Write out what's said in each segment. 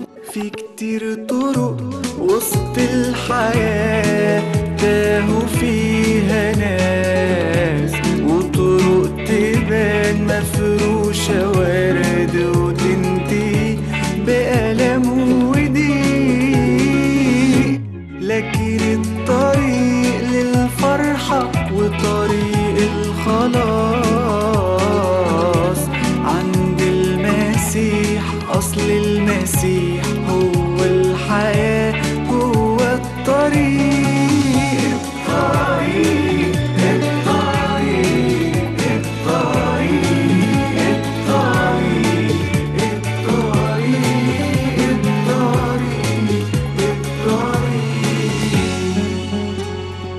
في كتير طرق وسط الحياة تاهوا فيها ناس وطرق تبان مفروشة ورد وتنتهي بألم وضيق لكن الطريق للفرحة وطريق الخلاص عند المسيح أصل المسيح هو الحياة هو الطريق الطريق الطريق الطريق الطريق الطريق الطريق الطريق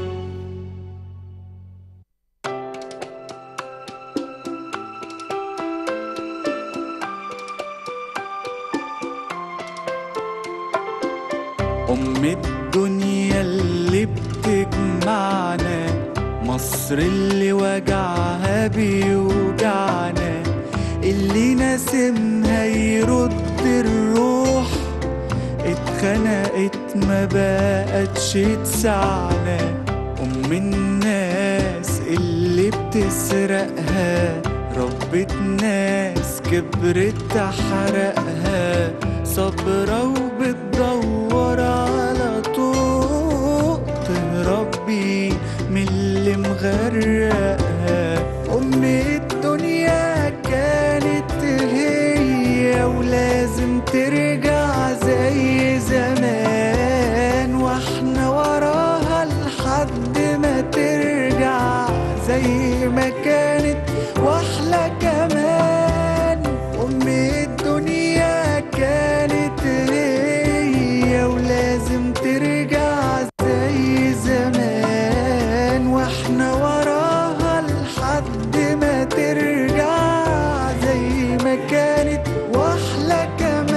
أم الدنيا اللي بتجمعنا مصر اللي وجعها بيوجعنا اللي ناسمها يرد الروح اتخنقت ما بقتش تسعنا أم الناس اللي بتسرقها ربة ناس كبرت تحرقها صبرة وبتدور على طوق تهرب بيه من اللي مغرقها أم الدنيا كانت هي ولازم ترجع زي زمان واحنا وراها لحد ما ترجع زي ما كانت واحلى كمان ام الدنيا كانت هي ولازم ترجع زي زمان واحنا وراها لحد ما ترجع زي ما كانت واحلى كمان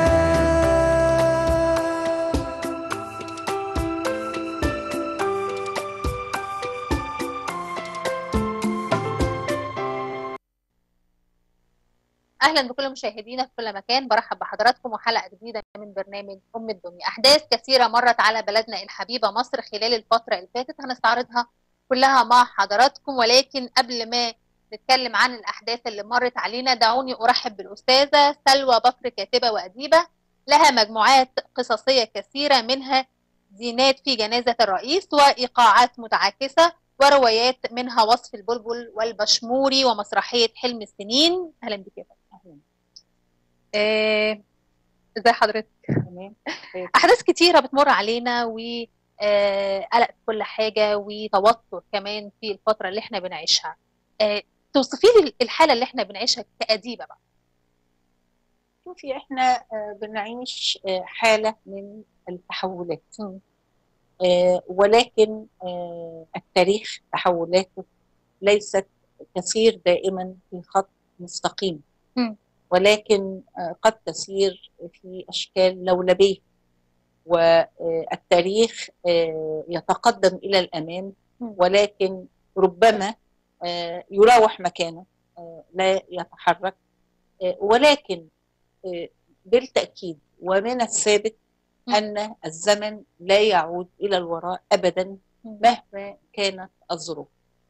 اهلا بكل مشاهدينا في كل مكان برحب بحضراتكم وحلقه جديده من برنامج ام الدنيا احداث كثيره مرت على بلدنا الحبيبه مصر خلال الفتره اللي فاتت هنستعرضها كلها مع حضراتكم ولكن قبل ما نتكلم عن الاحداث اللي مرت علينا دعوني ارحب بالاستاذه سلوى بكر كاتبه واديبه لها مجموعات قصصيه كثيره منها زينات في جنازه الرئيس وايقاعات متعاكسه وروايات منها وصف البلبل والبشموري ومسرحيه حلم السنين اهلا بك يا فندم. أهلاً. آه، ازي حضرتك تمام احداث كتيره بتمر علينا و آه، قلق في كل حاجه وتوتر كمان في الفتره اللي احنا بنعيشها آه، توصفي لي الحاله اللي احنا بنعيشها كأديبه بقى شوفي احنا آه، بنعيش آه، حالة من التحولات مم. آه، ولكن آه، التاريخ تحولاته ليست تسير دائما في خط مستقيم مم. ولكن آه، قد تسير في أشكال لولبية والتاريخ آه، يتقدم إلى الأمام مم. ولكن ربما آه، يراوح مكانه آه، لا يتحرك آه، ولكن آه، بالتأكيد ومن الثابت مم. أن الزمن لا يعود إلى الوراء أبدا مهما كانت الظروف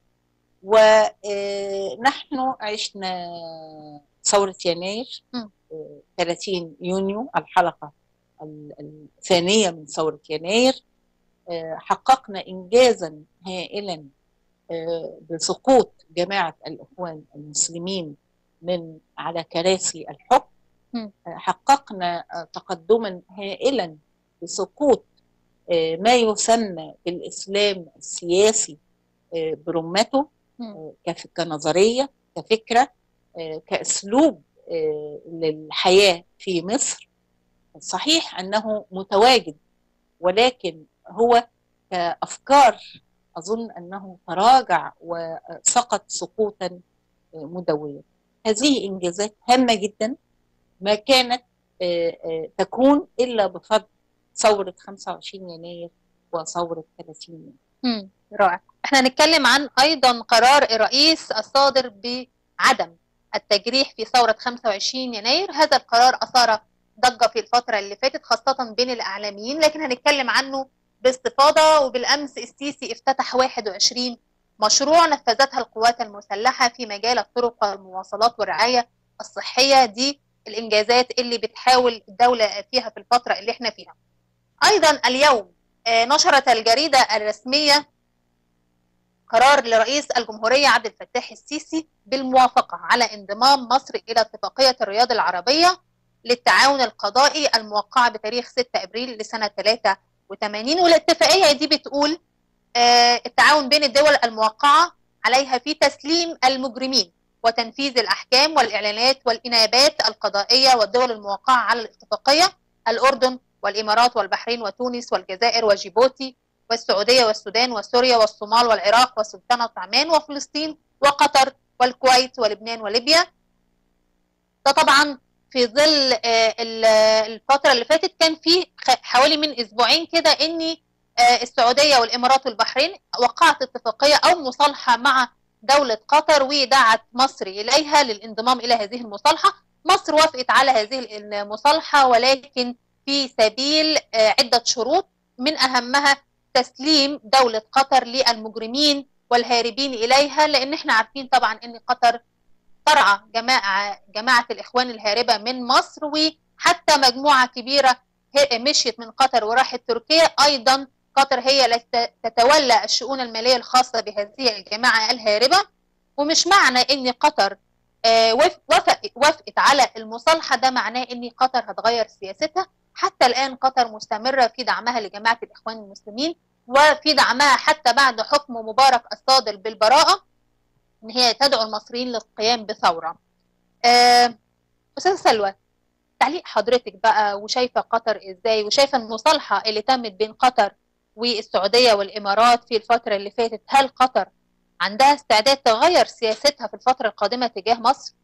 ونحن عشنا ثورة يناير مم. آه، 30 يونيو الحلقة ال- الثانية من ثورة يناير آه، حققنا إنجازا هائلا آه، بسقوط جماعة الإخوان المسلمين من على كراسي الحكم مم. آه، حققنا آه، تقدما هائلا بسقوط آه، ما يسمى بالإسلام السياسي آه، برمته مم. آه، كف- كنظرية كفكرة آه، كأسلوب آه، للحياة في مصر صحيح أنه متواجد ولكن هو كأفكار أظن أنه تراجع وسقط سقوطا آه، مدويا هذه إنجازات هامة جدا ما كانت آه، آه، تكون إلا بفضل ثورة 25 يناير وثورة 30 يناير مم. رائع احنا هنتكلم عن ايضا قرار الرئيس الصادر بعدم التجريح في ثورة 25 يناير هذا القرار أثار ضجة في الفترة اللي فاتت خاصة بين الإعلاميين لكن هنتكلم عنه باستفاضة وبالأمس السيسي افتتح 21 مشروع نفذتها القوات المسلحة في مجال الطرق والمواصلات والرعاية الصحية دي الإنجازات اللي بتحاول الدولة فيها في الفترة اللي احنا فيها أيضا اليوم آه، نشرت الجريدة الرسمية قرار لرئيس الجمهورية عبد الفتاح السيسي بالموافقة على انضمام مصر إلى اتفاقية الرياض العربية للتعاون القضائي الموقعة بتاريخ 6 أبريل لسنة 83 والاتفاقية دي بتقول آه، التعاون بين الدول الموقعة عليها في تسليم المجرمين وتنفيذ الأحكام والإعلانات والإنابات القضائية والدول الموقعة على الاتفاقية الأردن والإمارات والبحرين وتونس والجزائر وجيبوتي والسعودية والسودان وسوريا والصومال والعراق وسلطنة عمان وفلسطين وقطر والكويت ولبنان وليبيا ده طبعا في ظل آه، ال- الفترة اللي فاتت كان في خ- حوالي من أسبوعين كده إن آه، السعودية والإمارات والبحرين وقعت اتفاقية أو مصالحة مع دولة قطر ودعت مصر إليها للانضمام إلى هذه المصالحة مصر وافقت على هذه المصالحة ولكن في سبيل آه، عدة شروط من أهمها تسليم دولة قطر للمجرمين والهاربين إليها لأن احنا عارفين طبعا أن قطر ترعى جماعة جماعة الإخوان الهاربة من مصر وحتى مجموعة كبيرة ه- مشيت من قطر وراحت تركيا أيضا قطر هي التي تتولى الشؤون المالية الخاصة بهذه الجماعة الهاربة ومش معنى أن قطر آه، وف- وافق- وافقت على المصالحة ده معناه أن قطر هتغير سياستها حتى الآن قطر مستمرة في دعمها لجماعة الإخوان المسلمين وفي دعمها حتى بعد حكم مبارك الصادر بالبراءة ان هي تدعو المصريين للقيام بثوره. آه، استاذه سلوى تعليق حضرتك بقى وشايفه قطر ازاي وشايفه المصالحه اللي تمت بين قطر والسعوديه والامارات في الفتره اللي فاتت هل قطر عندها استعداد تغير سياستها في الفتره القادمه تجاه مصر؟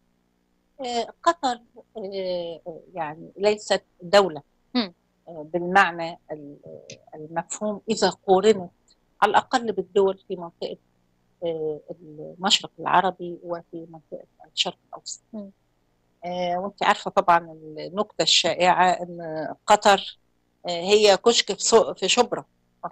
آه، قطر آه، آه، يعني ليست دولة مم. آه، بالمعنى ال- المفهوم إذا قورنت على الأقل بالدول في منطقة آه، المشرق العربي وفي منطقة الشرق الأوسط مم. آه، وانت عارفة طبعا النكتة الشائعة أن قطر آه، هي كشك في سو- في شبرا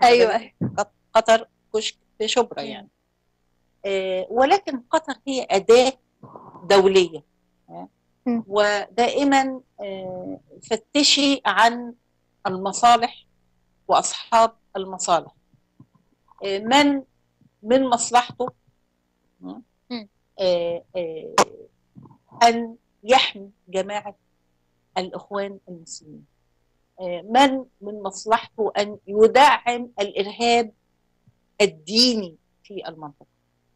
قطر كشك في شبرا مم. يعني آه، ولكن قطر هي أداة دولية آه، مم. ودائما آه، فتشي عن المصالح وأصحاب المصالح آه، من من مصلحته مم. آه، آه، أن يحمي جماعة الإخوان المسلمين آه، من من مصلحته أن يدعم الإرهاب الديني في المنطقة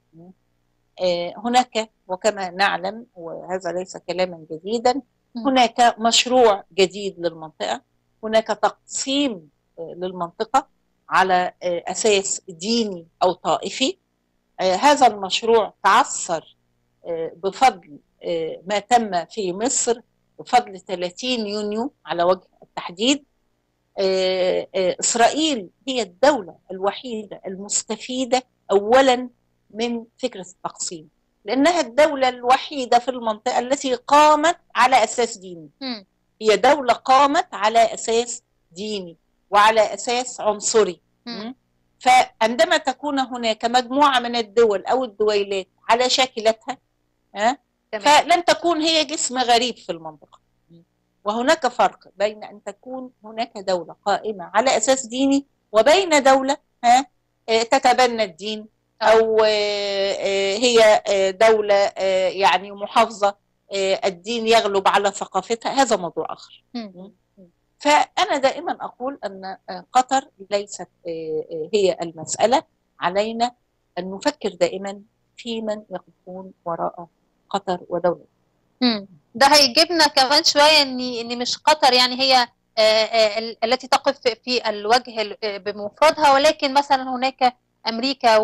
آه، هناك وكما نعلم وهذا ليس كلاما جديدا مم. هناك مشروع جديد للمنطقة هناك تقسيم آه، للمنطقة على آه، أساس ديني أو طائفي آه، هذا المشروع تعثر آه، بفضل آه، ما تم في مصر بفضل 30 يونيو على وجه التحديد آه، آه، إسرائيل هي الدولة الوحيدة المستفيدة أولا من فكرة التقسيم لأنها الدولة الوحيدة في المنطقة التي قامت على أساس ديني مم. هي دولة قامت على أساس ديني وعلى أساس عنصري مم. فعندما تكون هناك مجموعة من الدول أو الدويلات على شاكلتها ها تمام فلن تكون هي جسم غريب في المنطقة وهناك فرق بين أن تكون هناك دولة قائمة على أساس ديني وبين دولة ها آه، تتبنى الدين أو آه، آه، هي آه، دولة آه، يعني محافظة آه، الدين يغلب على ثقافتها هذا موضوع آخر مم. فأنا دائما أقول أن آه، قطر ليست آه، آه، هي المسألة علينا أن نفكر دائما في من يقفون وراء قطر ودولة مم. ده هيجيبنا كمان شوية ان ان مش قطر يعني هي آه، آه، ال- التي تقف في الوجه ال- آه، بمفردها ولكن مثلا هناك امريكا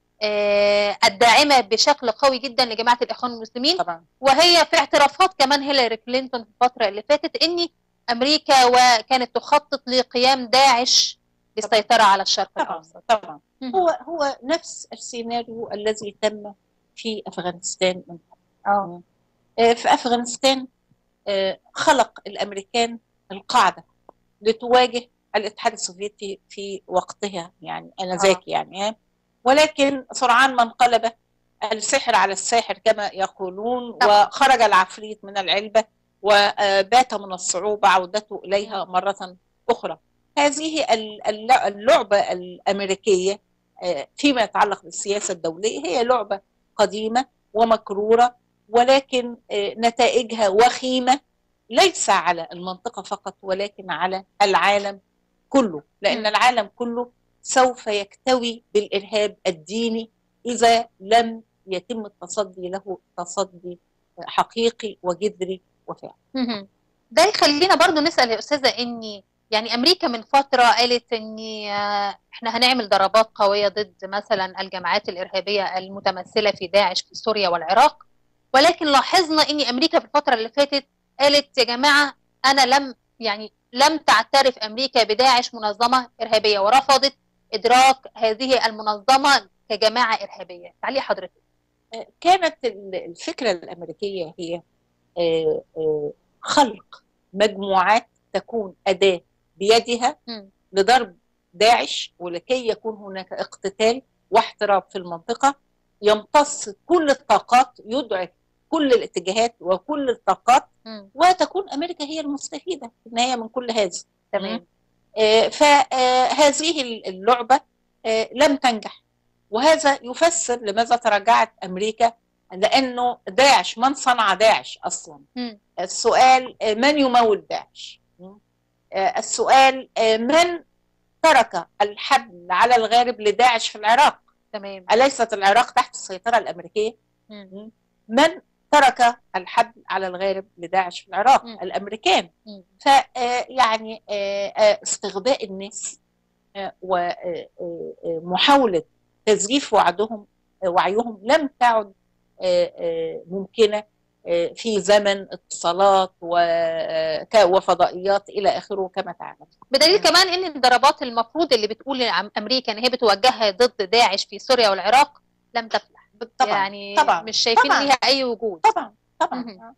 والداعمة بشكل قوي جدا لجماعة الاخوان المسلمين طبعا وهي في اعترافات كمان هيلاري كلينتون في الفترة اللي فاتت ان امريكا وكانت تخطط لقيام داعش للسيطرة على الشرق طبعا الاوسط طبعا مم. هو هو نفس السيناريو الذي تم في أفغانستان من اه آه، في أفغانستان آه، خلق الامريكان القاعده لتواجه الاتحاد السوفيتي في وقتها يعني انذاك يعني ولكن سرعان ما انقلب السحر على الساحر كما يقولون طبعا. وخرج العفريت من العلبه وبات من الصعوبه عودته اليها مره اخرى هذه ال- الل- اللعبه الامريكيه آه، فيما يتعلق بالسياسه الدوليه هي لعبه قديمه ومكروره ولكن آه، نتائجها وخيمه ليس على المنطقه فقط ولكن على العالم كله لان م. العالم كله سوف يكتوي بالارهاب الديني اذا لم يتم التصدي له تصدي حقيقي وجذري وفعلي مهم. ده يخلينا برضو نسأل يا أستاذة إني يعني أمريكا من فترة قالت إني آه، إحنا هنعمل ضربات قوية ضد مثلا الجماعات الإرهابية المتمثلة في داعش في سوريا والعراق ولكن لاحظنا إن أمريكا في الفترة اللي فاتت قالت يا جماعة أنا لم يعني لم تعترف أمريكا بداعش منظمة إرهابية ورفضت إدراك هذه المنظمة كجماعة إرهابية تعليق حضرتك كانت ال- الفكره الامريكيه هي آه، آه، خلق مجموعات تكون اداه بيدها مم. لضرب داعش ولكي يكون هناك اقتتال واحتراب في المنطقه يمتص كل الطاقات يدعك كل الاتجاهات وكل الطاقات مم. وتكون امريكا هي المستفيده في النهايه من كل هذا تمام فهذه اللعبه آه، لم تنجح وهذا يفسر لماذا تراجعت امريكا لانه داعش من صنع داعش اصلا مم. السؤال آه، من يمول داعش آه، السؤال آه، من ترك الحبل على الغارب لداعش في العراق تمام أليست العراق تحت السيطرة الأمريكية مم. من ترك الحبل على الغارب لداعش في العراق مم. الأمريكان مم. فيعني استغباء الناس ومحاولة تزييف وعدهم آه، وعيهم لم تعد آه، آه، ممكنة آه، في زمن اتصالات وك- وفضائيات إلى آخره كما تعلم بدليل مم. كمان ان الضربات المفروض اللي بتقول عم- امريكا ان هي بتوجهها ضد داعش في سوريا والعراق لم تفلح طبعا يعني طبعا مش شايفين طبعا. ليها اي وجود طبعا طبعا مهم.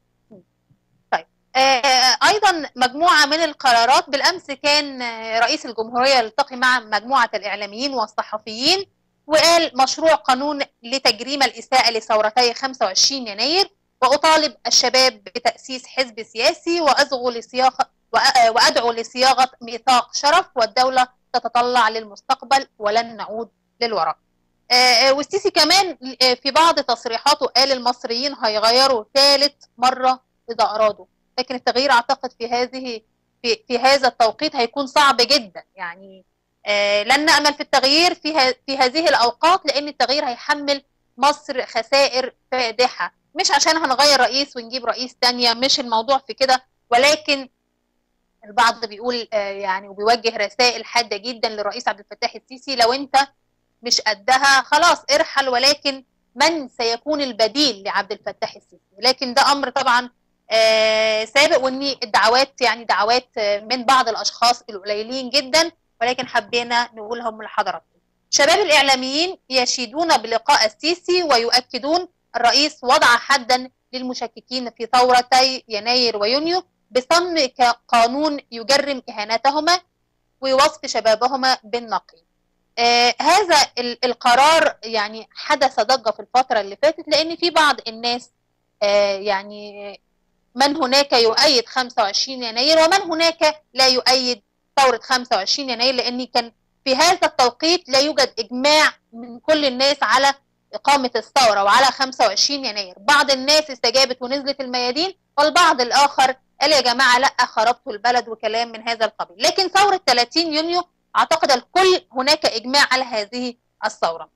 آه، ايضا مجموعه من القرارات بالامس كان آه، رئيس الجمهوريه يلتقي مع مجموعه الاعلاميين والصحفيين وقال مشروع قانون لتجريم الاساءه لثورتي 25 يناير واطالب الشباب بتاسيس حزب سياسي وادعو لصياغه وأ- وادعو لصياغه ميثاق شرف والدوله تتطلع للمستقبل ولن نعود للوراء. آه، آه، والسيسي كمان آه، في بعض تصريحاته قال المصريين هيغيروا ثالث مره اذا ارادوا لكن التغيير اعتقد في هذه في, في هذا التوقيت هيكون صعب جدا يعني آه لن نامل في التغيير في ه- في هذه الاوقات لان التغيير هيحمل مصر خسائر فادحه مش عشان هنغير رئيس ونجيب رئيس تانية مش الموضوع في كده ولكن البعض بيقول آه يعني وبيوجه رسائل حاده جدا للرئيس عبد الفتاح السيسي لو انت مش قدها خلاص ارحل ولكن من سيكون البديل لعبد الفتاح السيسي لكن ده امر طبعا آه، سابق وان الدعوات يعني دعوات آه، من بعض الاشخاص القليلين جدا ولكن حبينا نقولهم لحضراتكم. شباب الاعلاميين يشيدون بلقاء السيسي ويؤكدون الرئيس وضع حدا للمشككين في ثورتي يناير ويونيو بصم ك- قانون يجرم اهانتهما ووصف شبابهما بالنقي. آه هذا ال- القرار يعني حدث ضجه في الفتره اللي فاتت لان في بعض الناس آه يعني من هناك يؤيد 25 يناير ومن هناك لا يؤيد ثورة 25 يناير لأن كان في هذا التوقيت لا يوجد إجماع من كل الناس على إقامة الثورة وعلى 25 يناير بعض الناس استجابت ونزلت الميادين والبعض الآخر قال يا جماعة لا خربتوا البلد وكلام من هذا القبيل لكن ثورة 30 يونيو أعتقد الكل هناك إجماع على هذه الثورة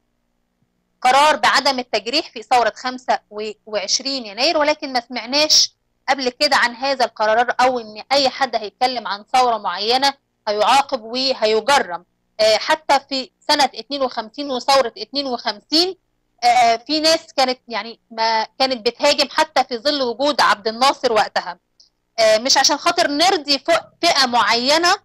قرار بعدم التجريح في ثورة 25 يناير ولكن ما سمعناش قبل كده عن هذا القرار او ان اي حد هيتكلم عن ثوره معينه هيعاقب وهيجرم آه، حتى في سنه 52 وثوره 52 آه، في ناس كانت يعني ما كانت بتهاجم حتى في ظل وجود عبد الناصر وقتها آه، مش عشان خاطر نرضي فوق فئه معينه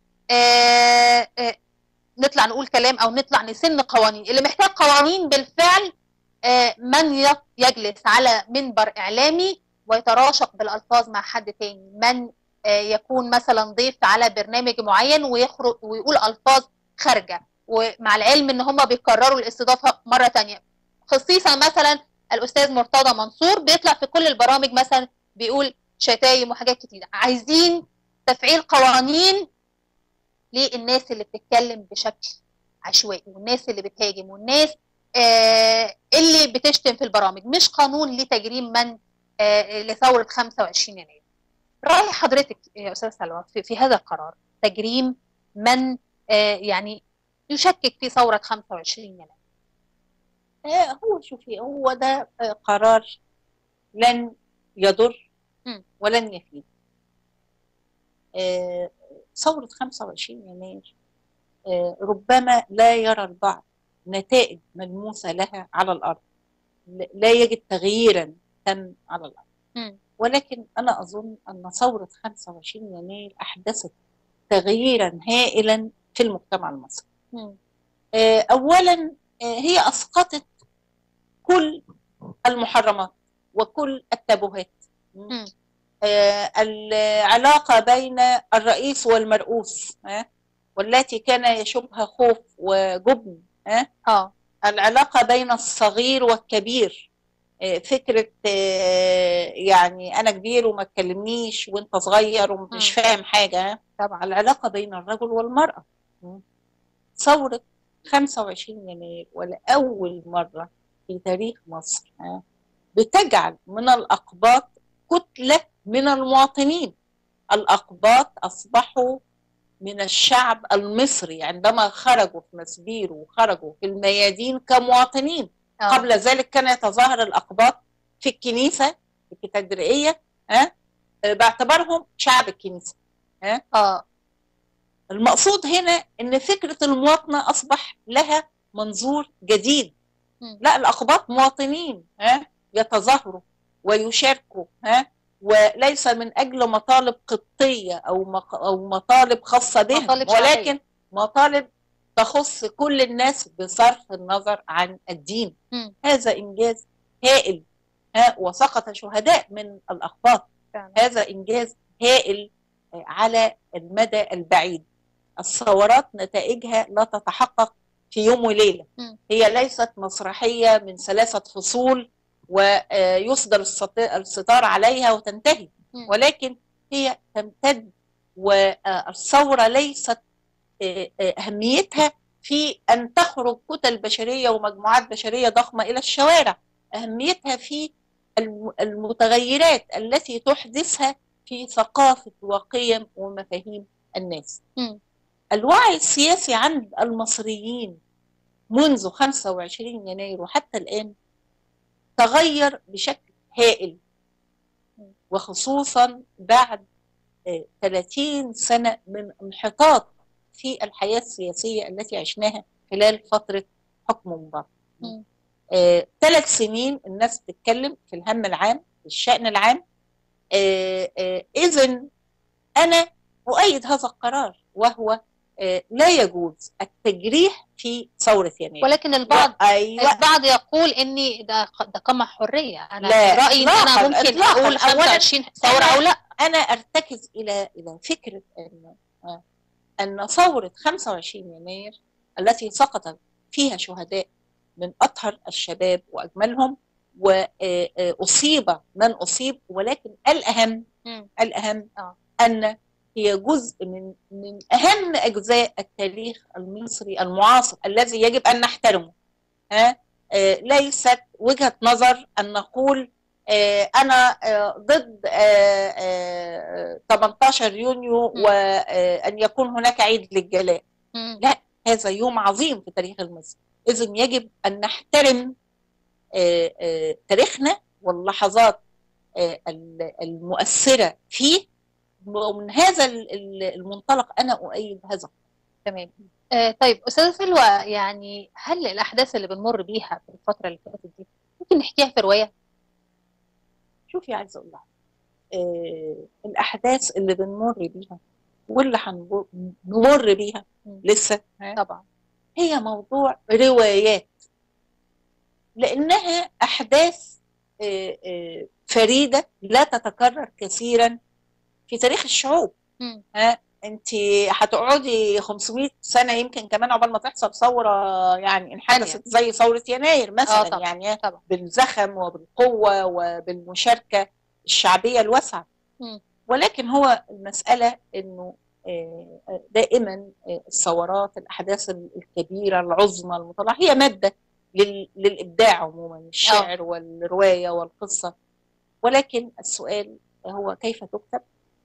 آه، آه، نطلع نقول كلام او نطلع نسن قوانين اللي محتاج قوانين بالفعل آه، من ي- يجلس على منبر اعلامي ويتراشق بالالفاظ مع حد تاني من آه، يكون مثلا ضيف على برنامج معين ويخرج ويقول الفاظ خارجه ومع العلم ان هم بيكرروا الاستضافه مره تانية خصيصا مثلا الاستاذ مرتضى منصور بيطلع في كل البرامج مثلا بيقول شتايم وحاجات كتير عايزين تفعيل قوانين للناس اللي بتتكلم بشكل عشوائي والناس اللي بتهاجم والناس آه اللي بتشتم في البرامج مش قانون لتجريم من آه لثورة 25 يناير رأي حضرتك يا أستاذ سلوى في, في هذا القرار تجريم من آه يعني يشكك في ثورة 25 يناير آه، هو شوفي هو ده آه، قرار لن يضر مم. ولن يفيد آه، ثورة 25 يناير آه، ربما لا يرى البعض نتائج ملموسة لها على الأرض ل- لا يجد تغييرا تم على الأرض مم. ولكن أنا أظن أن ثورة 25 يناير أحدثت تغييرا هائلا في المجتمع المصري مم. آه، اولا آه، هي اسقطت كل المحرمات وكل التابوهات مم. آه، العلاقه بين الرئيس والمرؤوس ها، والتي كان يشبها خوف وجبن ها، اه العلاقه بين الصغير والكبير آه، فكره آه، يعني انا كبير وما تكلمنيش وانت صغير ومش مم. فاهم حاجه ها. طبعا العلاقة بين الرجل والمرأة ثورة 25 يناير ولأول مرة في تاريخ مصر ها، بتجعل من الأقباط كتلة من المواطنين الأقباط أصبحوا من الشعب المصري عندما خرجوا في مسبير وخرجوا في الميادين كمواطنين آه. قبل ذلك كان يتظاهر الأقباط في الكنيسة في الكاتدرائية ها باعتبارهم شعب الكنيسة اه المقصود هنا ان فكره المواطنه اصبح لها منظور جديد مم. لا الاقباط مواطنين ها يتظاهروا ويشاركوا ها وليس من اجل مطالب قبطيه او مق- او مطالب خاصه بهم مطالب شعبية. ولكن مطالب تخص كل الناس بصرف النظر عن الدين مم. هذا انجاز هائل ها وسقط شهداء من الاقباط فعلا. هذا انجاز هائل على المدى البعيد الثورات نتائجها لا تتحقق في يوم وليله مم. هي ليست مسرحيه من ثلاثه فصول ويصدر الست- الستار عليها وتنتهي مم. ولكن هي تمتد والثوره ليست آه، آه، اهميتها في ان تخرج كتل بشريه ومجموعات بشريه ضخمه الى الشوارع اهميتها في الم- المتغيرات التي تحدثها في ثقافه وقيم ومفاهيم الناس مم. الوعي السياسي عند المصريين منذ 25 يناير وحتى الآن تغير بشكل هائل وخصوصا بعد آه، 30 سنة من انحطاط في الحياة السياسية التي عشناها خلال فترة حكم مبارك مم. آه، ثلاث سنين الناس بتتكلم في الهم العام في الشأن العام إذا أنا أؤيد هذا القرار وهو آه، لا يجوز التجريح في ثورة يناير ولكن البعض أيوة البعض يقول اني ده ده قمع حريه انا لا، رايي ان انا إطلاقاً، ممكن إطلاقاً. اقول أولاً 25 ثوره أنا- او لا أنا أرتكز إلى إلى فكرة أن آه، أن ثورة 25 يناير التي سقط فيها شهداء من أطهر الشباب وأجملهم وأصيب من أصيب ولكن الأهم مم. الأهم آه. أن هي جزء من من أهم أجزاء التاريخ المصري المعاصر الذي يجب أن نحترمه ها آه، ليست وجهة نظر أن نقول آه، أنا آه، ضد آه، آه، 18 يونيو م. وأن يكون هناك عيد للجلاء مم. لا هذا يوم عظيم في تاريخ المصري إذن يجب أن نحترم آه، آه، تاريخنا واللحظات آه، ال- المؤثرة فيه ومن هذا ال- ال- المنطلق أنا أؤيد هذا تمام آه طيب استاذه سلوى يعني هل الاحداث اللي بنمر بيها في الفتره اللي فاتت دي ممكن نحكيها في روايه شوفي عايزة أقول لك آه، الأحداث اللي بنمر بيها واللي هنمر بيها مم. لسه ها؟ طبعا هي موضوع روايات لأنها أحداث آه، آه، فريده لا تتكرر كثيرا في تاريخ الشعوب مم. ها انت هتقعدي 500 سنه يمكن كمان عقبال ما تحصل ثوره يعني انحدثت زي ثوره يناير مثلا آه طبعا. يعني طبعا بالزخم وبالقوه وبالمشاركه الشعبيه الواسعه مم. ولكن هو المساله انه آه، آه، دائما آه، الثورات الاحداث الكبيره العظمى المطلعه هي ماده لل- للابداع عموما الشعر والروايه والقصه ولكن السؤال هو كيف تكتب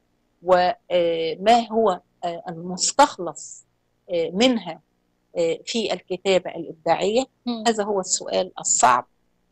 وما هو آه، المستخلص آه، منها آه، في الكتابه الابداعيه مم. هذا هو السؤال الصعب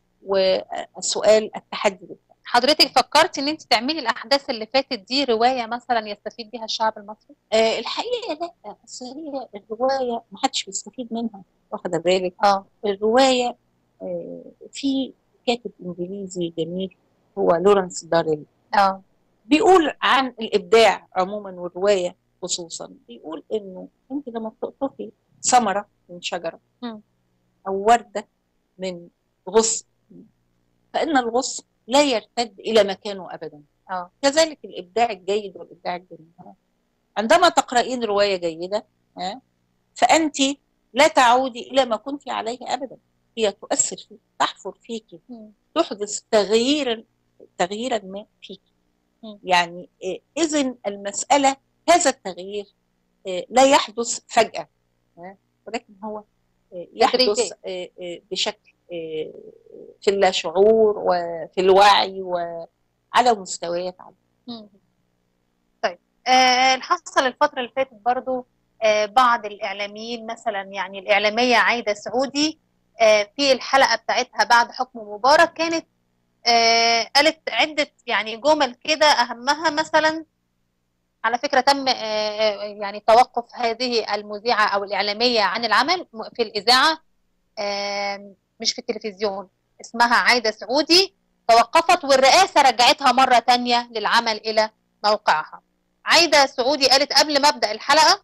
والسؤال التحدي بالفعل. حضرتك فكرتي ان انت تعملي الاحداث اللي فاتت دي روايه مثلا يستفيد بيها الشعب المصري آه، الحقيقه لا أصل هي الروايه ما حدش بيستفيد منها واخده بالك اه الروايه آه، في كاتب انجليزي جميل هو لورنس داريل اه بيقول عن الابداع عموما والروايه خصوصا بيقول انه انت لما بتقطفي ثمره من شجره مم. او ورده من غصن فان الغصن لا يرتد الى مكانه ابدا اه كذلك الابداع الجيد والابداع الجميل عندما تقرأين روايه جيده ها، فانت لا تعودي الى ما كنت عليه ابدا هي تؤثر فيك تحفر فيك مم. تحدث تغييرا تغييرا ما فيك مم. يعني اذا المساله هذا التغيير آه، لا يحدث فجاه آه، ولكن هو آه، يحدث تدريجيا. آه، آه، بشكل آه، في اللاشعور وفي الوعي وعلى مستويات عاليه مم. طيب آه اللي حصل الفترة اللي فاتت برضو آه بعض الإعلاميين مثلا يعني الإعلامية عايدة سعودي آه في الحلقة بتاعتها بعد حكم مبارك كانت آه قالت عدة يعني جمل كده أهمها مثلا على فكرة تم آه آه، يعني توقف هذه المذيعة أو الإعلامية عن العمل في الإذاعة آه مش في التلفزيون اسمها عايدة سعودي توقفت والرئاسة رجعتها مرة تانية للعمل إلى موقعها عايدة سعودي قالت قبل ما أبدأ الحلقة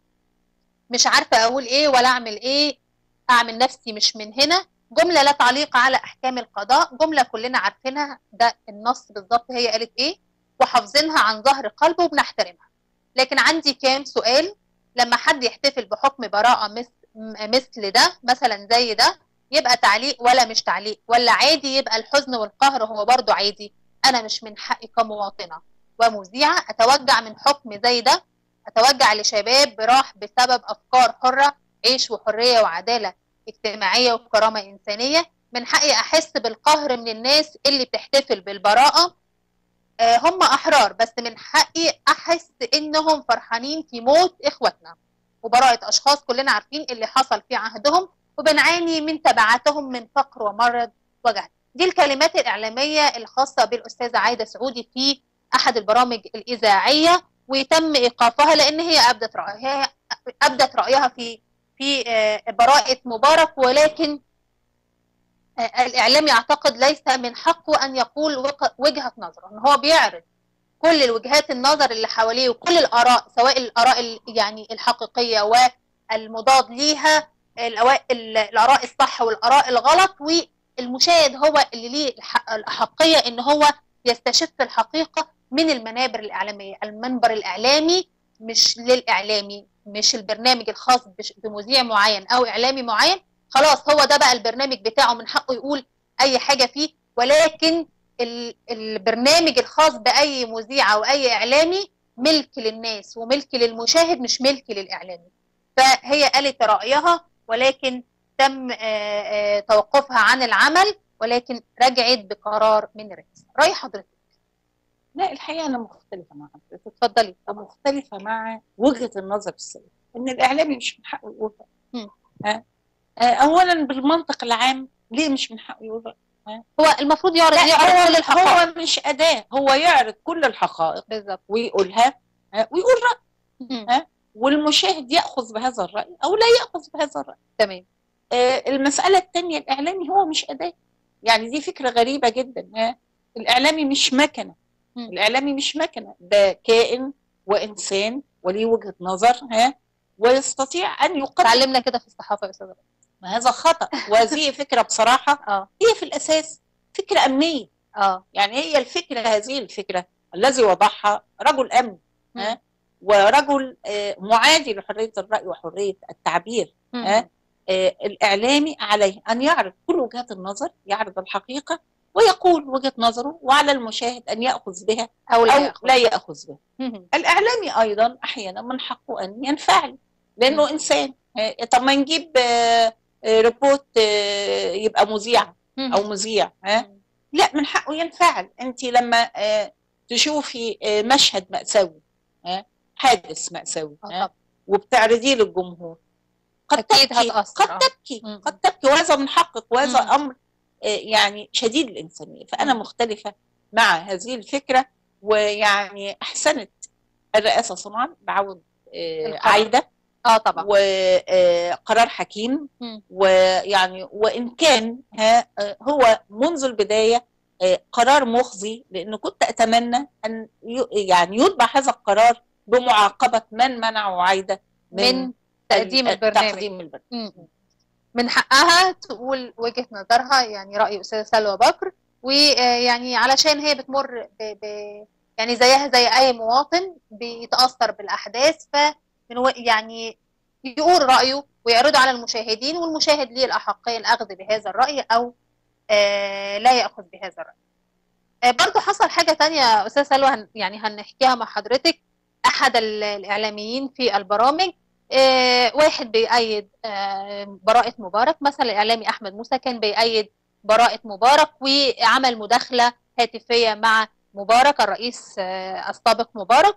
مش عارفة أقول إيه ولا أعمل إيه أعمل نفسي مش من هنا جملة لا تعليق على أحكام القضاء جملة كلنا عارفينها ده النص بالظبط هي قالت إيه وحافظينها عن ظهر قلب وبنحترمها لكن عندي كام سؤال لما حد يحتفل بحكم براءة مثل مثل ده مثلا زي ده يبقى تعليق ولا مش تعليق ولا عادي يبقى الحزن والقهر هو برضو عادي انا مش من حقي كمواطنه ومذيعه اتوجع من حكم زي ده اتوجع لشباب راح بسبب افكار حره عيش وحريه وعداله اجتماعيه وكرامه انسانيه من حقي احس بالقهر من الناس اللي بتحتفل بالبراءه آه، هم احرار بس من حقي احس انهم فرحانين في موت اخواتنا وبراءه اشخاص كلنا عارفين اللي حصل في عهدهم وبنعاني من تبعاتهم من فقر ومرض وجهل دي الكلمات الإعلامية الخاصة بالأستاذة عايدة سعودي في أحد البرامج الإذاعية ويتم إيقافها لأن هي أبدت رأيها أبدت رأيها في في آه، براءة مبارك ولكن آه، الإعلام يعتقد ليس من حقه أن يقول وق- وجهة نظره إن هو بيعرض كل الوجهات النظر اللي حواليه وكل الآراء سواء الآراء ال- يعني الحقيقية والمضاد ليها الأوا- ال- الآراء الصح والآراء الغلط والمشاهد هو اللي ليه الح- الأحقية إن هو يستشف الحقيقة من المنابر الإعلامية المنبر الإعلامي مش للإعلامي مش البرنامج الخاص بش- بمذيع معين أو إعلامي معين خلاص هو ده بقى البرنامج بتاعه من حقه يقول أي حاجة فيه ولكن ال- البرنامج الخاص بأي مذيع أو أي إعلامي ملك للناس وملك للمشاهد مش ملك للإعلامي فهي قالت رأيها ولكن تم آه، آه، توقفها عن العمل ولكن رجعت بقرار من الرئاسة رأي حضرتك لا الحقيقه انا مختلفه مع حضرتك اتفضلي مختلفه مع وجهه النظر السليمه ان الاعلامي مش من حقه يقول مم. رأيه. ها؟ آه، اولا بالمنطق العام ليه مش من حقه يقول رأيه؟ هو المفروض يعرض لا يعرض كل هو الحقائق هو مش اداه هو يعرض كل الحقائق بالظبط ويقولها ها؟ ويقول راي مم. ها؟ والمشاهد ياخذ بهذا الراي او لا ياخذ بهذا الراي تمام آه، المساله الثانيه الاعلامي هو مش اداه يعني دي فكره غريبه جدا ها؟ الاعلامي مش مكنه مم. الاعلامي مش مكنه ده كائن وانسان وليه وجهه نظر ها ويستطيع ان يقدم اتعلمنا كده في الصحافة يا أستاذة ما هذا خطا وهذه فكره بصراحه اه هي في الاساس فكره امنيه اه يعني هي الفكره هذه الفكره الذي وضعها رجل امن مم. ها ورجل آه، معادي لحريه الراي وحريه التعبير مم. ها آه، الاعلامي عليه ان يعرض كل وجهات النظر يعرض الحقيقه ويقول وجهه نظره وعلى المشاهد ان ياخذ بها او لا او يأخذ. لا ياخذ بها مم. الاعلامي ايضا احيانا من حقه ان ينفعل لانه مم. انسان آه، طب ما نجيب آه، آه، ريبوت آه، يبقى مذيع مم. او مذيع ها مم. لا من حقه ينفعل انت لما آه، تشوفي آه، مشهد مأساوي ها حادث مأساوي آه ها طبعا. وبتعرضيه للجمهور قد أكيد تبكي هتأثر، آه. قد تبكي مم. قد تبكي وهذا من حقك وهذا مم. امر آه، يعني شديد الانسانيه فانا مم. مختلفه مع هذه الفكره ويعني احسنت الرئاسه صنعا بعود آه، القرار. عايده اه طبعا وقرار حكيم مم. ويعني وان كان ها آه، هو منذ البدايه آه، قرار مخزي لانه كنت اتمنى ان ي- يعني يتبع هذا القرار بمعاقبه من منعوا عايده من تقديم ال- البرنامج تقديم البرنامج مم. من حقها تقول وجهة نظرها يعني رأي أستاذة سلوى بكر ويعني علشان هي بتمر ب... ب... يعني زيها زي أي مواطن بيتأثر بالأحداث ف من و... يعني يقول رأيه ويعرضه على المشاهدين والمشاهد ليه الأحقية الأخذ بهذا الرأي أو آه لا يأخذ بهذا الرأي آه برضو حصل حاجة تانية أستاذ سلوى هن... يعني هنحكيها مع حضرتك أحد ال- الإعلاميين في البرامج آه، واحد بيأيد آه، براءة مبارك مثلا الإعلامي أحمد موسى كان بيأيد براءة مبارك وعمل مداخلة هاتفية مع مبارك الرئيس آه، السابق مبارك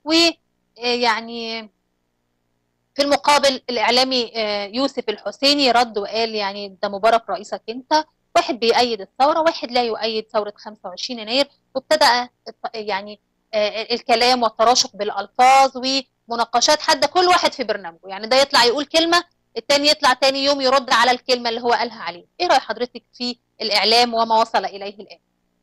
ويعني في المقابل الإعلامي آه، يوسف الحسيني رد وقال يعني ده مبارك رئيسك أنت واحد بيأيد الثورة واحد لا يؤيد ثورة 25 يناير وابتدأ يعني آه، الكلام والتراشق بالألفاظ ومناقشات حادة كل واحد في برنامجه يعني ده يطلع يقول كلمة التاني يطلع تاني يوم يرد على الكلمة اللي هو قالها عليه ايه رأي حضرتك في الإعلام وما وصل إليه الآن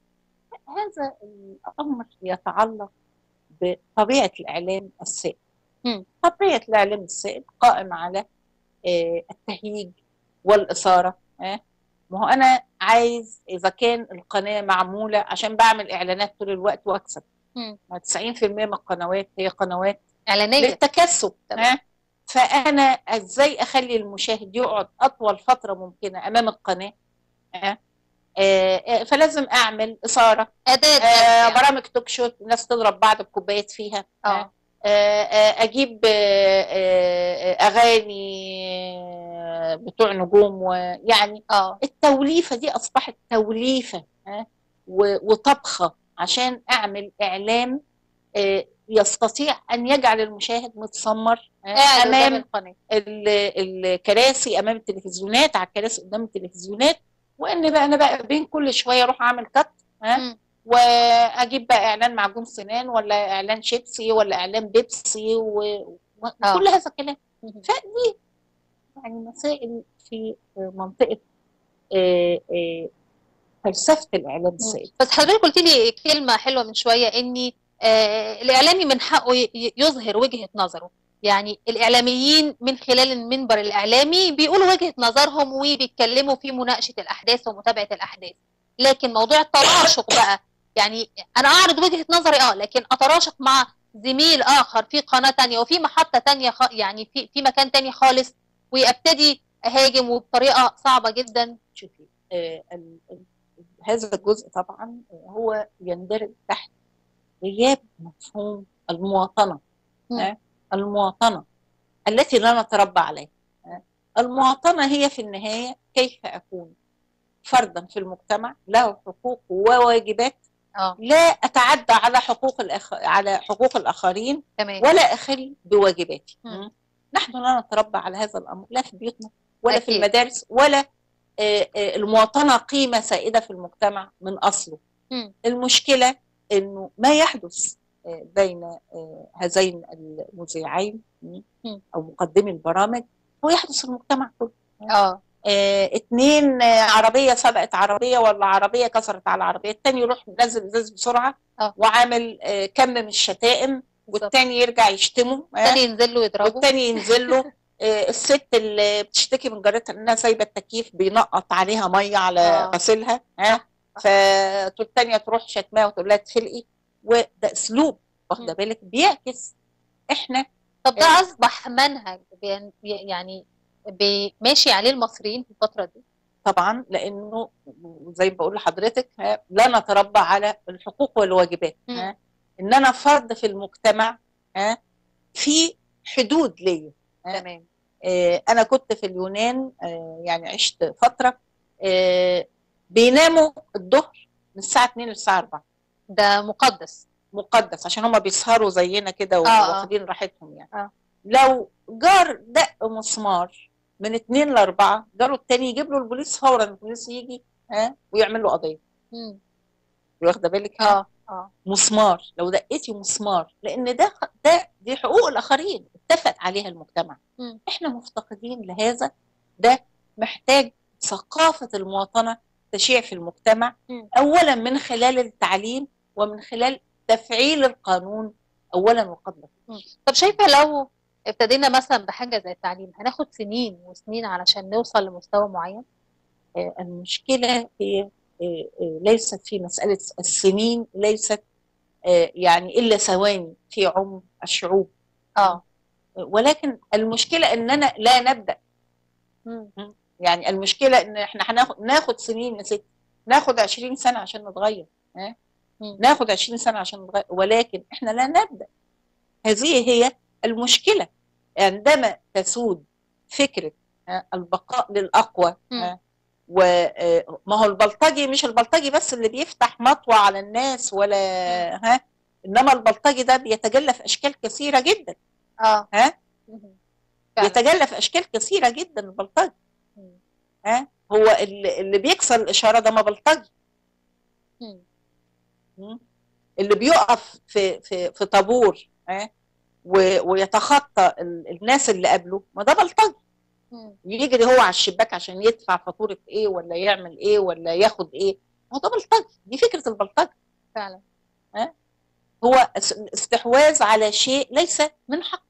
هذا الامر يتعلق بطبيعه الاعلام السائد مم. طبيعه الاعلام السائد قائم على آه، التهييج والاثاره آه. ما هو انا عايز اذا كان القناه معموله عشان بعمل اعلانات طول الوقت واكسب مم. ما 90% من القنوات هي قنوات إعلانية للتكسب تمام. ها فانا ازاي اخلي المشاهد يقعد اطول فتره ممكنه امام القناه ها آه، آه، فلازم اعمل اثاره أداة آه، يعني. برامج توك شو الناس تضرب بعض بكوبايات فيها اه آه، آه، اجيب آه، آه، اغاني آه، بتوع نجوم ويعني اه التوليفه دي اصبحت توليفه ها و- وطبخه عشان اعمل اعلام آه، يستطيع ان يجعل المشاهد متسمر آه، قاعد قدام امام القناة ال- الكراسي امام التلفزيونات على الكراسي قدام التلفزيونات وان بقى انا بقى بين كل شويه اروح اعمل كت ها مم. واجيب بقى اعلان معجون سنان ولا اعلان شيبسي ولا اعلان بيبسي و- آه. وكل هذا الكلام مم. فدي يعني مسائل في منطقه آه، آه، فلسفه الاعلام السائد بس حضرتك قلت لي كلمة حلوة من شوية إني آه الإعلامي من حقه ي- ي- يظهر وجهة نظره يعني الإعلاميين من خلال المنبر الإعلامي بيقولوا وجهة نظرهم وبيتكلموا في مناقشة الأحداث ومتابعة الأحداث لكن موضوع التراشق بقى يعني أنا أعرض وجهة نظري أه لكن أتراشق مع زميل آخر في قناة تانية وفي محطة تانية خ... يعني في في مكان تاني خالص وأبتدي أهاجم وبطريقة صعبة جدا شوفي آه، ال- ال- هذا الجزء طبعا هو يندرج تحت غياب مفهوم المواطنه مم. آه، المواطنه التي لا نتربى عليها آه، المواطنه هي في النهايه كيف اكون فردا في المجتمع له حقوق وواجبات اه لا اتعدى على حقوق الأخ... على حقوق الاخرين تمام ولا اخل بواجباتي مم. مم. نحن لا نتربى على هذا الامر لا في بيوتنا ولا في أكيد. المدارس ولا آه، آه، المواطنه قيمه سائده في المجتمع من اصله مم. المشكله انه ما يحدث آه، بين آه، هذين المذيعين مم، مم. او مقدمي البرامج هو يحدث في المجتمع كله اه آه، اتنين آه، عربيه سبقت عربيه ولا عربيه كسرت على عربيه التاني يروح نازل ازاز بسرعه آه. وعامل آه، كم من الشتائم والتاني يرجع يشتمه آه، تاني ينزل له يضربه والتاني ينزل له آه، الست اللي بتشتكي من جارتها انها سايبه التكييف بينقط عليها ميه على آه. غسيلها ها فالتانية تروح شتماه وتقول لها تخلقي وده اسلوب واخده مم. بالك بيعكس احنا طب ده إيه. اصبح منهج بين- يعني بي- ماشي عليه المصريين في الفتره دي طبعا لانه زي ما بقول لحضرتك ها، لا نتربى على الحقوق والواجبات مم. ها ان انا فرد في المجتمع ها في حدود ليا ها. تمام آه، انا كنت في اليونان آه، يعني عشت فتره آه، بيناموا الظهر من الساعه 2 للساعه 4 ده مقدس مقدس عشان هم بيسهروا زينا كده آه، آه. واخدين راحتهم يعني آه. لو جار دق مسمار من 2 ل 4 جاره التاني يجيب له البوليس فورا البوليس يجي ها ويعمل له قضيه مم. واخده بالك ها؟ اه اه مسمار لو دقيتي مسمار لان ده ده دي حقوق الاخرين اتفق عليها المجتمع مم. احنا مفتقدين لهذا ده محتاج ثقافه المواطنه تشيع في المجتمع مم. اولا من خلال التعليم ومن خلال تفعيل القانون اولا وقبل كل شيء. طب شايفه لو ابتدينا مثلا بحاجه زي التعليم هناخد سنين وسنين علشان نوصل لمستوى معين آه، المشكله هي آه، آه، ليست في مساله السنين ليست آه، يعني الا ثواني في عمر الشعوب اه ولكن المشكله اننا لا نبدا مم. يعني المشكله ان احنا هناخد ناخد سنين يا ستي ناخد 20 سنه عشان نتغير ها مم. ناخد 20 سنه عشان نتغير ولكن احنا لا نبدا هذه هي المشكله عندما تسود فكره ها، البقاء للاقوى ها، وما هو البلطجي مش البلطجي بس اللي بيفتح مطوى على الناس ولا ها انما البلطجي ده بيتجلى في اشكال كثيره جدا اه ها مم. فعلا. بيتجلى في اشكال كثيره جدا البلطجي مم. ها هو اللي, اللي بيكسر الاشاره ده ما بلطجي مم. مم. اللي بيقف في في في طابور ها و- ويتخطى ال- الناس اللي قبله ما ده بلطجي مم. يجري هو على الشباك عشان يدفع فاتوره ايه ولا يعمل ايه ولا ياخد ايه ما هو ده بلطجي دي فكره البلطجي فعلا هو اس- الاستحواذ على شيء ليس من حق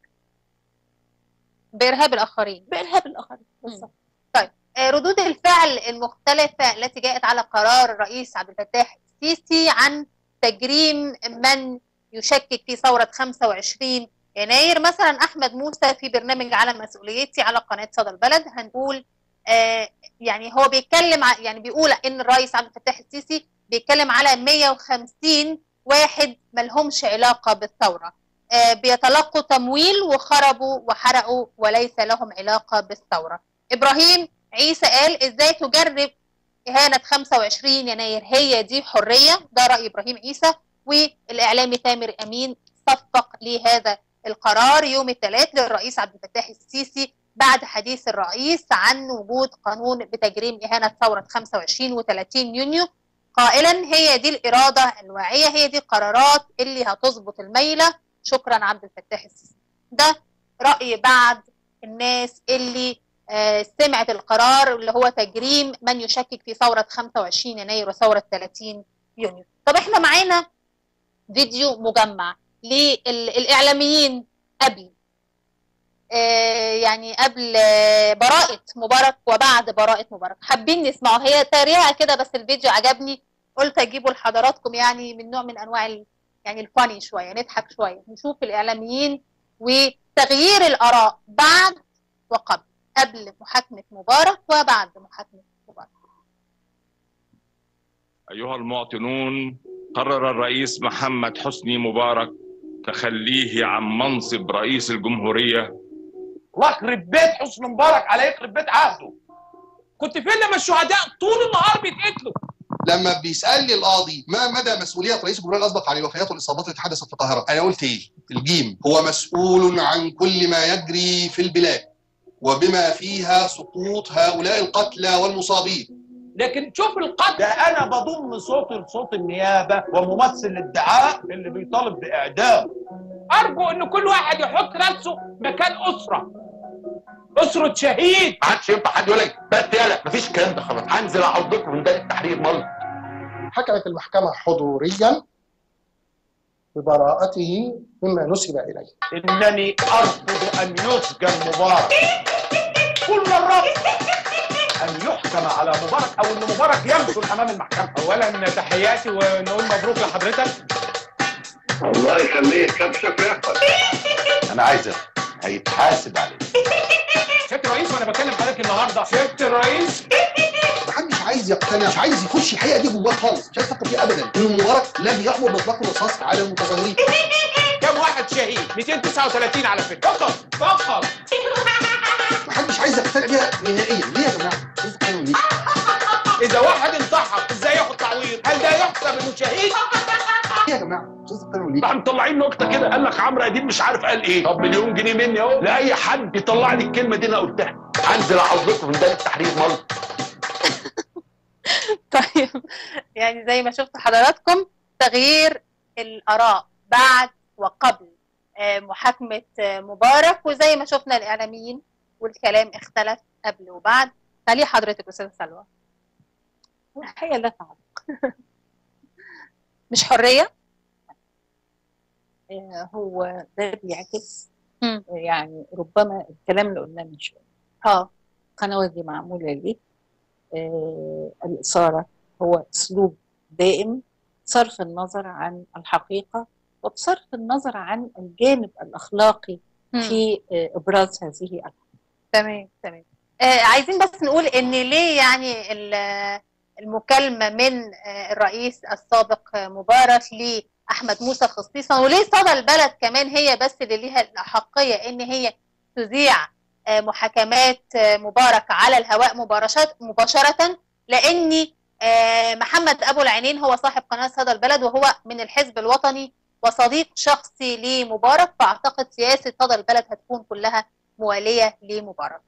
بارهاب الاخرين بارهاب الاخرين بالظبط آه، ردود الفعل المختلفة التي جاءت على قرار الرئيس عبد الفتاح السيسي عن تجريم من يشكك في ثورة 25 يناير مثلا أحمد موسى في برنامج على مسؤوليتي على قناة صدى البلد هنقول آه يعني هو بيتكلم ع- يعني بيقول إن الرئيس عبد الفتاح السيسي بيتكلم على 150 واحد ملهمش علاقة بالثورة آه بيتلقوا تمويل وخربوا وحرقوا وليس لهم علاقة بالثورة إبراهيم عيسى قال ازاي تجرب إهانة 25 يناير هي دي حرية ده رأي إبراهيم عيسى والإعلامي تامر أمين صفق لهذا القرار يوم الثلاث للرئيس عبد الفتاح السيسي بعد حديث الرئيس عن وجود قانون بتجريم إهانة ثورة 25 و30 يونيو قائلا هي دي الإرادة الواعية هي دي القرارات اللي هتظبط الميلة شكرا عبد الفتاح السيسي ده رأي بعض الناس اللي آه، سمعت القرار اللي هو تجريم من يشكك في ثورة 25 يناير وثورة 30 يونيو طب احنا معانا فيديو مجمع للإعلاميين قبل آه، يعني قبل آه، براءة مبارك وبعد براءة مبارك حابين نسمعه هي تريقة كده بس الفيديو عجبني قلت اجيبه لحضراتكم يعني من نوع من انواع ال... يعني الفاني شوية نضحك شوية نشوف الإعلاميين وتغيير الآراء بعد وقبل قبل محاكمة مبارك وبعد محاكمة مبارك أيها المواطنون قرر الرئيس محمد حسني مبارك تخليه عن منصب رئيس الجمهورية الله يخرب بيت حسن مبارك على يخرب بيت عهده كنت فين لما الشهداء طول النهار بيتقتلوا لما بيسالني القاضي ما مدى مسؤوليه رئيس الجمهوريه الاسبق عن الوفيات والاصابات التي حدثت في القاهره؟ انا قلت ايه؟ الجيم هو مسؤول عن كل ما يجري في البلاد وبما فيها سقوط هؤلاء القتلى والمصابين لكن شوف القتل ده انا بضم صوتي لصوت النيابه وممثل الادعاء اللي بيطالب باعدام ارجو ان كل واحد يحط نفسه مكان اسره اسره شهيد ما عادش ينفع حد يقول لك بس يالا مفيش الكلام ده خلاص هنزل اعضكم من دار التحرير مره حكمت المحكمة حضوريا ببراءته مما نسب إليه انني ارفض ان يسجن مبارك كل الرفض ان يحكم على مبارك او ان مبارك يمثل امام المحكمه اولا تحياتي ونقول مبروك لحضرتك الله يخليك كبشك يحفظ انا عايزك هيتحاسب عليك سياده الرئيس وانا بكلم حضرتك النهارده سياده الرئيس محدش عايز يقتنع مش عايز يخش الحقيقه دي جواه خالص مش عايز يفكر فيها ابدا ان مبارك لم يامر باطلاق الرصاص على المتظاهرين كم واحد شهيد 239 على فكره فقط فقط محدش عايز يقتنع بيها نهائيا ليه يا جماعه؟ عايز تقتنعوا ليه؟ اذا واحد انتحر ازاي ياخد تعويض هل ده يحسب انه شهيد ليه يا جماعه؟ مش عايز تقتنعوا ليه؟ راح مطلعين نكته كده قال لك عمرو اديب مش عارف قال ايه طب مليون جنيه مني اهو لاي حد يطلع لي الكلمه دي انا قلتها هنزل اعضكم من ده التحرير مره طيب يعني زي ما شفت حضراتكم تغيير الآراء بعد وقبل آه، محاكمة آه، مبارك وزي ما شفنا الإعلاميين والكلام اختلف قبل وبعد خلي حضرتك أستاذة سلوى الحقيقه لا تعلق مش حرية آه، هو ده بيعكس مم. آه، يعني ربما الكلام اللي قلناه من شويه اه القنوات دي معموله ليه؟ آه الاثاره هو اسلوب دائم صرف النظر عن الحقيقه وبصرف النظر عن الجانب الاخلاقي مم. في آه ابراز هذه الحقيقة. تمام تمام آه عايزين بس نقول ان ليه يعني ال- المكالمه من آه الرئيس السابق آه، مبارك لاحمد موسى خصيصا وليه صدى البلد كمان هي بس اللي ليها الاحقيه ان هي تذيع آه محاكمات آه مبارك على الهواء مباشره مباشره لان آه محمد ابو العينين هو صاحب قناه صدى البلد وهو من الحزب الوطني وصديق شخصي لمبارك فاعتقد سياسه صدى البلد هتكون كلها مواليه لمبارك.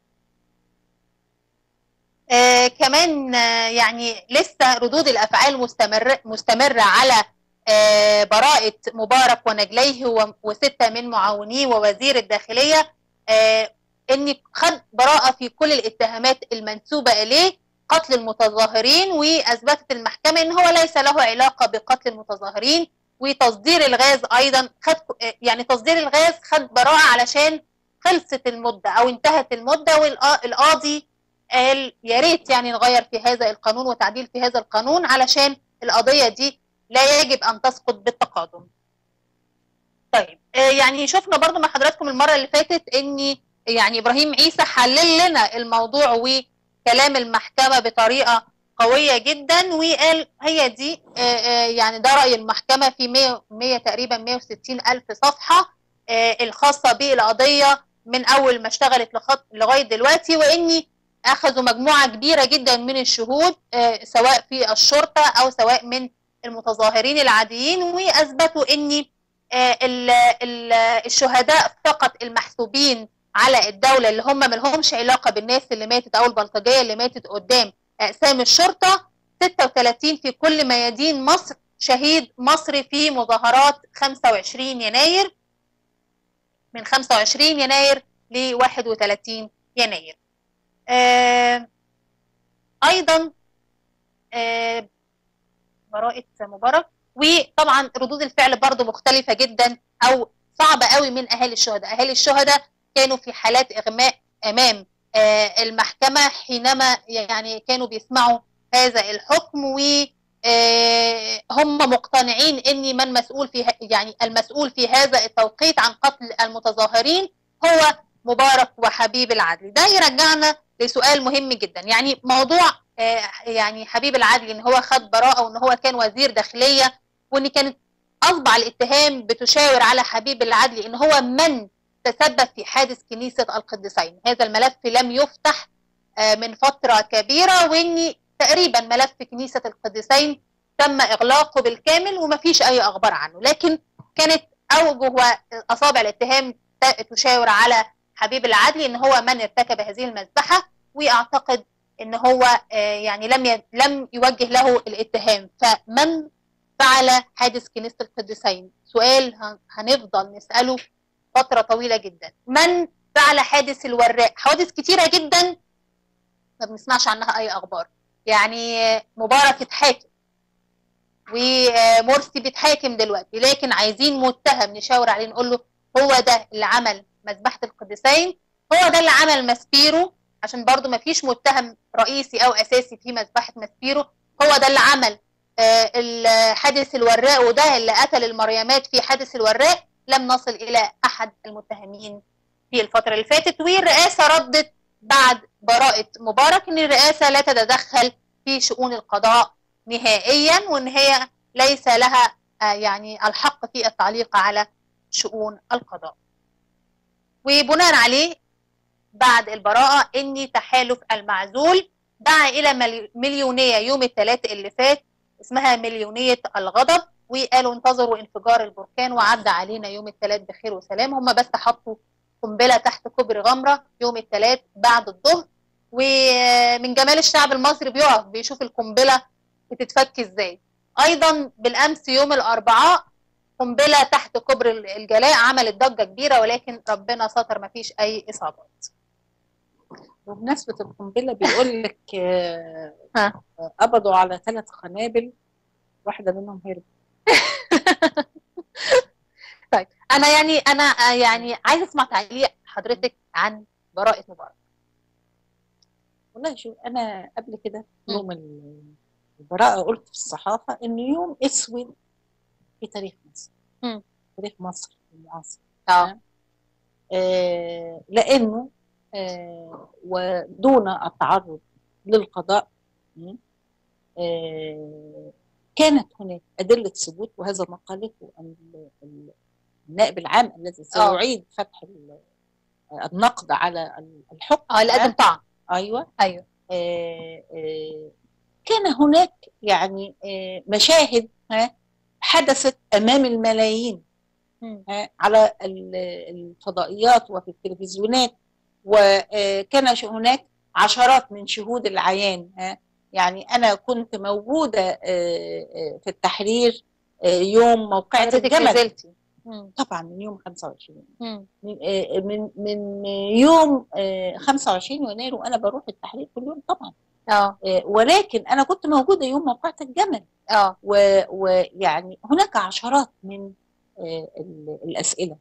آه كمان آه يعني لسه ردود الافعال مستمر مستمره على آه براءه مبارك ونجليه و- وسته من معاونيه ووزير الداخليه آه ان خد براءه في كل الاتهامات المنسوبه اليه قتل المتظاهرين واثبتت المحكمه ان هو ليس له علاقه بقتل المتظاهرين وتصدير الغاز ايضا خد آه، يعني تصدير الغاز خد براءه علشان خلصت المده او انتهت المده والقاضي قال يا ريت يعني نغير في هذا القانون وتعديل في هذا القانون علشان القضيه دي لا يجب ان تسقط بالتقادم. طيب آه، يعني شفنا برضو مع حضراتكم المره اللي فاتت ان يعني ابراهيم عيسى حلل لنا الموضوع وكلام المحكمه بطريقه قويه جدا وقال هي دي آه، آه، يعني ده راي المحكمه في 100 100 تقريبا 160 الف صفحه آه، الخاصه بالقضيه من اول ما اشتغلت لخط- لغايه دلوقتي واني اخذوا مجموعه كبيره جدا من الشهود آه، سواء في الشرطه او سواء من المتظاهرين العاديين واثبتوا ان آه، ال- ال- الشهداء فقط المحسوبين على الدوله اللي هم ما لهمش علاقه بالناس اللي ماتت او البلطجيه اللي ماتت قدام اقسام الشرطه 36 في كل ميادين مصر شهيد مصري في مظاهرات 25 يناير من 25 يناير ل 31 يناير آه ايضا آه براءة مبارك وطبعا ردود الفعل برضو مختلفة جدا او صعبة قوي من اهالي الشهداء اهالي الشهداء كانوا في حالات اغماء امام آه المحكمة حينما يعني كانوا بيسمعوا هذا الحكم و آه، هم مقتنعين ان من مسؤول في ه- يعني المسؤول في هذا التوقيت عن قتل المتظاهرين هو مبارك وحبيب العدل ده يرجعنا لسؤال مهم جدا يعني موضوع آه، يعني حبيب العدل ان هو خد براءه وان هو كان وزير داخليه وان كانت اصبح الاتهام بتشاور على حبيب العدل ان هو من تسبب في حادث كنيسه القديسين هذا الملف لم يفتح آه، من فتره كبيره وان تقريبا ملف كنيسه القديسين تم اغلاقه بالكامل ومفيش اي اخبار عنه لكن كانت اوجه واصابع الاتهام ت- تشاور على حبيب العدلي ان هو من ارتكب هذه المذبحه واعتقد ان هو آه، يعني لم ي- لم يوجه له الاتهام فمن فعل حادث كنيسه القديسين سؤال هن- هنفضل نساله فتره طويله جدا من فعل حادث الوراق حوادث كتيره جدا ما بنسمعش عنها اي اخبار يعني آه، مبارك اتحاكم ومرسي بيتحاكم دلوقتي لكن عايزين متهم نشاور عليه نقول له هو ده اللي عمل مذبحه القديسين هو ده اللي عمل ماسبيرو عشان برضو ما فيش متهم رئيسي او اساسي في مذبحه ماسبيرو هو ده اللي عمل آه، الحادث الوراق وده اللي قتل المريمات في حادث الوراق لم نصل الى احد المتهمين في الفتره اللي فاتت والرئاسه ردت بعد براءه مبارك ان الرئاسه لا تتدخل في شؤون القضاء نهائيا وان هي ليس لها آه، يعني الحق في التعليق على شؤون القضاء وبناء عليه بعد البراءة إن تحالف المعزول دعا إلى ملي- مليونية يوم الثلاث اللي فات اسمها مليونية الغضب وقالوا انتظروا انفجار البركان وعدى علينا يوم الثلاث بخير وسلام هم بس حطوا قنبلة تحت كوبري غمرة يوم الثلاث بعد الظهر ومن جمال الشعب المصري بيقف بيشوف القنبلة بتتفك ازاي ايضا بالامس يوم الاربعاء قنبله تحت كوبري الجلاء عملت ضجه كبيره ولكن ربنا ستر ما فيش اي اصابات بمناسبة القنبلة بيقول لك آه، ها. آه، قبضوا على ثلاث قنابل واحدة منهم هربت انا يعني انا آه، يعني عايزه اسمع تعليق حضرتك عن براءه مبارك والله شو أنا قبل كده يوم ال- البراءة قلت في الصحافة إنه يوم أسود في تاريخ مصر مم. تاريخ مصر المعاصر اه آه، لانه آه، ودون التعرض للقضاء م، آه، كانت هناك ادله ثبوت وهذا ما قالته ال- ال- النائب العام الذي سيعيد فتح ال- النقد على ال- الحكم اه اللي قدم طعن ايوه ايوه آه، آه، كان هناك يعني آه، مشاهد ها حدثت امام الملايين مم. ها، على ال- الفضائيات وفي التلفزيونات وكان ش- هناك عشرات من شهود العيان ها. يعني انا كنت موجوده آه، آه، في التحرير آه، يوم موقعة حضرتك الجمل نزلتي مم. طبعا من يوم 25 مم. من آه، من من يوم آه، 25 يناير وانا بروح التحرير كل يوم طبعا اه آه، ولكن انا كنت موجوده يوم موقعة الجمل اه و- ويعني هناك عشرات من آه، ال- الأسئلة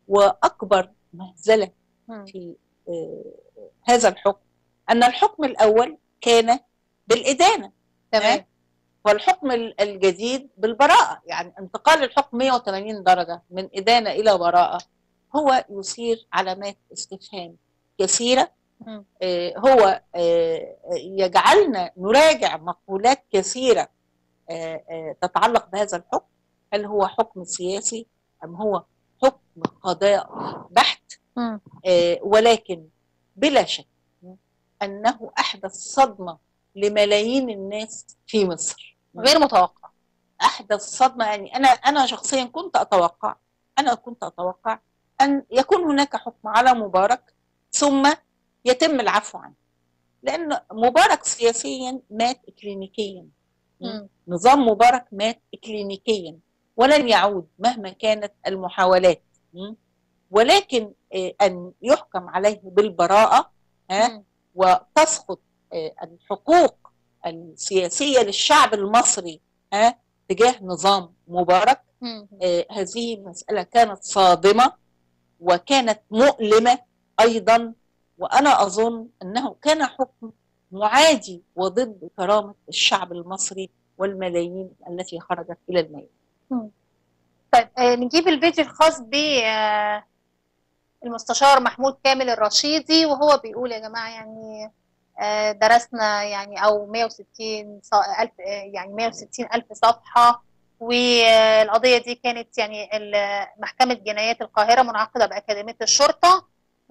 وأكبر مهزلة مم. في آه، هذا الحكم أن الحكم الأول كان بالإدانة تمام والحكم ال- الجديد بالبراءة يعني انتقال الحكم 180 درجة من إدانة إلى براءة هو يثير علامات استفهام كثيرة مم. آه، هو آه، يجعلنا نراجع مقولات كثيرة آه، آه، تتعلق بهذا الحكم هل هو حكم سياسي أم هو حكم قضاء بحت مم. آه، ولكن بلا شك أنه أحدث صدمة لملايين الناس في مصر غير متوقع احدث صدمه يعني انا انا شخصيا كنت اتوقع انا كنت اتوقع ان يكون هناك حكم على مبارك ثم يتم العفو عنه لان مبارك سياسيا مات اكلينيكيا مم. نظام مبارك مات اكلينيكيا ولن يعود مهما كانت المحاولات م? ولكن آه، ان يحكم عليه بالبراءه ها مم. وتسقط آه، الحقوق السياسيه للشعب المصري ها تجاه نظام مبارك مم. آه، هذه مسألة كانت صادمة وكانت مؤلمة أيضا وأنا أظن أنه كان حكم معادي وضد كرامة الشعب المصري والملايين التي خرجت إلى الميدان طيب آه، نجيب الفيديو الخاص ب آه، المستشار محمود كامل الرشيدي وهو بيقول يا جماعة يعني آه، درسنا يعني أو 160 ص- ألف آه، يعني 160 ألف صفحة والقضية دي كانت يعني ال- محكمة جنايات القاهرة منعقدة بأكاديمية الشرطة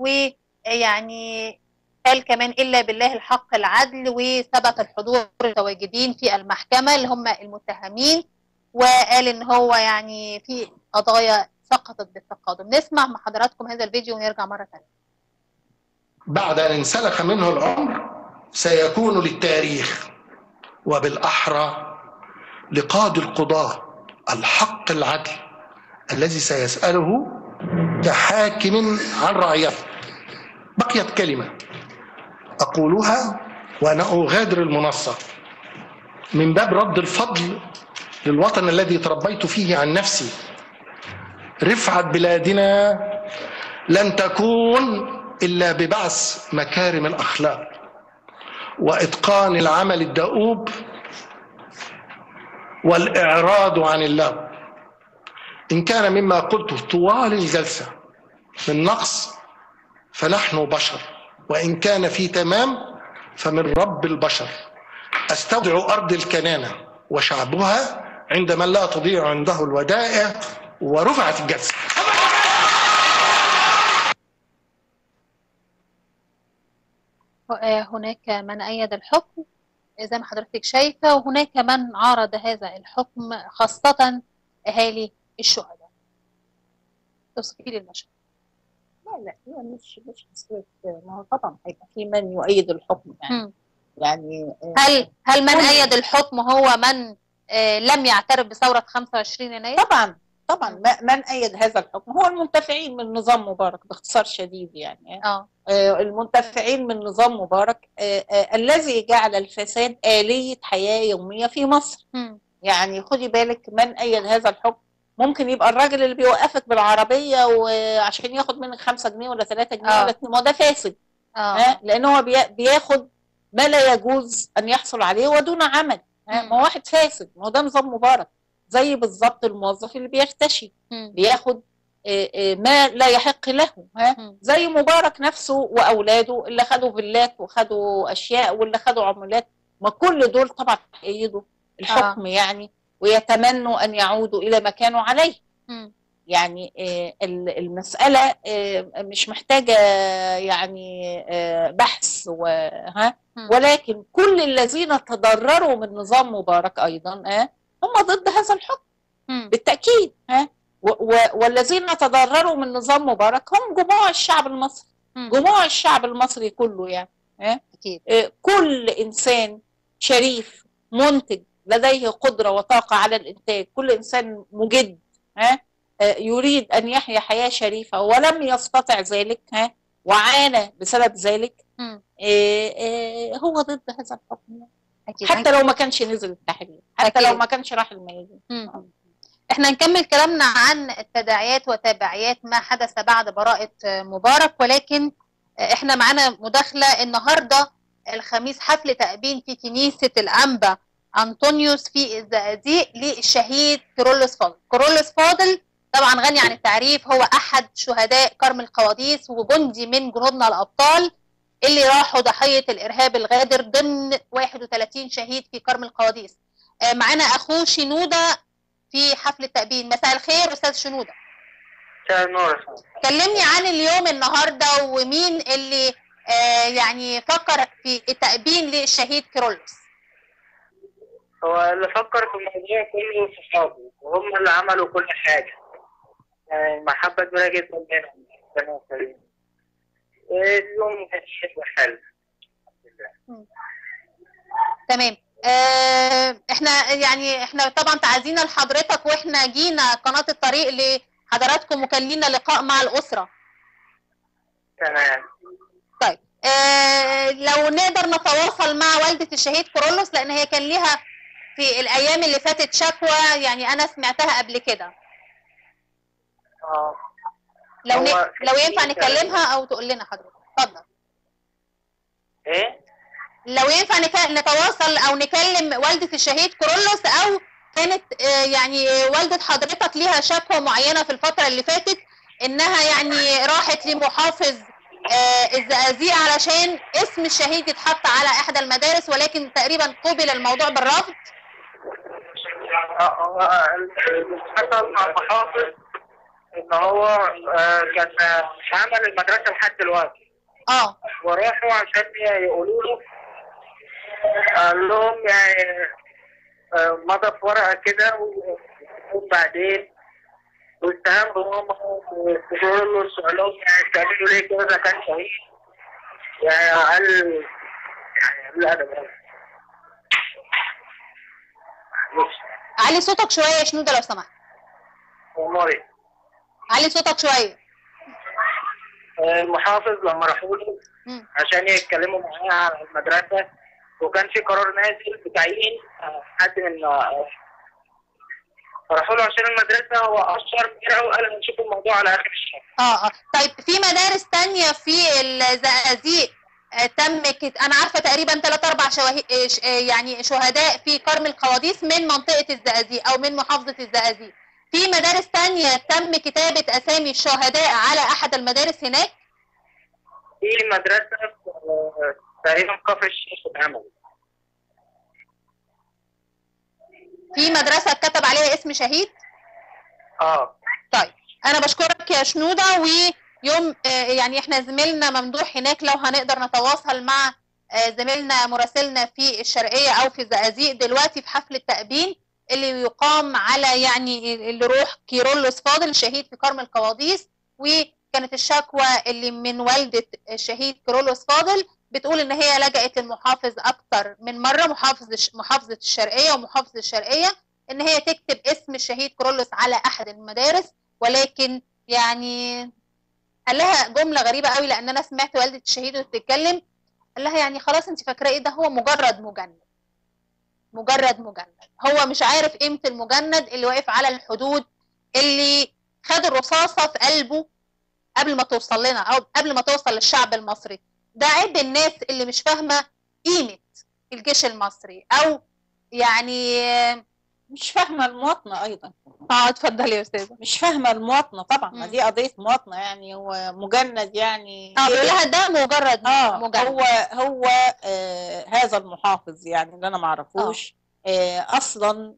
ويعني قال كمان إلا بالله الحق العدل وثبت الحضور المتواجدين في المحكمة اللي هم المتهمين وقال ان هو يعني في قضايا سقطت بالتقادم نسمع مع حضراتكم هذا الفيديو ونرجع مره ثانيه بعد أن انسلخ منه العمر سيكون للتاريخ وبالأحرى لقاضي القضاة الحق العدل الذي سيسأله كحاكم عن رعيته بقيت كلمة أقولها وأنا أغادر المنصة من باب رد الفضل للوطن الذي تربيت فيه عن نفسي رفعة بلادنا لن تكون إلا ببعث مكارم الأخلاق وإتقان العمل الدؤوب والإعراض عن اللغو إن كان مما قلته طوال الجلسة من نقص فنحن بشر وإن كان في تمام فمن رب البشر أستودع أرض الكنانة وشعبها عند من لا تضيع عنده الودائع ورفعت الجلسة آه، هناك من أيد الحكم زي ما حضرتك شايفة وهناك من عارض هذا الحكم خاصة أهالي الشهداء توصفي لي المشهد لا لا هي مش مش مسألة ما هو طبعا هيبقى في من يؤيد الحكم يعني مم. يعني آه، هل هل من كل- أيد الحكم هو من آه، لم يعترف بثورة 25 يناير؟ طبعا طبعا ما- من أيد هذا الحكم هو المنتفعين من نظام مبارك باختصار شديد يعني اه آه، المنتفعين من نظام مبارك آه، آه، الذي جعل الفساد آلية حياة يومية في مصر مم. يعني خدي بالك من أيد هذا الحكم ممكن يبقى الراجل اللي بيوقفك بالعربية وعشان ياخد منك خمسة جنيه ولا ثلاثة جنيه آه. ولا اتنين ما هو ده فاسد اه ها لان هو بي- بياخد ما لا يجوز ان يحصل عليه ودون عمل ها مم. ما هو واحد فاسد ما هو ده نظام مبارك زي بالظبط الموظف اللي بيختشي مم. بياخد آه، آه، ما لا يحق له ها مم. زي مبارك نفسه واولاده اللي خدوا فيلات وخدوا اشياء واللي خدوا عمولات ما كل دول طبعا يأيدوا الحكم يعني ويتمنوا ان يعودوا الى ما كانوا عليه مم. يعني آه، ال- المسألة آه، مش محتاجة يعني آه، بحث وها مم. ولكن كل الذين تضرروا من نظام مبارك أيضا آه، هم ضد هذا الحكم مم. بالتأكيد ها و- و- والذين تضرروا من نظام مبارك هم جموع الشعب المصري مم. جموع الشعب المصري كله يعني ها أكيد آه، كل إنسان شريف منتج لديه قدرة وطاقة على الإنتاج كل إنسان مجد ها آه، يريد أن يحيا حياة شريفة ولم يستطع ذلك ها وعانى بسبب ذلك مم. آه، آه، هو ضد هذا الحكم أكيد حتى لو ما كانش نزل التحرير حتى أكيد. لو ما كانش راح الميادين مم. احنا نكمل كلامنا عن التداعيات وتبعيات ما حدث بعد براءة مبارك ولكن احنا معانا مداخلة النهاردة الخميس حفل تأبين في كنيسة الأنبا أنطونيوس في الزقازيق للشهيد كيرلس فاضل كيرلس فاضل طبعا غني عن التعريف هو أحد شهداء كرم القواديس وجندي من جنودنا الأبطال اللي راحوا ضحية الإرهاب الغادر ضمن 31 شهيد في كرم القواديس آه، معانا أخوه شنودة في حفل التأبين مساء الخير أستاذ شنودة مساء النور كلمني عن اليوم النهاردة ومين اللي آه يعني فكر في التأبين للشهيد كيرلس هو اللي فكر في الموضوع كله صحابي وهم اللي عملوا كل حاجة يعني محبة كبيرة جدا بينهم كانوا كريم اليوم كان شكله حلو تمام آه احنا يعني احنا طبعا تعزينا لحضرتك واحنا جينا قناة الطريق لحضراتكم وكان لينا لقاء مع الأسرة تمام طيب آه لو نقدر نتواصل مع والدة الشهيد كيرلس لأن هي كان ليها في الأيام اللي فاتت شكوى يعني أنا سمعتها قبل كده اه لو ن... هو لو ينفع في- نكلمها أو تقول لنا حضرتك اتفضل ايه لو ينفع نك- نتواصل او نكلم والدة الشهيد كورولوس او كانت آه، يعني والدة حضرتك ليها شكوى معينة في الفترة اللي فاتت انها يعني راحت لمحافظ آه، الزقازيق علشان اسم الشهيد يتحط على احدى المدارس ولكن تقريبا قبل الموضوع بالرفض آه، هو اللي حصل مع المحافظ ان هو آه، كان مش عمل المدرسة لحد دلوقتي اه وراحوا عشان يقولوا له قال لهم يعني آه، مضى في ورقة كده و- وبعدين واتهم بهم وقالوا له سؤال لهم يعني بتعملوا ليه كده ده كان شهيد يعني قال يعني قال الأدب يعني. معلش علي صوتك شوية يا شنودة لو سمحت والله علي صوتك شوية آه، المحافظ لما راحوا له مم. عشان يتكلموا معاه على المدرسة وكان في قرار نازل بتعيين آه، حد من آه، راحوا له عشان المدرسة هو أشر كتير أوي قال هنشوف الموضوع على آخر الشهر اه اه طيب في مدارس تانية في ال- آه، زقازيق آه، تم كت... انا عارفه تقريبا ثلاث اربع شواهي... آه، ش- آه، يعني شهداء في كرم القواديس من منطقه الزقازيق او من محافظه الزقازيق في مدارس تانية تم كتابه اسامي الشهداء على احد المدارس هناك في مدرسة في آه، تقريبا كفر الشيخ اتعمل في مدرسه اتكتب عليها اسم شهيد اه طيب انا بشكرك يا شنوده ويوم آه، يعني احنا زميلنا ممدوح هناك لو هنقدر نتواصل مع آه، زميلنا مراسلنا في الشرقيه او في الزقازيق دلوقتي في حفل التأبين اللي يقام على يعني اللي روح كيرلس فاضل شهيد في كرم القواديس وكانت الشكوى اللي من والده الشهيد كيرلس فاضل بتقول ان هي لجأت للمحافظ اكتر من مره محافظ الش- محافظه الشرقيه ومحافظه الشرقيه ان هي تكتب اسم الشهيد كرولوس على احد المدارس ولكن يعني قال لها جمله غريبه قوي لان انا سمعت والده الشهيد بتتكلم قال لها يعني خلاص انت فاكره ايه ده هو مجرد مجند مجرد مجند هو مش عارف قيمه المجند اللي واقف على الحدود اللي خد الرصاصه في قلبه قبل ما توصل لنا او قبل ما توصل للشعب المصري ده عيب الناس اللي مش فاهمه قيمه الجيش المصري او يعني مش فاهمه المواطنه ايضا اه اتفضلي يا استاذه مش فاهمه المواطنه طبعا ما مم. دي قضيه مواطنه يعني هو مجند يعني اه بيقول لها ده مجرد اه مجرد هو هو آه هذا المحافظ يعني اللي انا ما اعرفوش آه اصلا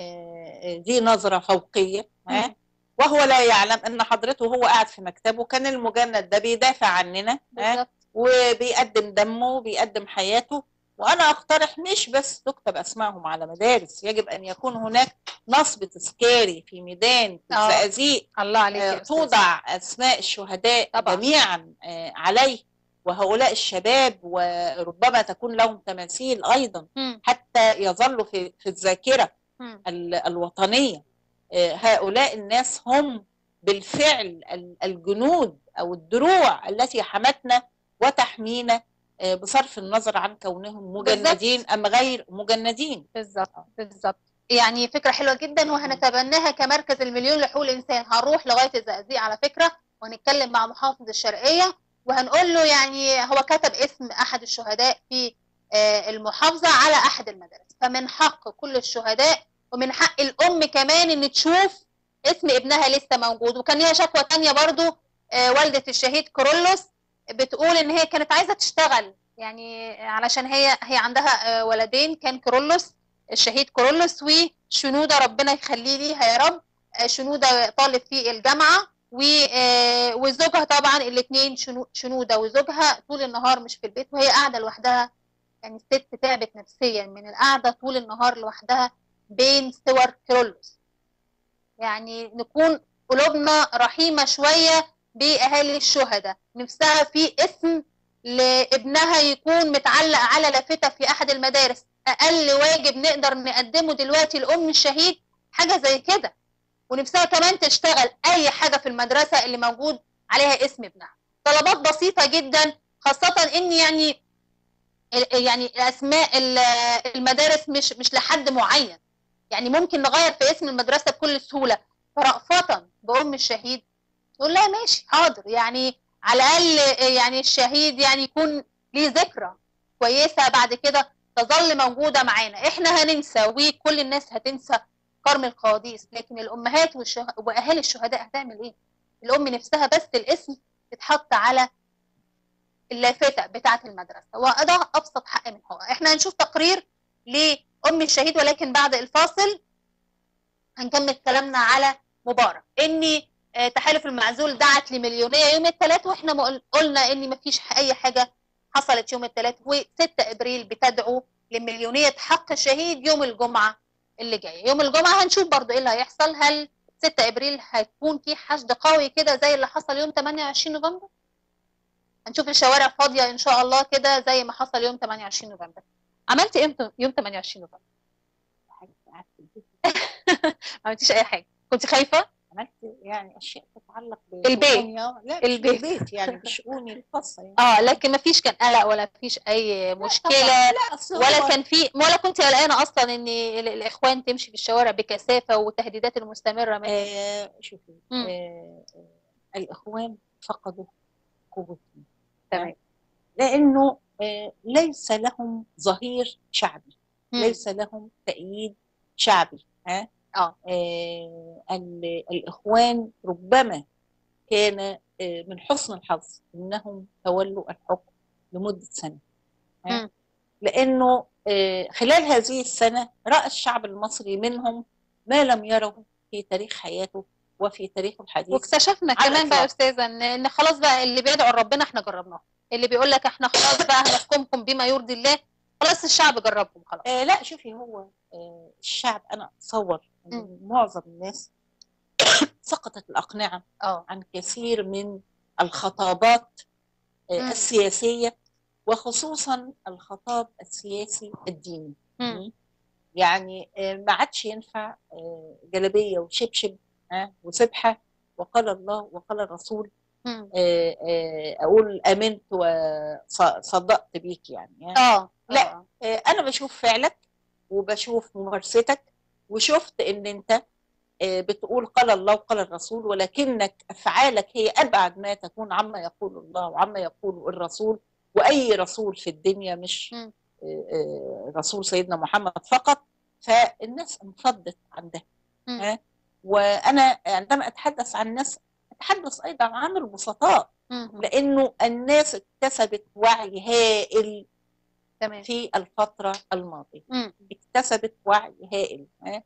آه دي نظره فوقيه ها مم. وهو لا يعلم ان حضرته وهو قاعد في مكتبه كان المجند ده بيدافع عننا ها بالظبط وبيقدم دمه وبيقدم حياته وانا اقترح مش بس تكتب اسمائهم على مدارس يجب ان يكون هناك نصب تذكاري في ميدان في آه. الزقازيق الله عليك آه، يا أستاذة. توضع اسماء الشهداء طبعاً. جميعا آه، عليه وهؤلاء الشباب وربما تكون لهم تماثيل ايضا مم. حتى يظلوا في في الذاكره مم. ال- الوطنيه آه، هؤلاء الناس هم بالفعل ال- الجنود او الدروع التي حمتنا وتحمينا آه، بصرف النظر عن كونهم مجندين ام غير مجندين بالظبط بالظبط يعني فكره حلوه جدا وهنتبناها كمركز المليون لحقوق الانسان هنروح لغايه الزقازيق على فكره وهنتكلم مع محافظ الشرقيه وهنقول له يعني هو كتب اسم احد الشهداء في آه، المحافظه على احد المدارس فمن حق كل الشهداء ومن حق الام كمان ان تشوف اسم ابنها لسه موجود وكان ليها شكوى تانية برضو آه، والده الشهيد كورولوس بتقول ان هي كانت عايزه تشتغل يعني علشان هي هي عندها آه، ولدين كان كورولوس الشهيد كورولوس وشنوده ربنا يخليه ليها يا رب آه، شنوده طالب في الجامعه و- آه، وزوجها طبعا الاثنين شنوده وزوجها طول النهار مش في البيت وهي قاعده لوحدها يعني الست تعبت نفسيا من القعده طول النهار لوحدها بين صور كيرلس يعني نكون قلوبنا رحيمه شويه باهالي الشهداء نفسها في اسم لابنها يكون متعلق على لافته في احد المدارس اقل واجب نقدر نقدمه دلوقتي لام الشهيد حاجه زي كده ونفسها كمان تشتغل اي حاجه في المدرسه اللي موجود عليها اسم ابنها طلبات بسيطه جدا خاصه ان يعني يعني اسماء ال- المدارس مش مش لحد معين يعني ممكن نغير في اسم المدرسه بكل سهوله فرأفة بام الشهيد تقول لها ماشي حاضر يعني على الاقل يعني الشهيد يعني يكون ليه ذكرى كويسه بعد كده تظل موجوده معانا احنا هننسى وكل الناس هتنسى كرم القواديس لكن الامهات والشه... واهالي الشهداء هتعمل ايه الام نفسها بس الاسم يتحط على اللافته بتاعه المدرسه وده ابسط حق من حقوق احنا هنشوف تقرير لام الشهيد ولكن بعد الفاصل هنكمل كلامنا على مبارك اني آه، تحالف المعزول دعت لمليونيه يوم الثلاث واحنا ما قل- قلنا ان مفيش اي حاجه حصلت يوم الثلاث و6 ابريل بتدعو لمليونيه حق الشهيد يوم الجمعه اللي جايه يوم الجمعه هنشوف برضو ايه اللي هيحصل هل 6 ابريل هيكون في حشد قوي كده زي اللي حصل يوم 28 نوفمبر هنشوف الشوارع فاضيه ان شاء الله كده زي ما حصل يوم 28 نوفمبر عملت ايه يوم- يوم 28 نوفمبر ما عملتيش اي حاجه كنت خايفه عملت يعني اشياء تتعلق البيت. بشؤوني، لا مش البيت. البيت يعني بشؤوني الخاصه يعني اه لكن ما فيش كان قلق ولا فيش اي مشكله لا أصل ولا هو- كان في ولا كنت قلقانه اصلا ان ال- الاخوان تمشي في الشوارع بكثافه والتهديدات المستمره من آه شوفي مم. آه آه، الاخوان فقدوا قوتهم تمام لانه آه، ليس لهم ظهير شعبي مم. ليس لهم تأييد شعبي ها اه آه، ال- الإخوان ربما كان آه، من حسن الحظ أنهم تولوا الحكم لمدة سنة ها؟ مم. لأنه آه، خلال هذه السنة رأى الشعب المصري منهم ما لم يره في تاريخ حياته وفي تاريخه الحديث واكتشفنا على كمان بقى يا الإطلاق. استاذه ان ان خلاص بقى اللي بيدعو لربنا احنا جربناه اللي بيقول لك احنا خلاص بقى هنحكمكم بما يرضي الله خلاص الشعب جربكم خلاص آه لا شوفي هو آه الشعب انا اتصور ان مم. معظم الناس سقطت الاقنعه اه عن كثير من الخطابات آه مم. السياسيه وخصوصا الخطاب السياسي الديني مم. يعني آه ما عادش ينفع آه جلبيه وشبشب آه وسبحه وقال الله وقال الرسول مم. آه آه اقول امنت وصدقت بيك يعني اه لا. آه. آه، انا بشوف فعلك وبشوف ممارستك وشفت ان انت آه، بتقول قال الله وقال الرسول ولكنك افعالك هي ابعد ما تكون عما يقول الله وعما يقول الرسول واي رسول في الدنيا مش مم. آه، آه، رسول سيدنا محمد فقط فالناس انفضت عن ده مم. ها؟ وانا عندما اتحدث عن الناس اتحدث ايضا عن البسطاء مم. لانه الناس اكتسبت وعي هائل تمام في الفترة الماضية مم. اكتسبت وعي هائل ها؟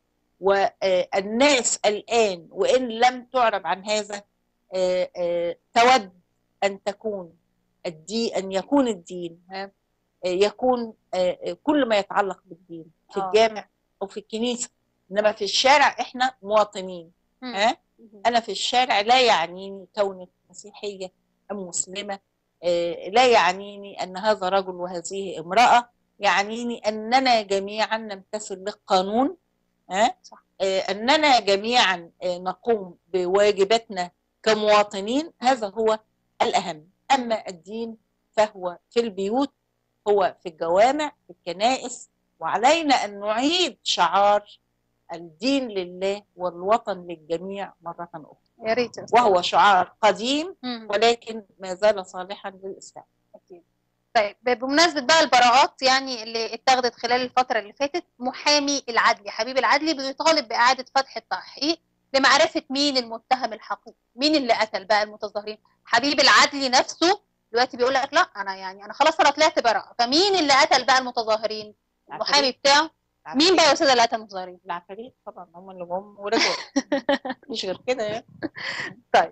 والناس الآن وإن لم تعرب عن هذا آه، آه، تود أن تكون الدين أن يكون الدين ها؟ آه، يكون آه، آه، كل ما يتعلق بالدين في آه. الجامع أو في الكنيسة إنما في الشارع إحنا مواطنين مم. ها؟ مم. أنا في الشارع لا يعنيني كونك مسيحية أم مسلمة آه، لا يعنيني أن هذا رجل وهذه امرأة يعنيني أننا جميعا نمتثل للقانون ها؟ صح. آه، أننا جميعا آه، نقوم بواجباتنا كمواطنين هذا هو الأهم أما الدين فهو في البيوت هو في الجوامع في الكنائس وعلينا أن نعيد شعار الدين لله والوطن للجميع مرة أخرى يا ريت يا أستاذ. وهو شعار قديم مم. ولكن ما زال صالحا للإسلام أكيد. طيب ب- بمناسبة بقى البراءات يعني اللي اتخذت خلال الفترة اللي فاتت محامي العدلي حبيب العدلي بيطالب بإعادة فتح التحقيق لمعرفة مين المتهم الحقيقي مين اللي قتل بقى المتظاهرين حبيب العدلي نفسه دلوقتي بيقول لك لا انا يعني انا خلاص انا طلعت براءة فمين اللي قتل بقى المتظاهرين المحامي بتاعه مين بقى يا استاذ اللي قتل المتظاهرين العفاريت طبعا هم اللي جم ورجعوا مش غير كده يعني طيب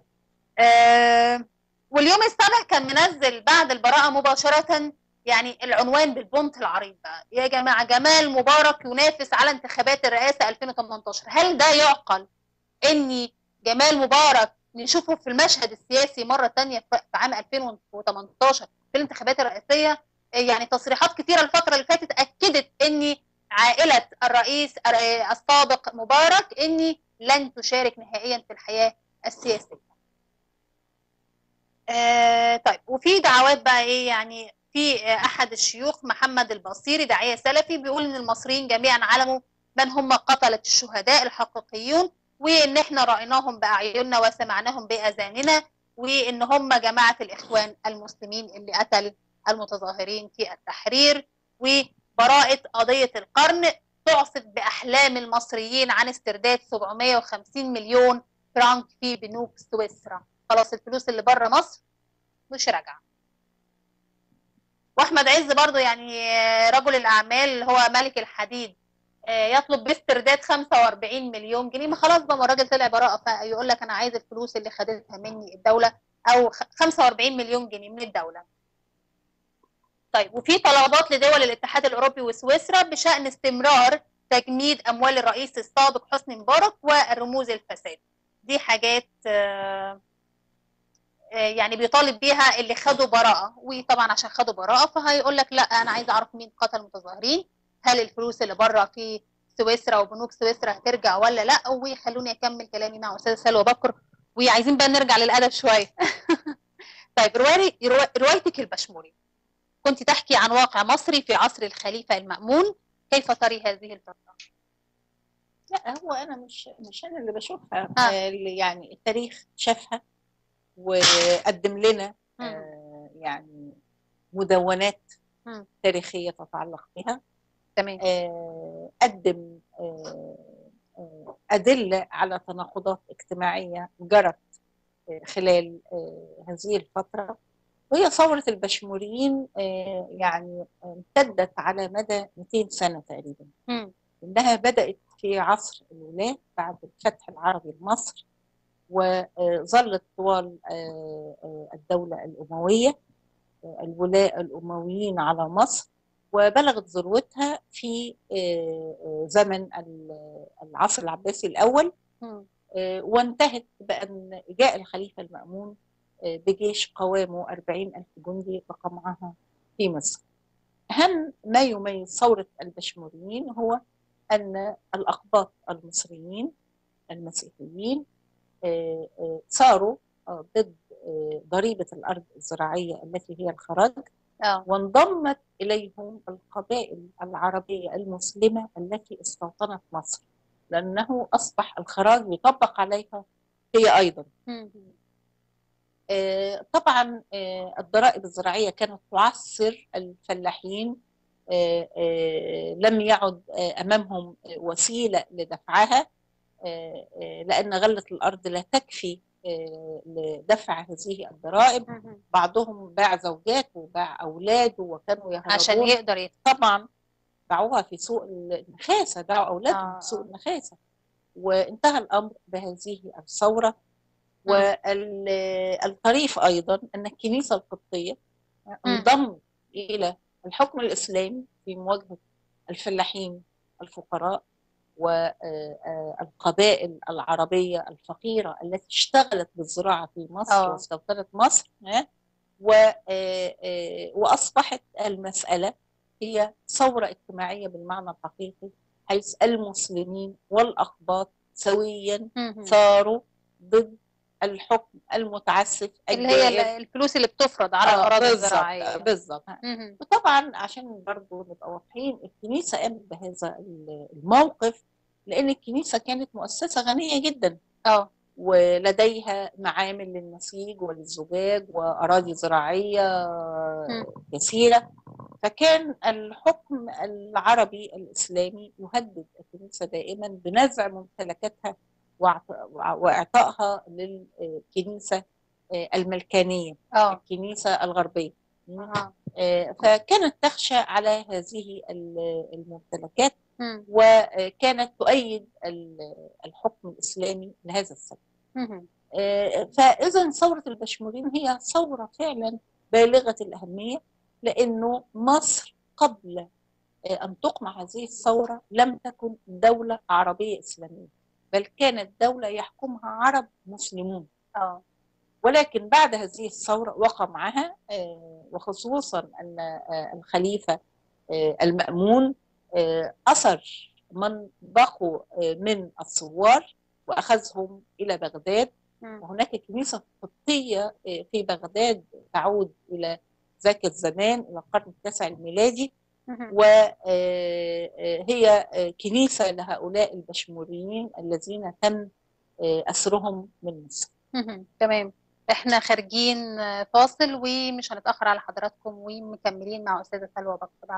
آه واليوم السابع كان منزل بعد البراءة مباشرة يعني العنوان بالبنط العريض بقى يا جماعة جمال مبارك ينافس على انتخابات الرئاسة 2018 هل ده يعقل ان جمال مبارك نشوفه في المشهد السياسي مرة تانية في في عام 2018 في الانتخابات الرئاسية يعني تصريحات كتيرة الفترة اللي فاتت أكدت ان عائلة الرئيس السابق مبارك ان لن تشارك نهائيا في الحياة السياسية آه طيب وفي دعوات بقى ايه يعني في آه، احد الشيوخ محمد البصيري داعيه سلفي بيقول ان المصريين جميعا علموا من هم قتلة الشهداء الحقيقيون وان احنا رايناهم باعيننا وسمعناهم باذاننا وان هم جماعه الاخوان المسلمين اللي قتل المتظاهرين في التحرير وبراءه قضيه القرن تعصف باحلام المصريين عن استرداد 750 مليون فرنك في بنوك سويسرا خلاص الفلوس اللي بره مصر مش راجعه واحمد عز برضو يعني آه، رجل الاعمال اللي هو ملك الحديد آه، يطلب باسترداد 45 مليون جنيه ما خلاص بقى ما الراجل طلع براءه فيقول لك انا عايز الفلوس اللي خدتها مني الدوله او خ- 45 مليون جنيه من الدوله طيب وفي طلبات لدول الاتحاد الاوروبي وسويسرا بشان استمرار تجميد اموال الرئيس السابق حسني مبارك والرموز الفساد دي حاجات آه، آه، يعني بيطالب بيها اللي خدوا براءة وطبعا عشان خدوا براءة فهيقول لك لا أنا عايز أعرف مين قتل المتظاهرين هل الفلوس اللي بره في سويسرا وبنوك سويسرا هترجع ولا لا وخلوني أكمل كلامي مع أستاذ سلوى بكر وعايزين بقى نرجع للأدب شوية طيب رواية روايتك البشمولي كنت تحكي عن واقع مصري في عصر الخليفة المأمون كيف تري هذه الفترة؟ لا هو انا مش مش انا اللي بشوفها آه. آه. اللي يعني التاريخ شافها وقدم لنا مم. آه يعني مدونات مم. تاريخيه تتعلق بها تمام آه، قدم آه، آه، أدلة على تناقضات اجتماعية جرت آه، خلال آه، هذه الفترة وهي ثورة البشموريين آه، يعني امتدت على مدى 200 سنة تقريبا مم. إنها بدأت في عصر الولاة بعد الفتح العربي لمصر وظلت طوال آه، آه، الدولة الأموية آه، الولاء الأمويين على مصر وبلغت ذروتها في آه، آه، زمن ال- العصر العباسي الأول مم. آه، وانتهت بأن جاء الخليفة المأمون آه، بجيش قوامه 40 ألف جندي وقمعها في مصر أهم ما يميز ثورة البشموريين هو أن الأقباط المصريين المسيحيين آه، آه، صاروا آه، ضد آه، ضريبة الأرض الزراعية التي هي الخراج اه وانضمت إليهم القبائل العربية المسلمة التي استوطنت مصر لأنه أصبح الخراج يطبق عليها هي أيضا مم. آه، طبعا آه، الضرائب الزراعية كانت تعثر الفلاحين آه، آه، لم يعد آه، أمامهم وسيلة لدفعها آه، آه، لأن غلة الأرض لا تكفي آه، لدفع هذه الضرائب مم. بعضهم باع زوجاته وباع أولاده وكانوا يهربون عشان يقدر يدفع طبعا باعوها في سوق النخاسة باعوا أولادهم آه. في سوق النخاسة وانتهى الأمر بهذه الثورة مم. والطريف أيضا أن الكنيسة القبطية انضمت إلى الحكم الإسلامي في مواجهة الفلاحين الفقراء والقبائل العربية الفقيرة التي اشتغلت بالزراعة في مصر آه. واستوطنت مصر ها؟ و- آه، آه، وأصبحت المسألة هي ثورة اجتماعية بالمعنى الحقيقي حيث المسلمين والأقباط سويا مم. صاروا ضد الحكم المتعسف اللي هي الجائر. ال- الفلوس اللي بتفرض على آه، الأراضي بالظبط، الزراعية بالظبط مم. وطبعا عشان برضو نبقى واضحين الكنيسة قامت بهذا الموقف لأن الكنيسة كانت مؤسسة غنية جدا اه ولديها معامل للنسيج وللزجاج وأراضي زراعية مم. كثيرة فكان الحكم العربي الإسلامي يهدد الكنيسة دائما بنزع ممتلكاتها وإعط- وإعطائها للكنيسة الملكانية اه الكنيسة الغربية آه. آه، فكانت تخشى على هذه ال- الممتلكات مم. وكانت تؤيد ال- الحكم الإسلامي لهذا السبب مم. آه، فإذا ثورة البشمولين هي ثورة فعلا بالغة الأهمية لأنه مصر قبل آه، أن تقمع هذه الثورة لم تكن دولة عربية إسلامية بل كانت دولة يحكمها عرب مسلمون اه ولكن بعد هذه الثورة وقع معها آه، وخصوصا أن آه، الخليفة آه، المأمون آه، أثر من بقوا آه، من الثوار وأخذهم إلى بغداد مم. وهناك كنيسة قبطية آه، في بغداد تعود إلى ذاك الزمان إلى القرن التاسع الميلادي مم. وهي كنيسة لهؤلاء البشموريين الذين تم آه، أسرهم من مصر مهم. تمام احنا خارجين فاصل ومش هنتأخر على حضراتكم ومكملين مع أستاذة سلوى بكر بعد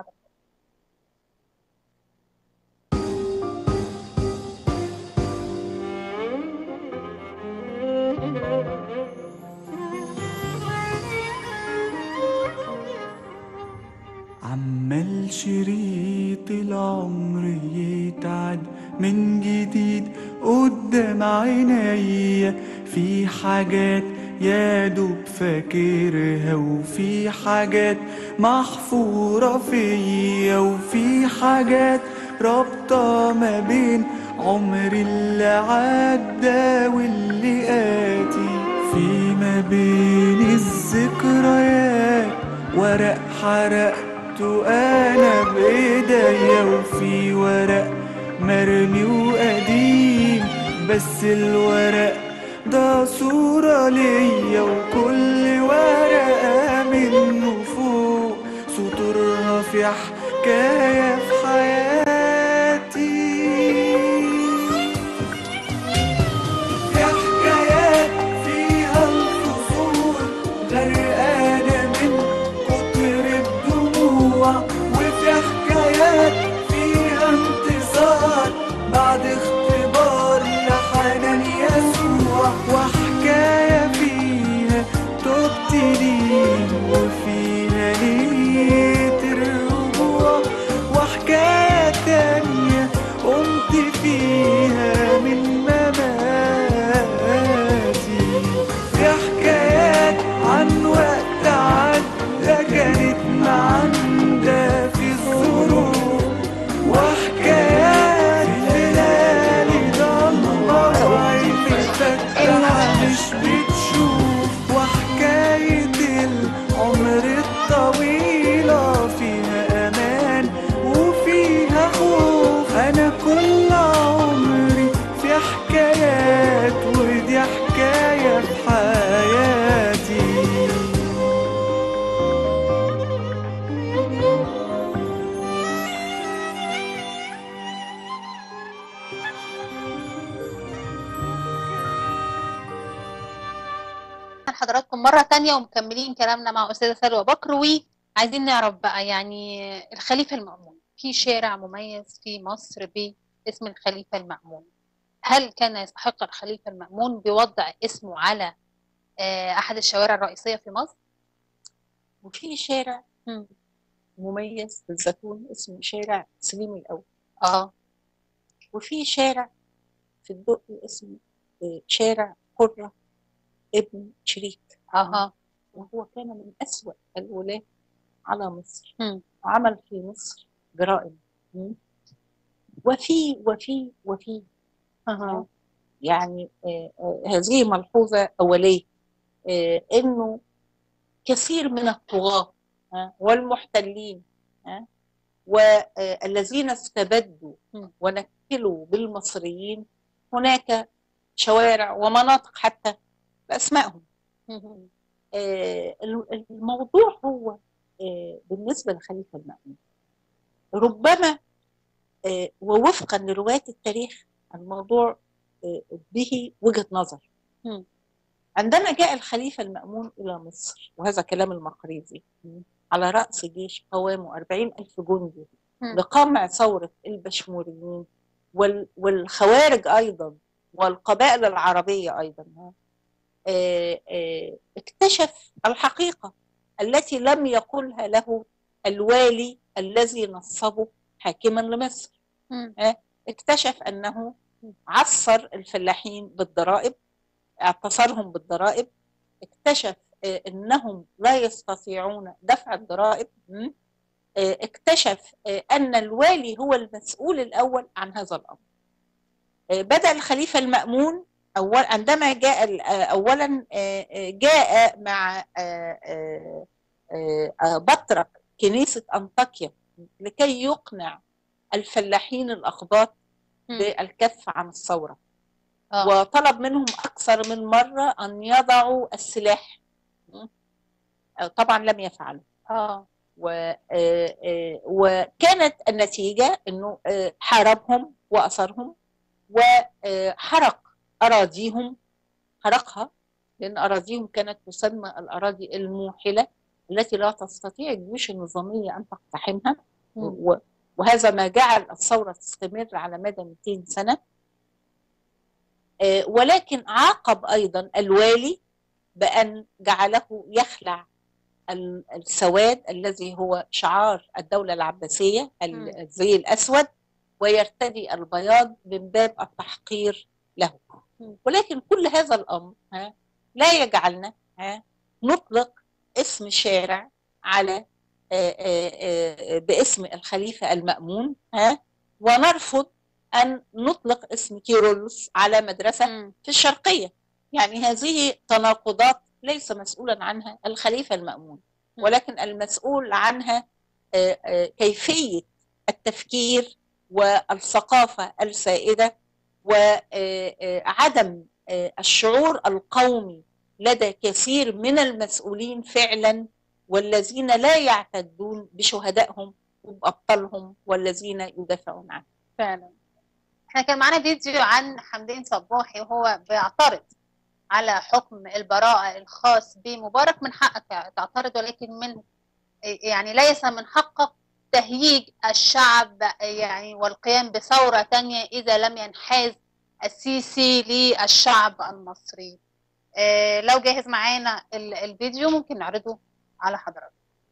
عمال شريط العمر يتعد من جديد قدام عينيا في حاجات يا دوب فاكرها وفي حاجات محفورة فيا وفي حاجات رابطة ما بين عمري اللي عدى واللي آتي في ما بين الذكريات ورق حرقته انا بايديا وفي ورق مرمي وقديم بس الورق ده صورة ليا وكل ورقة منه فوق سطورها في حكاية في حياتي في حكايات فيها الفصول غرقانة من الطويلة فيها أمان وفيها خوف أنا كل عمري في حكايات ودي حكاية في حياتي حضراتكم مرة تانية ومكملين كلامنا مع أستاذة سلوى بكر وعايزين نعرف بقى يعني الخليفة المأمون في شارع مميز في مصر باسم الخليفة المأمون هل كان يستحق الخليفة المأمون بوضع اسمه على آه، أحد الشوارع الرئيسية في مصر؟ وفي شارع مم. مميز في الزيتون اسمه شارع سليم الأول اه وفي شارع في الدقي اسمه آه، شارع قرة ابن شريك اها وهو كان من أسوأ الولاة على مصر مم. وعمل في مصر جرائم مم. وفي وفي وفي اها يعني آه، آه، هذه ملحوظة أولية آه، إنه كثير من الطغاة آه، والمحتلين آه، والذين استبدوا مم. ونكلوا بالمصريين هناك شوارع ومناطق حتى بأسمائهم مم. آه، الموضوع هو آه، بالنسبة لخليفة المأمون ربما آه، ووفقا لرواية التاريخ الموضوع آه، به وجهة نظر مم. عندما جاء الخليفة المأمون إلى مصر وهذا كلام المقريزي على رأس جيش قوامه أربعين ألف جندي مم. لقمع ثورة البشموريين وال- والخوارج أيضا والقبائل العربية أيضا آه، آه، اكتشف الحقيقة التي لم يقلها له الوالي الذي نصبه حاكما لمصر مم. آه، اكتشف أنه عصر الفلاحين بالضرائب اعتصرهم بالضرائب اكتشف آه، أنهم لا يستطيعون دفع الضرائب م? آه، اكتشف آه، أن الوالي هو المسؤول الأول عن هذا الأمر آه، بدأ الخليفة المأمون أول عندما جاء ال- آه، أولا آه، آه، جاء مع آه، آه، آه، آه، بطرك كنيسة أنطاكيا لكي يقنع الفلاحين الأقباط مم. بالكف عن الثورة آه. وطلب منهم أكثر من مرة أن يضعوا السلاح م? آه، طبعا لم يفعلوا اه و- آه، آه، وكانت النتيجة أنه آه، حاربهم وأسرهم وحرق أراضيهم حرقها لأن أراضيهم كانت تسمى الأراضي الموحلة التي لا تستطيع الجيوش النظامية أن تقتحمها مم. و- وهذا ما جعل الثورة تستمر على مدى 200 سنة آه، ولكن عاقب أيضا الوالي بأن جعله يخلع ال- السواد الذي هو شعار الدولة العباسية ال- مم. الزي الأسود ويرتدي البياض من باب التحقير له مم. ولكن كل هذا الأمر ها لا يجعلنا ها نطلق اسم شارع على آه، آه، آه، باسم الخليفة المأمون ها ونرفض أن نطلق اسم كيرلس على مدرسة مم. في الشرقية يعني هذه تناقضات ليس مسؤولا عنها الخليفة المأمون م. ولكن المسؤول عنها آه، آه، كيفية التفكير والثقافة السائدة وعدم الشعور القومي لدى كثير من المسؤولين فعلا والذين لا يعتدون بشهدائهم وبأبطالهم والذين يدافعون عنهم فعلا احنا كان معانا فيديو عن حمدين صباحي وهو بيعترض على حكم البراءة الخاص بمبارك من حقك تعترض ولكن من يعني ليس من حقك تهييج الشعب يعني والقيام بثورة تانية إذا لم ينحاز السيسي للشعب المصري آه، لو جاهز معانا ال- الفيديو ممكن نعرضه على حضرتك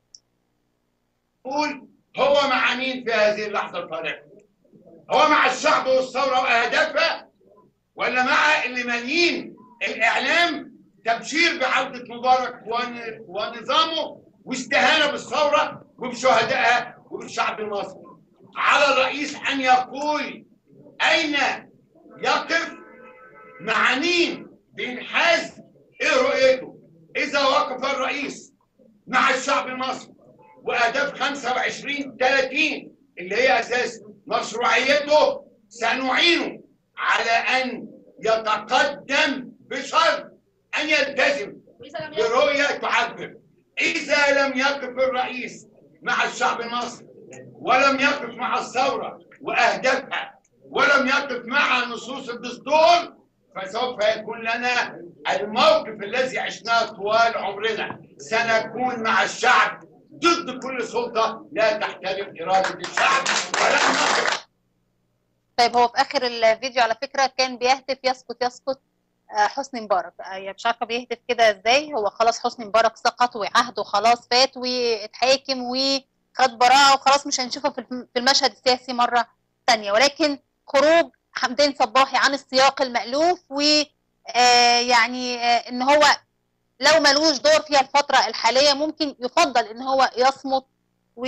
قول هو مع مين في هذه اللحظة الفارقة؟ هو مع الشعب والثورة وأهدافها ولا مع اللي مالين الإعلام تبشير بعودة مبارك ون- ونظامه واستهانة بالثورة وبشهدائها وبالشعب المصري على الرئيس أن يقول أين يقف مع مين بينحاز إيه رؤيته إذا وقف الرئيس مع الشعب المصري واهداف 25 30 اللي هي اساس مشروعيته سنعينه على ان يتقدم بشرط ان يلتزم برؤيه تعبر اذا لم يقف الرئيس مع الشعب المصري ولم يقف مع الثوره واهدافها ولم يقف مع نصوص الدستور فسوف يكون لنا الموقف الذي عشناه طوال عمرنا سنكون مع الشعب ضد كل سلطه لا تحترم اراده الشعب ولن نقف طيب هو في اخر الفيديو على فكره كان بيهتف يسقط يسقط آه، حسني مبارك آه، يعني مش عارفه بيهتف كده ازاي هو خلاص حسني مبارك سقط وعهده خلاص فات واتحاكم وخد براءه وخلاص مش هنشوفه في الم- في المشهد السياسي مره ثانيه ولكن خروج حمدين صباحي عن السياق المألوف و آه، يعني آه، ان هو لو ملوش دور فيها الفتره الحاليه ممكن يفضل ان هو يصمت و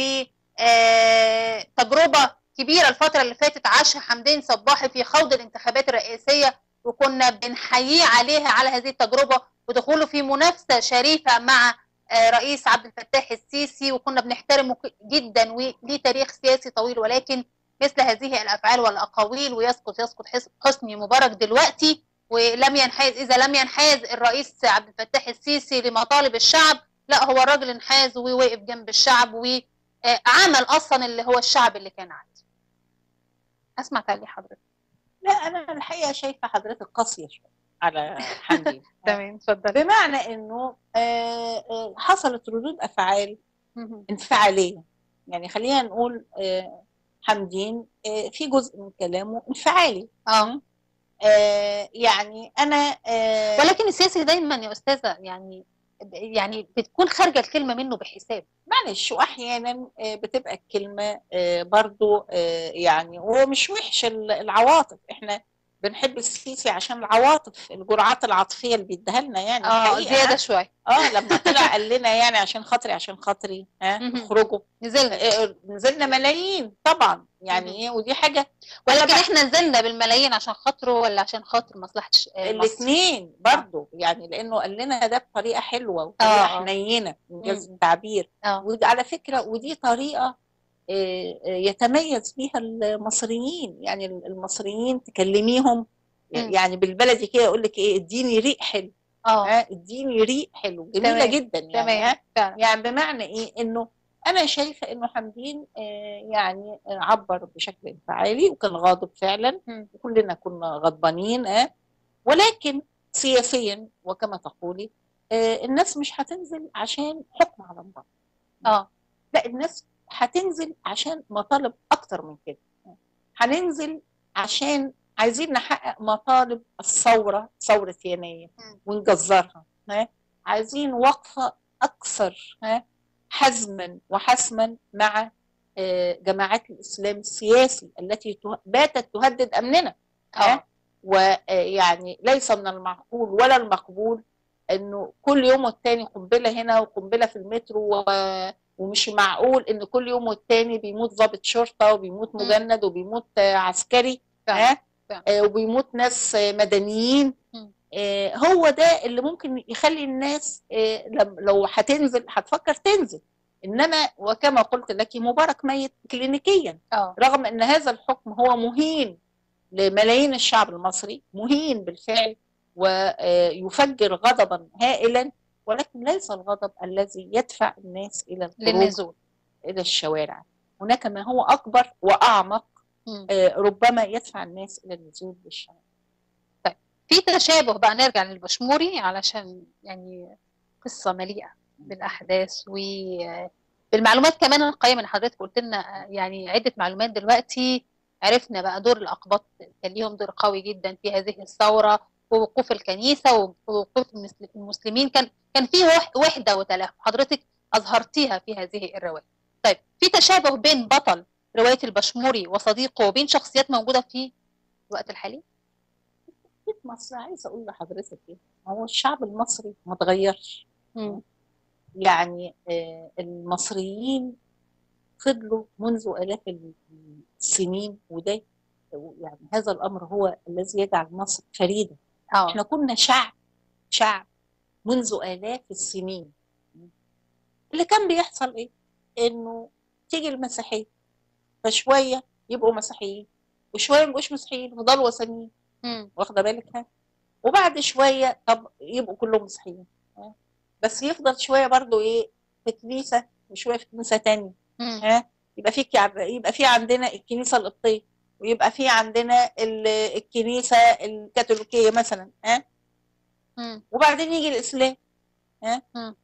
آه، تجربه كبيره الفتره اللي فاتت عاشها حمدين صباحي في خوض الانتخابات الرئاسيه وكنا بنحييه عليها على هذه التجربه ودخوله في منافسه شريفه مع آه، رئيس عبد الفتاح السيسي وكنا بنحترمه ك- جدا وليه تاريخ سياسي طويل ولكن مثل هذه الافعال والاقاويل ويسقط يسقط حس- حسني مبارك دلوقتي ولم ينحاز اذا لم ينحاز الرئيس عبد الفتاح السيسي لمطالب الشعب لا هو الراجل انحاز ووقف جنب الشعب وعمل اصلا اللي هو الشعب اللي كان عايزه اسمع تعليق حضرتك لا انا الحقيقه شايفه حضرتك قاسيه شويه على حمدي تمام اتفضل بمعنى انه آه، آه، حصلت ردود افعال انفعاليه يعني خلينا نقول آه، حمدين آه، في جزء من كلامه انفعالي اه يعني انا آه، ولكن السياسي دايما يا استاذه يعني يعني بتكون خارجه الكلمه منه بحساب معلش واحيانا آه، بتبقى الكلمه آه، برضو آه، يعني هو مش وحش ال- العواطف احنا بنحب السيسي عشان العواطف الجرعات العاطفيه اللي بيديها لنا يعني اه الحقيقة. زياده شويه اه لما طلع قال لنا يعني عشان خاطري عشان خاطري ها مهم. اخرجوا نزلنا آه، نزلنا ملايين طبعا يعني ايه ودي حاجه ولكن احنا نزلنا بالملايين عشان خاطره ولا عشان خاطر مصلحه ش- آه، مصر الاثنين برضو يعني لانه قال لنا ده بطريقه حلوه آه، وطريقه آه. حنينه انجاز التعبير اه وعلى فكره ودي طريقه آه، آه، يتميز بيها المصريين يعني المصريين تكلميهم مم. يعني بالبلدي كده يقول لك ايه اديني ريق حلو اه ها اديني ريق حلو جميله تمام، جدا يعني تمام ها فعلا يعني بمعنى ايه انه انا شايفه انه حمدين آه، يعني آه، عبر بشكل انفعالي وكان غاضب فعلا مم. وكلنا كنا غضبانين آه، ولكن سياسيا وكما تقولي آه، الناس مش هتنزل عشان حكم على مبارك اه لا الناس هتنزل عشان مطالب اكتر من كده هننزل عشان عايزين نحقق مطالب الثوره ثوره يناير مم. ونجزرها ها عايزين وقفه اكثر ها حزما وحسما مع آه، جماعات الاسلام السياسي التي ته- باتت تهدد امننا اه ها ويعني ليس من المعقول ولا المقبول انه كل يوم والتاني قنبله هنا وقنبله في المترو و- ومش معقول ان كل يوم والتاني بيموت ضابط شرطه وبيموت مم. مجند وبيموت آه، عسكري فعلا ها فعلا. آه، وبيموت ناس آه، مدنيين مم. آه، هو ده اللي ممكن يخلي الناس آه، لم- لو هتنزل هتفكر تنزل انما وكما قلت لك مبارك ميت كلينيكيا اه رغم ان هذا الحكم هو مهين لملايين الشعب المصري مهين بالفعل ويفجر غضبا هائلا ولكن ليس الغضب الذي يدفع الناس الى الخروج للنزول الى الشوارع هناك ما هو اكبر واعمق مم. آه، ربما يدفع الناس الى النزول للشوارع في تشابه بقى نرجع للبشموري علشان يعني قصة مليئة بالأحداث وبالمعلومات كمان القيمة اللي حضرتك قلت لنا يعني عدة معلومات دلوقتي عرفنا بقى دور الأقباط كان ليهم دور قوي جدا في هذه الثورة ووقوف الكنيسة ووقوف المسل- المسلمين كان كان في وح- وحدة وتلاحم حضرتك أظهرتيها في هذه الرواية طيب في تشابه بين بطل رواية البشموري وصديقه وبين شخصيات موجودة في الوقت الحالي؟ في مصر عايزه اقول لحضرتك ايه هو الشعب المصري ما اتغيرش مم. يعني آه، المصريين فضلوا منذ آلاف السنين وده يعني هذا الأمر هو الذي يجعل مصر فريدة احنا اه كنا شعب شعب منذ آلاف السنين اللي كان بيحصل ايه انه تيجي المسيحيه فشويه يبقوا مسيحيين وشويه ما يبقوش مسيحيين يفضلوا وثنيين مم. واخده بالك ها وبعد شويه طب يبقوا كلهم مسيحيين ها؟ بس يفضل شويه برضو ايه في كنيسه وشويه في كنيسه تانية مم. ها يبقى في كعب يبقى في عندنا الكنيسه القبطيه ويبقى في عندنا ال- الكنيسه الكاثوليكيه مثلا ها مم. وبعدين يجي الاسلام ها مم.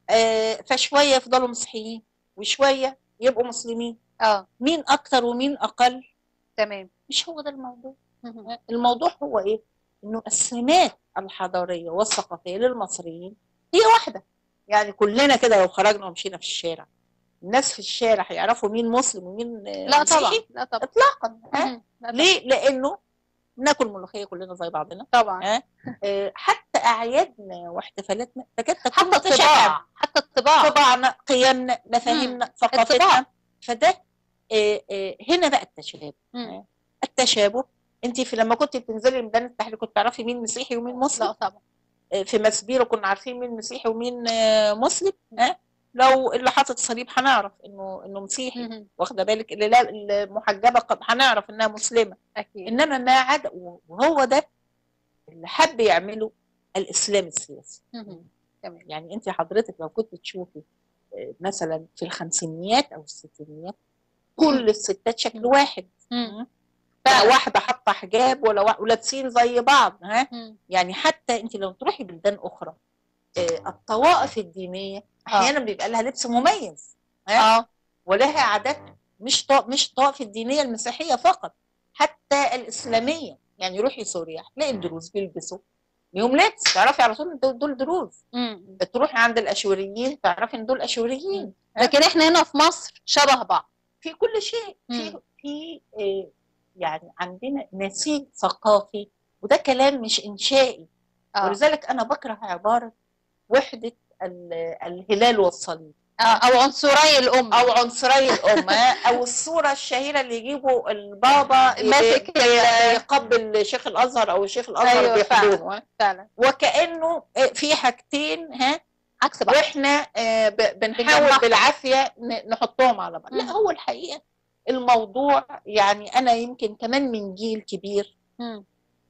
آه فشويه يفضلوا مسيحيين وشويه يبقوا مسلمين اه مين اكتر ومين اقل تمام مش هو ده الموضوع مم. الموضوع هو ايه انه السمات الحضاريه والثقافيه للمصريين هي واحده يعني كلنا كده لو خرجنا ومشينا في الشارع الناس في الشارع هيعرفوا مين مسلم ومين آه، لا طبعا مسيحي لا طبعا اطلاقا ها مم. لا طبعا. ليه لانه بناكل ملوخيه كلنا زي بعضنا طبعا ها آه، حتى اعيادنا واحتفالاتنا تكاد تكون حتى متشابهة. الطباع حتى الطباع طباعنا قيمنا مفاهيمنا ثقافتنا الطباع. فده آه، آه، هنا بقى التشابه مم. التشابه انت في لما كنت بتنزلي ميدان التحرير كنت تعرفي مين مسيحي ومين مسلم لا طبعا آه، في مسبيرو كنا عارفين مين مسيحي ومين آه، مسلم ها لو اللي حاطط صليب هنعرف انه انه مسيحي مم. واخده بالك اللي لا المحجبه قد- هنعرف انها مسلمه اكيد انما ما عدا وهو ده اللي حب يعمله الاسلام السياسي مم. تمام يعني انت حضرتك لو كنت تشوفي آه، مثلا في الخمسينيات او الستينيات كل الستات شكل واحد مم. لا واحده حاطه حجاب ولا وا- ولابسين زي بعض ها مم. يعني حتى انت لو تروحي بلدان اخرى آه، الطوائف الدينيه احيانا بيبقى لها لبس مميز ها اه ولها عادات مش طا... مش الطوائف الدينيه المسيحيه فقط حتى الاسلاميه يعني روحي سوريا هتلاقي الدروز بيلبسوا ليهم لبس تعرفي على طول إن دول- دول دروز مم. تروحي عند الاشوريين تعرفي ان دول اشوريين لكن احنا هنا في مصر شبه بعض في كل شيء في مم. في آه، يعني عندنا نسيج ثقافي وده كلام مش انشائي اه ولذلك انا بكره عباره وحده ال- الهلال والصليب آه، او عنصري الام او عنصري الامه او الصوره الشهيره اللي يجيبوا البابا ماسك ي- ال- يقبل شيخ الازهر او الشيخ الازهر أيوة، بيحضنه ها؟ فعلا وكانه في حاجتين ها عكس بعض واحنا آه، ب- بنحاول بنجمعهم. بالعافيه ن- نحطهم على بعض لا مم. هو الحقيقه الموضوع يعني انا يمكن كمان من جيل كبير مم.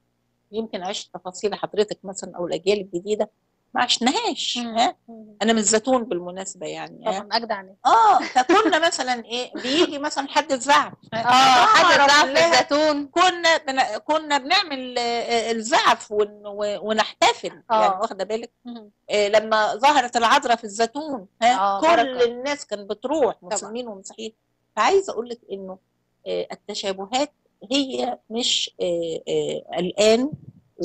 يمكن عشت تفاصيل حضرتك مثلا او الاجيال الجديده ما عشناهاش مم. ها مم. انا من الزيتون بالمناسبه يعني ها؟ طبعا اجدع ناس اه فكنا مثلا ايه بيجي مثلا حد الزعف اه حد أعرف زعف لها- الزيتون كنا بن... كنا بنعمل آه، الزعف ون... و- ونحتفل آه. يعني واخده بالك مم. آه، لما ظهرت العذراء في الزيتون ها آه، كل بركة. الناس كانت بتروح مسلمين ومسيحيين فعايزه اقول لك انه آه، التشابهات هي مش آه، آه، الان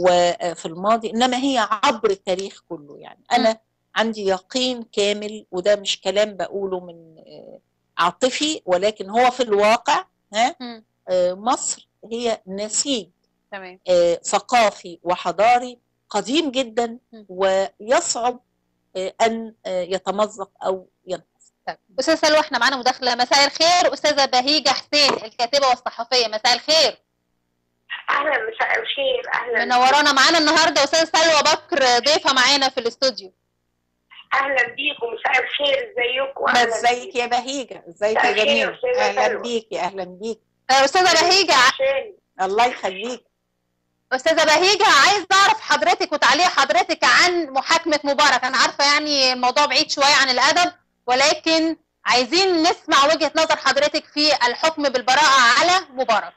وفي الماضي انما هي عبر التاريخ كله يعني انا عندي يقين كامل وده مش كلام بقوله من آه، عاطفي ولكن هو في الواقع ها مم. آه، مصر هي نسيج تمام آه، ثقافي وحضاري قديم جدا م. ويصعب آه، ان آه، يتمزق او ينقص طيب استاذ سلوى احنا معانا مداخله مساء الخير استاذه بهيجه حسين الكاتبه والصحفيه مساء الخير اهلا مساء الخير اهلا منورانا معانا النهارده استاذ سلوى بكر ضيفه معانا في الاستوديو اهلا بيكم مساء الخير ازيكم ما أهلاً ازيك يا بهيجه ازيك يا مساء الخير جميل أستاذة اهلا سلوى. بيكي اهلا بيك آه، استاذه بهيجه عشان الله يخليك استاذه بهيجه عايز اعرف حضرتك وتعليق حضرتك عن محاكمه مبارك انا عارفه يعني الموضوع بعيد شويه عن الادب ولكن عايزين نسمع وجهه نظر حضرتك في الحكم بالبراءه على مبارك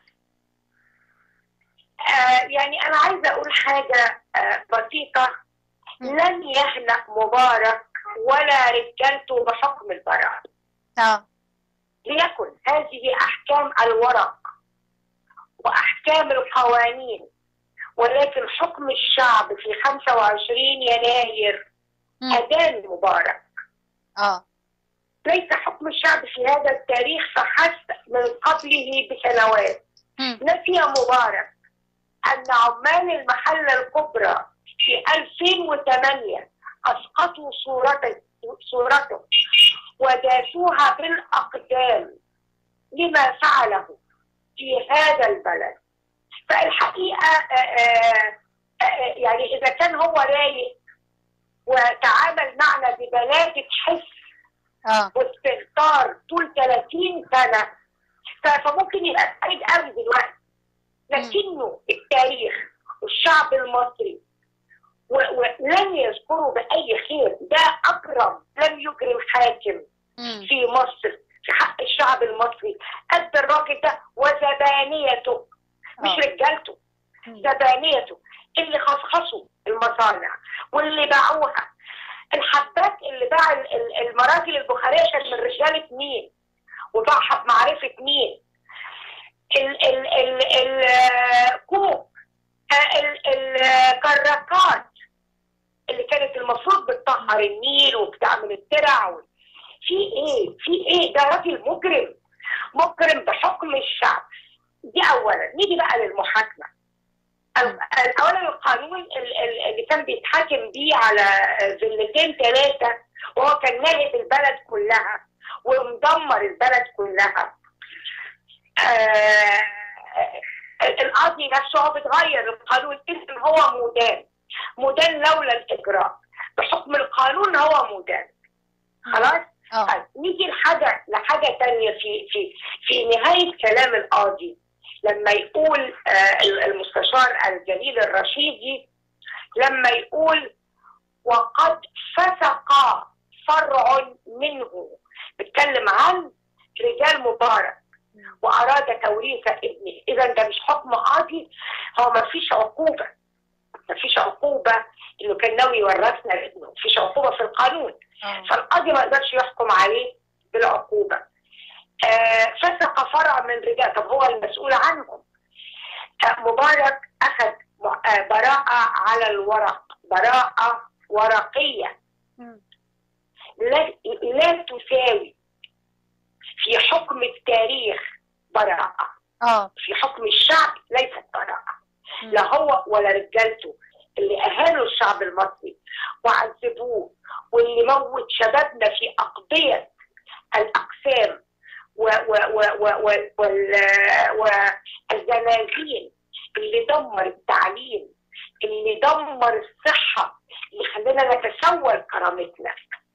آه يعني انا عايزه اقول حاجه آه بسيطه لن يهنأ مبارك ولا رجالته بحكم البراءه اه ليكن هذه احكام الورق واحكام القوانين ولكن حكم الشعب في 25 يناير مم. ادان مبارك اه ليس حكم الشعب في هذا التاريخ فحسب من قبله بسنوات مم. نسي مبارك أن عمال المحلة الكبرى في 2008 أسقطوا صورته صورته وداسوها بالأقدام لما فعله في هذا البلد فالحقيقة آه، آه، آه، يعني إذا كان هو رايق وتعامل معنا ببلادة حس اه واستهتار طول 30 سنه ف- فممكن يبقى سعيد قوي دلوقتي لكنه التاريخ والشعب المصري و- ولن يذكروا باي خير ده اكرم لم يكرم حاكم في مصر في حق الشعب المصري قد الراجل ده وزبانيته مش رجالته زبانيته اللي خصخصوا المصانع واللي باعوها الحبات اللي باع ال- ال- المراجل البخاريه كان من رجاله مين وباعها بمعرفه مين ال ال ال الكوك ال- الكراكات اللي كانت المفروض بتطهر النيل وبتعمل الترع و- في ايه في ايه ده راجل مجرم مجرم بحكم الشعب دي اولا نيجي بقى للمحاكمه ال- ال- اولا القانون ال- ال- اللي كان بيتحاكم بيه على ذلتين ثلاثه وهو كان ناهب البلد كلها ومدمر البلد كلها آه القاضي نفسه هو بتغير القانون اسم هو مدان مدان لولا الاجراء بحكم القانون هو مدان خلاص طيب نيجي لحاجه لحاجه تانية في في في نهايه كلام القاضي لما يقول آه المستشار الجليل الرشيدي لما يقول وقد فسق فرع منه بيتكلم عن رجال مبارك واراد توريث ابنه اذا ده مش حكم قاضي هو ما فيش عقوبه ما فيش عقوبه انه كان ناوي يورثنا ابنه ما فيش عقوبه في القانون فالقاضي ما يقدرش يحكم عليه بالعقوبه آه فسق فرع من رجال طب هو المسؤول عنهم آه مبارك اخذ آه براءه على الورق براءه ورقيه لا, لا تساوي في حكم التاريخ براءة اه في حكم الشعب ليست براءة لا هو ولا رجالته اللي أهانوا الشعب المصري وعذبوه واللي موت شبابنا في أقضية الأقسام و و و و و وال- والزنازين اللي دمر التعليم اللي دمر الصحة اللي خلانا نتسول كرامتنا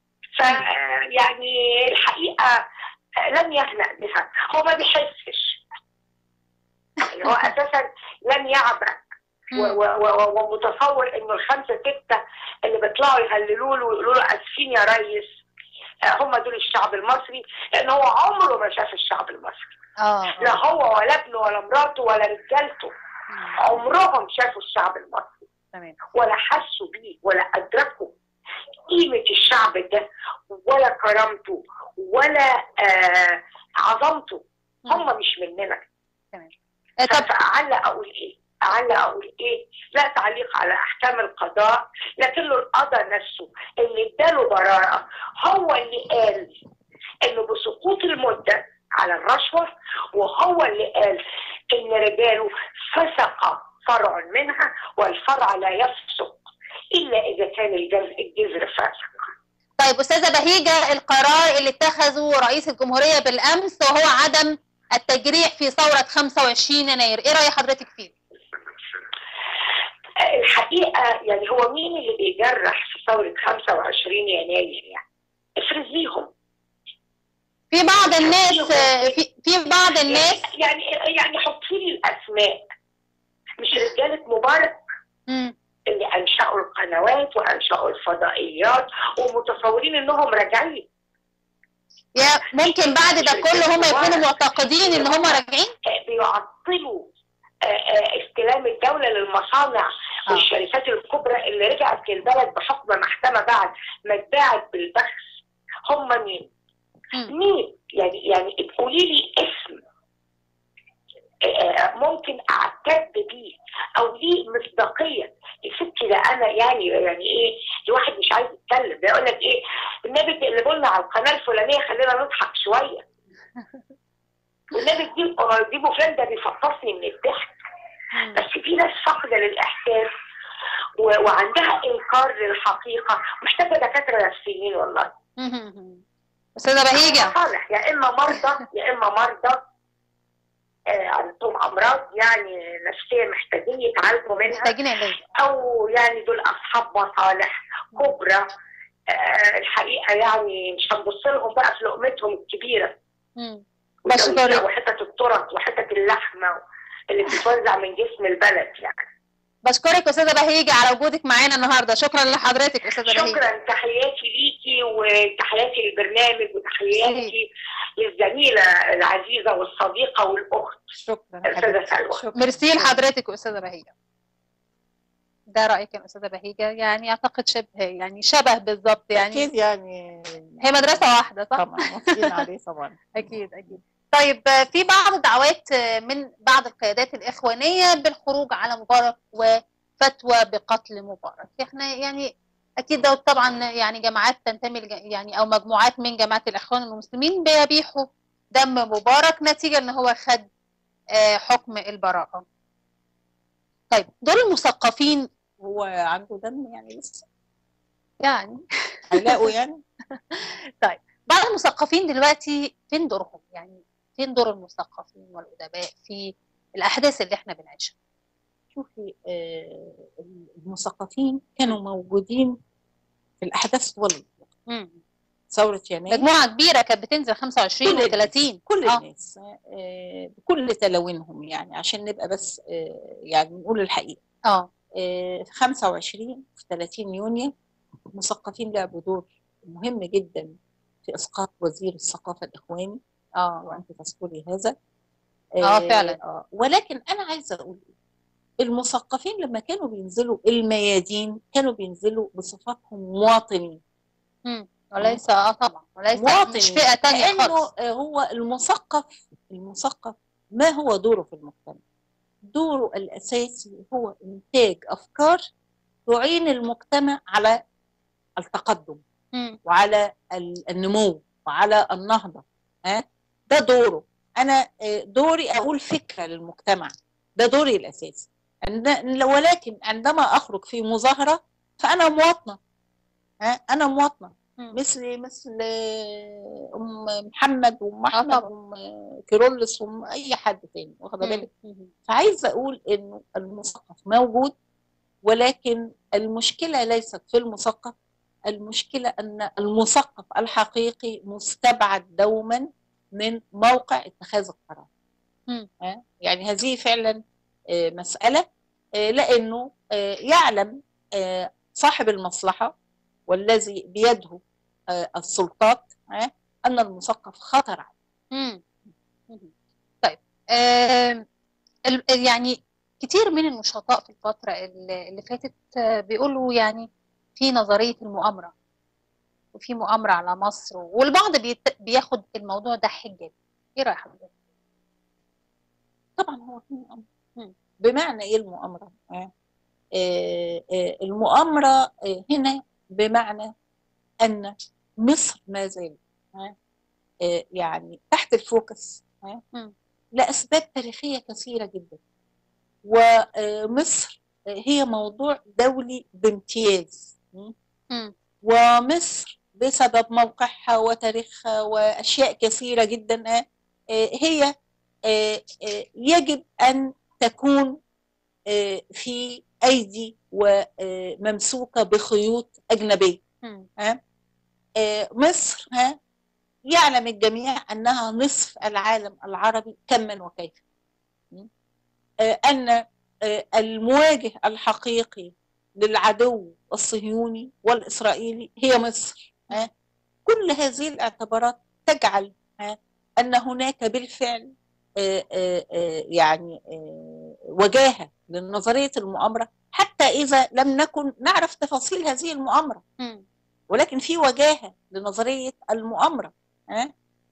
فيعني الحقيقة لم يهنأ بها هو ما بيحسش يعني هو أساسا لم يعبأ و- و- و- ومتصور انه الخمسه سته اللي بيطلعوا يهللوا له ويقولوا له اسفين يا ريس آه، هم دول الشعب المصري لان هو عمره ما شاف الشعب المصري اه لا هو ولا ابنه ولا مراته ولا رجالته عمرهم شافوا الشعب المصري تمام ولا حسوا بيه ولا ادركوا قيمه الشعب ده ولا كرامته ولا آه عظمته هم مش مننا تمام فأعلق اقول ايه؟ أعلق اقول ايه؟ لا تعليق على احكام القضاء لكنه القضاء نفسه اللي اداله براءه هو اللي قال انه بسقوط المده على الرشوه وهو اللي قال ان رجاله فسق فرع منها والفرع لا يفسق الا اذا كان الجذر الجذر فاسق طيب استاذه بهيجه القرار اللي اتخذه رئيس الجمهوريه بالامس وهو عدم التجريح في ثوره 25 يناير ايه راي حضرتك فيه الحقيقه يعني هو مين اللي بيجرح في ثوره 25 يناير يعني؟ افرزيهم في بعض الناس في في بعض الناس يعني يعني حطي لي الاسماء مش رجاله مبارك اللي انشأوا القنوات وانشأوا الفضائيات ومتصورين انهم راجعين يا ممكن بعد ده كله هم يكونوا معتقدين ان هم راجعين بيعطلوا آه، آه، استلام الدولة للمصانع والشركات الكبرى اللي رجعت للبلد بحكم محكمة بعد ما اتباعت بالبخس هم مين؟ مين؟ يعني يعني قولي لي اسم آه، ممكن اعتد بيه او ليه مصداقيه يا ستي ده انا يعني يعني ايه الواحد مش عايز يتكلم ده يقول لك ايه النبي تقلبوا لنا على القناه الفلانيه خلينا نضحك شويه والنبي تجيبوا تجيبوا فلان ده بيفطسني من الضحك بس في ناس فاقده للاحساس و- وعندها انكار للحقيقه محتاجه دكاتره نفسيين والله استاذه بهيجه صالح يا اما مرضى يا اما مرضى آه، عندهم امراض يعني نفسيه محتاجين يتعالجوا منها محتاجين علاج او يعني دول اصحاب مصالح كبرى آه، الحقيقه يعني مش هنبص لهم بقى في لقمتهم الكبيره مم. والتوزيع بشكرك وحته الترط وحته اللحمه اللي بتتوزع من جسم البلد يعني بشكرك استاذه بهيجه على وجودك معانا النهارده شكرا لحضرتك استاذه بهيجه شكرا تحياتي ليكي وتحياتي للبرنامج وتحياتي للزميله العزيزه والصديقه والاخت شكرا استاذه سلوى شكرا ميرسي لحضرتك استاذه بهيجه ده رايك يا استاذه بهيجه يعني اعتقد شبه يعني شبه بالظبط يعني اكيد يعني هي مدرسه واحده صح طبعا موافقين عليه طبعا اكيد اكيد طيب آه، في بعض الدعوات آه، من بعض القيادات الاخوانيه بالخروج على مبارك وفتوى بقتل مبارك احنا يعني اكيد ده طبعا يعني جماعات تنتمي لج- يعني او مجموعات من جماعه الاخوان المسلمين بيبيحوا دم مبارك نتيجه ان هو خد آه، حكم البراءه طيب دول المثقفين هو عنده دم يعني لسه يعني هيلاقوا يعني طيب بعض المثقفين دلوقتي فين دورهم يعني فين دور المثقفين والادباء في الاحداث اللي احنا بنعيشها شوفي آه، المثقفين كانوا موجودين في الاحداث طول مم. ثوره يناير مجموعه كبيره كانت بتنزل 25 كل الناس- و30 كل آه. الناس آه، بكل تلوينهم يعني عشان نبقى بس آه، يعني نقول الحقيقه اه آه، في 25 في 30 يونيو المثقفين لعبوا دور مهم جدا في اسقاط وزير الثقافه الاخواني اه وانت تذكري هذا آه، فعلا. آه ولكن انا عايزه اقول إيه؟ المثقفين لما كانوا بينزلوا الميادين كانوا بينزلوا بصفاتهم مواطنين مم. وليس اه طبعا وليس مواطنين مش فئه تانية لانه خالص آه، هو المثقف المثقف ما هو دوره في المجتمع دوره الاساسي هو انتاج افكار تعين المجتمع على التقدم مم. وعلى ال- النمو وعلى النهضه ها ده دوره انا آه، دوري اقول فكره للمجتمع ده دوري الاساسي عند- ولكن عندما اخرج في مظاهره فانا مواطنه ها انا مواطنه مم. مثل مثل آه، ام محمد وام آه احمد طبعا. وام كيرلس وام اي حد تاني واخده بالك مم. فعايزه اقول انه المثقف موجود ولكن المشكله ليست في المثقف المشكله ان المثقف الحقيقي مستبعد دوما من موقع اتخاذ القرار مم. ها؟ يعني هذه فعلا آه، مساله آه، لانه آه، يعلم آه، صاحب المصلحه والذي بيده آه، السلطات ها، ان المثقف خطر عليه مم. مم. طيب آم، ال- يعني كتير من النشطاء في الفترة اللي اللي فاتت آه، بيقولوا يعني في نظرية المؤامرة وفي مؤامرة على مصر والبعض بيت- بياخد الموضوع ده حجة ايه رأي حضرتك؟ طبعا هو في مؤامره مم. بمعنى ايه المؤامره؟ آه، آه، آه، المؤامره آه، هنا بمعنى ان مصر ما زالت آه، آه، يعني تحت الفوكس آه، مم. لاسباب تاريخيه كثيره جدا ومصر هي موضوع دولي بامتياز م? مم. ومصر بسبب موقعها وتاريخها واشياء كثيره جدا آه، آه، هي آه، آه، يجب ان تكون آه، في ايدي وممسوكه بخيوط اجنبيه مم. ها؟ آه، مصر ها يعلم الجميع انها نصف العالم العربي كما وكيف م? آه، ان آه، المواجه الحقيقي للعدو الصهيوني والاسرائيلي هي مصر ها؟ كل هذه الاعتبارات تجعل ها، ان هناك بالفعل آه، آه، آه، يعني آه، وجاهه لنظريه المؤامره حتى اذا لم نكن نعرف تفاصيل هذه المؤامره مم. ولكن في وجاهه لنظريه المؤامره ها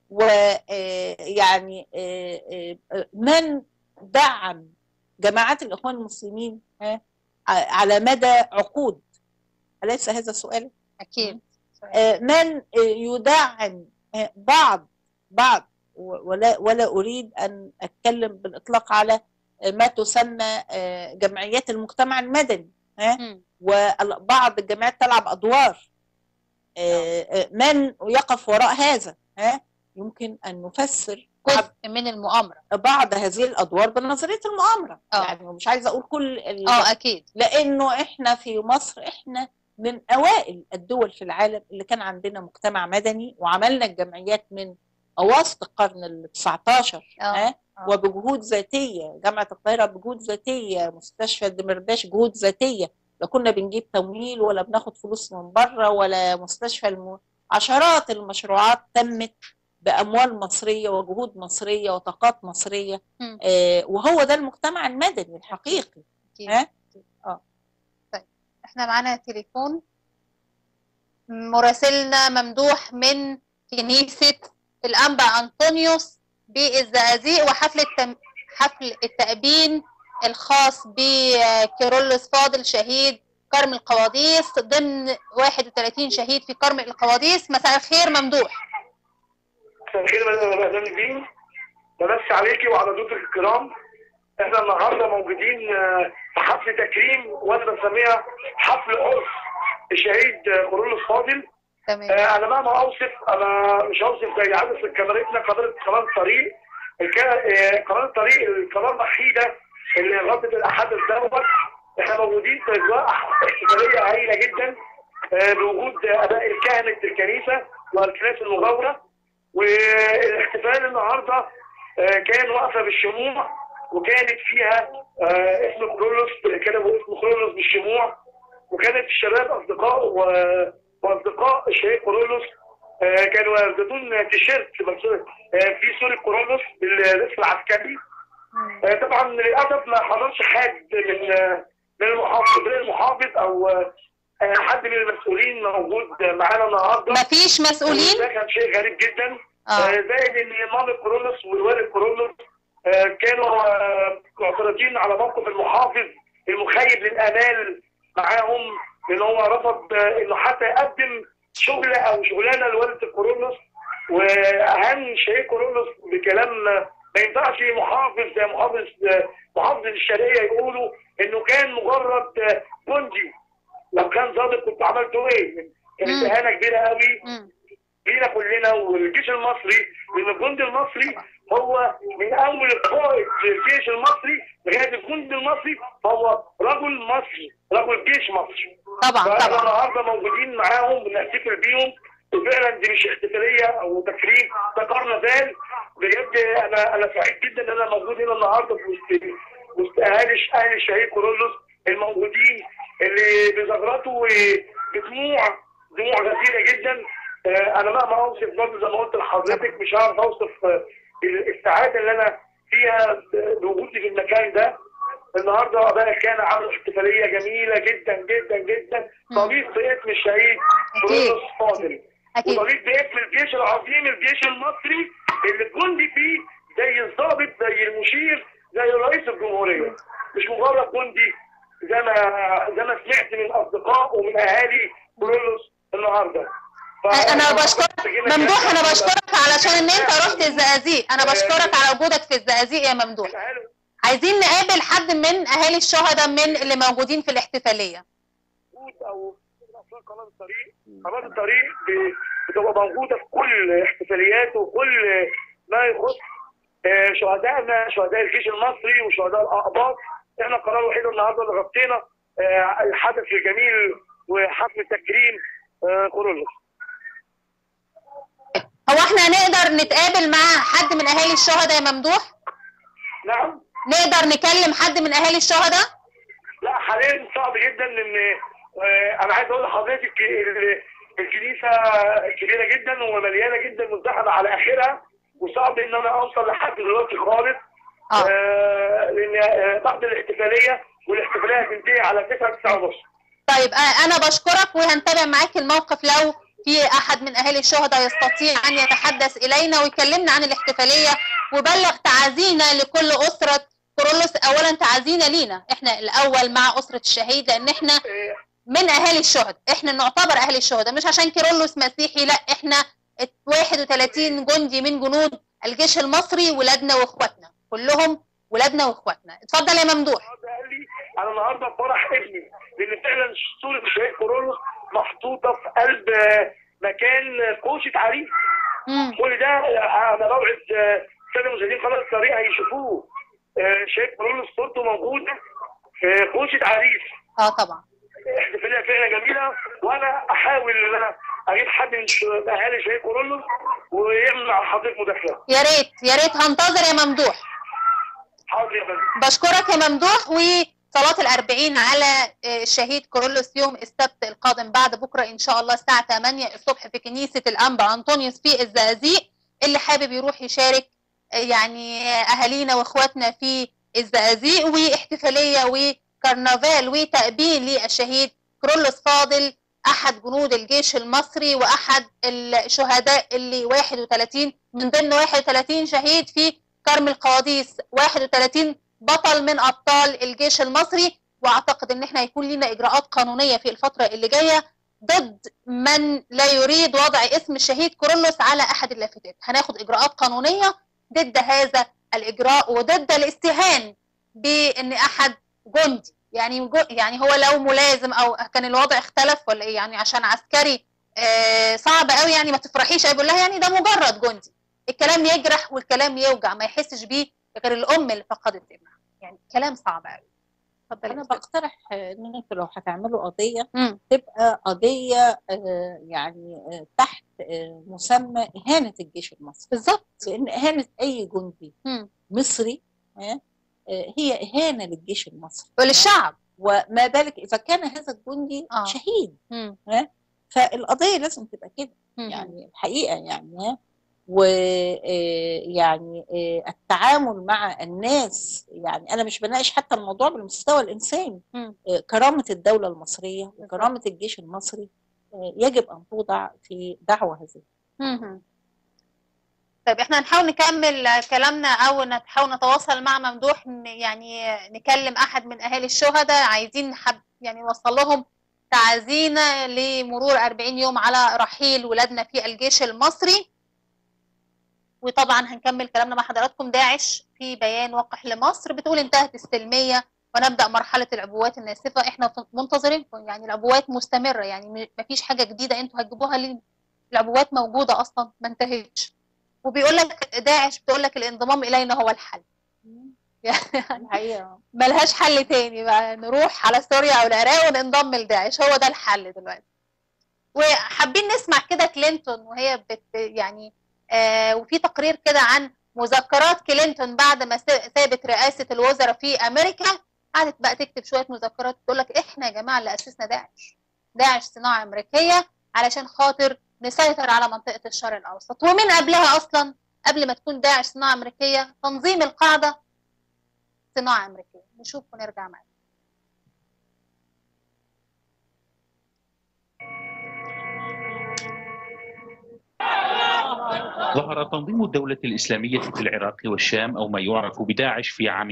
ويعني من دعم جماعات الاخوان المسلمين ها ع- على مدى عقود اليس هذا سؤال اكيد آه، من آه، يدعم آه، بعض بعض و- ولا ولا اريد ان اتكلم بالاطلاق على آه، ما تسمى آه، جمعيات المجتمع المدني ها مم. وبعض الجمعيات تلعب ادوار آه، آه، من يقف وراء هذا ها يمكن ان نفسر بعض جزء من المؤامرة بعض هذه الادوار بنظريه المؤامره آه. يعني مش عايزه اقول كل ال- اه اكيد لانه احنا في مصر احنا من اوائل الدول في العالم اللي كان عندنا مجتمع مدني وعملنا الجمعيات من اواسط القرن ال 19 آه، ها آه. وبجهود ذاتيه جامعه القاهره بجهود ذاتيه مستشفى الدمرداش جهود ذاتيه لا كنا بنجيب تمويل ولا بناخد فلوس من بره ولا مستشفى الم... عشرات المشروعات تمت باموال مصريه وجهود مصريه وطاقات مصريه مم. آه وهو ده المجتمع المدني الحقيقي أكيد. ها احنا معانا تليفون مراسلنا ممدوح من كنيسة الأنبا أنطونيوس بالزقازيق وحفل التم... حفل التأبين الخاص بكيرلس فاضل شهيد كرم القواديس ضمن 31 شهيد في كرم القواديس مساء الخير ممدوح مساء الخير اهلا بيك بمسي عليكي وعلى ضيوفك الكرام احنا النهارده موجودين آه، في حفل تكريم وانا بسميها حفل عرس الشهيد آه، كورولوس فاضل تمام آه، انا مهما اوصف انا مش هوصف زي عدد كاميرتنا قناه قناه الطريق الك- آه، قناه الطريق القناه الوحيده اللي غطت الحدث دوت احنا موجودين في اجواء احتفاليه هائله جدا آه، بوجود اباء الكهنه الكنيسه والكنائس المجاوره والاحتفال النهارده آه، كان واقفه بالشموع وكانت فيها آه، اسم كرولوس كتبوا اسم كرولوس بالشموع وكانت الشباب اصدقاء و- واصدقاء الشهيد كرولوس آه، كانوا يلبسون تيشيرت مكتوب- آه، في صوره كرولوس بالاسم العسكري آه، طبعا للاسف ما حضرش حد من آه، من المحافظ من المحافظ او آه، حد من المسؤولين موجود معانا النهارده مفيش مسؤولين؟ ده كان شيء غريب جدا آه. آه، زائد ان مام كورولوس والوالد كورولوس آه، كانوا آه، معترضين على موقف المحافظ المخيب للامال معاهم لان هو رفض آه، انه حتى يقدم شغله او شغلانه لوالد كورولوس واهم شيء كورولوس بكلام آه، ما ينفعش محافظ زي محافظ آه، محافظ الشرقيه يقولوا انه كان مجرد آه، جندي لو كان ضابط كنت عملته ايه؟ كانت اهانه كبيره قوي لينا كلنا والجيش المصري لان الجندي المصري هو من اول قائد الجيش المصري لغايه الجندي المصري هو رجل مصري رجل جيش مصري طبعا فاحنا طبعا النهارده موجودين معاهم بنحتفل بيهم وفعلا دي مش احتفاليه او تكريم ده كرنفال بجد انا انا سعيد جدا ان انا موجود هنا النهارده في وسط وسط اهالي اهل الشهيد كورولوس الموجودين اللي بزغرته بدموع دموع غزيره جدا آه، انا مهما اوصف برضه زي ما قلت لحضرتك مش هعرف اوصف آه، السعاده اللي انا فيها بوجودي في المكان ده النهارده اباء كان عملوا احتفاليه جميله جدا جدا جدا طريق باسم الشهيد كورولوس فاضل أكيد. وطريق باسم الجيش العظيم الجيش المصري اللي الجندي فيه زي الضابط زي المشير زي رئيس الجمهوريه مش مجرد جندي زي ما زي ما سمعت من اصدقاء ومن اهالي كورولوس النهارده انا بشكرك ممدوح انا بشكرك علشان ان انت رحت الزقازيق انا بشكرك على وجودك في الزقازيق يا ممدوح عايزين نقابل حد من اهالي الشهداء من اللي موجودين في الاحتفاليه او قناه الطريق قناه الطريق ب- بتبقى موجوده في كل الاحتفاليات وكل ما يخص آه، شهدائنا شهداء الجيش المصري وشهداء الاقباط احنا القناه الوحيده النهارده اللي غطينا آه، الحدث الجميل وحفل تكريم آه، كورولوس هو احنا نقدر نتقابل مع حد من اهالي الشهداء يا ممدوح نعم نقدر نكلم حد من اهالي الشهداء لا حاليا صعب جدا ان آه، انا عايز اقول لحضرتك ال- الكنيسه كبيره جدا ومليانه جدا مزدحمه على اخرها وصعب ان انا اوصل لحد دلوقتي خالص آه لان آه، بعد الاحتفاليه والاحتفاليه هتنتهي على 9 9 ونص طيب آه، انا بشكرك وهنتابع معاك الموقف لو في احد من اهالي الشهداء يستطيع ان يتحدث الينا ويكلمنا عن الاحتفاليه وبلغ تعازينا لكل اسره كورولوس اولا تعازينا لينا احنا الاول مع اسره الشهيد لان احنا من اهالي الشهداء احنا نعتبر اهالي الشهداء مش عشان كيرلس مسيحي لا احنا 31 جندي من جنود الجيش المصري ولادنا واخواتنا كلهم ولادنا واخواتنا اتفضل يا ممدوح انا النهارده في فرح ابني لان فعلا صوره الشهيد كورولوس محطوطه في قلب آه، مكان كوشه عريس كل ده آه، انا بوعد آه، الساده المشاهدين قناه الطريق هيشوفوه آه، الشهيد كورولوس صورته موجوده في كوشه عريس اه طبعا احتفاليه فعلا جميله وانا احاول ان انا اجيب حد من اهالي شهيد كورولوس ويعمل مع حضرتك مداخله يا ريت يا ريت هنتظر يا ممدوح حاضر يا فندم بشكرك يا ممدوح وصلاة الأربعين على آه، الشهيد كورولوس يوم السبت القادم بعد بكرة إن شاء الله الساعة 8 الصبح في كنيسة الأنبا أنطونيوس في الزقازيق اللي حابب يروح يشارك آه، يعني آه، أهالينا وإخواتنا في الزقازيق واحتفالية وكرنفال وتأبين للشهيد كورولوس فاضل أحد جنود الجيش المصري وأحد الشهداء اللي 31 من ضمن 31 شهيد في كرم القواديس 31 بطل من ابطال الجيش المصري واعتقد ان احنا هيكون لنا اجراءات قانونيه في الفتره اللي جايه ضد من لا يريد وضع اسم الشهيد كورولوس على احد اللافتات هناخد اجراءات قانونيه ضد هذا الاجراء وضد الاستهان بان احد جندي يعني جو- يعني هو لو ملازم او كان الوضع اختلف ولا ايه يعني عشان عسكري آه صعب قوي يعني ما تفرحيش قوي بقول لها يعني ده مجرد جندي الكلام يجرح والكلام يوجع ما يحسش بيه غير الام اللي فقدت ابنها يعني كلام صعب قوي اتفضلي انا يا أستاذة. بقترح ان انتوا لو هتعملوا قضيه مم. تبقى قضيه آه، يعني آه، تحت آه، مسمى اهانه الجيش المصري بالظبط لان اهانه اي جندي مم. مصري آه، آه، هي اهانه للجيش المصري وللشعب وما بالك اذا كان هذا الجندي آه. شهيد مم. آه، فالقضيه لازم تبقى كده مم. يعني الحقيقه يعني ويعني التعامل مع الناس يعني انا مش بناقش حتى الموضوع بالمستوى الانساني مم. آه، كرامه الدوله المصريه وكرامه الجيش المصري آه، يجب ان توضع في دعوه هذه مهم. طيب احنا هنحاول نكمل كلامنا او نحاول نتواصل مع ممدوح ن- يعني نكلم احد من اهالي الشهداء عايزين نحب يعني نوصل لهم تعزينا لمرور 40 يوم على رحيل ولادنا في الجيش المصري وطبعا هنكمل كلامنا مع حضراتكم داعش في بيان وقح لمصر بتقول انتهت السلمية ونبدأ مرحلة العبوات الناسفة احنا منتظرينكم يعني العبوات مستمرة يعني م- مفيش حاجة جديدة انتوا هتجيبوها ليه العبوات موجودة أصلا ما انتهتش وبيقول لك داعش بتقول لك الانضمام إلينا هو الحل يعني الحقيقه ملهاش حل تاني بقى نروح على سوريا أو العراق وننضم لداعش هو ده الحل دلوقتي وحابين نسمع كده كلينتون وهي بت يعني آه وفي تقرير كده عن مذكرات كلينتون بعد ما س- سابت رئاسة الوزراء في أمريكا قعدت بقى تكتب شوية مذكرات تقول لك إحنا يا جماعة اللي أسسنا داعش داعش صناعة أمريكية علشان خاطر نسيطر على منطقة الشرق الأوسط ومن قبلها أصلا قبل ما تكون داعش صناعة أمريكية تنظيم القاعدة صناعة أمريكية نشوف ونرجع معاك ظهر تنظيم الدولة الإسلامية في العراق والشام أو ما يعرف بداعش في عام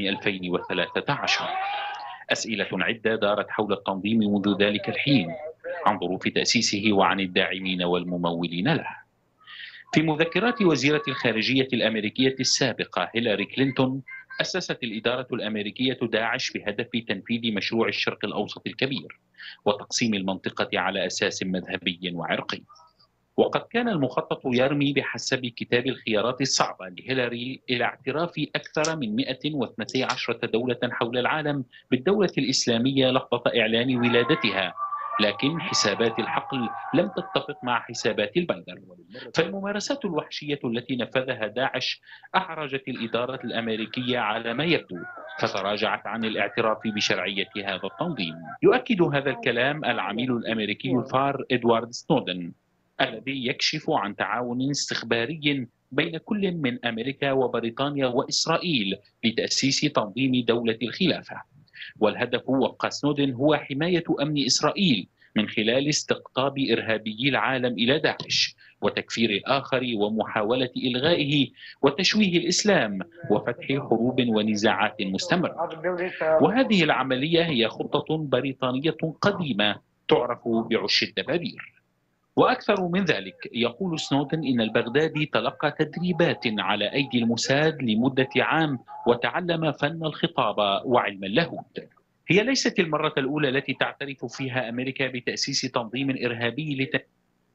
2013 أسئلة عدة دارت حول التنظيم منذ ذلك الحين عن ظروف تأسيسه وعن الداعمين والممولين له في مذكرات وزيرة الخارجية الأمريكية السابقة هيلاري كلينتون أسست الإدارة الأمريكية داعش بهدف تنفيذ مشروع الشرق الأوسط الكبير وتقسيم المنطقة على أساس مذهبي وعرقي وقد كان المخطط يرمي بحسب كتاب الخيارات الصعبة لهيلاري إلى اعتراف أكثر من 112 دولة حول العالم بالدولة الإسلامية لحظة إعلان ولادتها لكن حسابات الحقل لم تتفق مع حسابات البندر فالممارسات الوحشية التي نفذها داعش أحرجت الإدارة الأمريكية على ما يبدو فتراجعت عن الاعتراف بشرعية هذا التنظيم يؤكد هذا الكلام العميل الأمريكي الفار إدوارد سنودن الذي يكشف عن تعاون استخباري بين كل من امريكا وبريطانيا واسرائيل لتاسيس تنظيم دوله الخلافه. والهدف وفق سنودن هو حمايه امن اسرائيل من خلال استقطاب ارهابيي العالم الى داعش وتكفير الاخر ومحاوله الغائه وتشويه الاسلام وفتح حروب ونزاعات مستمره. وهذه العمليه هي خطه بريطانيه قديمه تعرف بعش الدبابير. وأكثر من ذلك يقول سنودن إن البغدادي تلقى تدريبات على أيدي الموساد لمدة عام وتعلم فن الخطاب وعلم اللاهوت هي ليست المرة الأولى التي تعترف فيها أمريكا بتأسيس تنظيم إرهابي لت...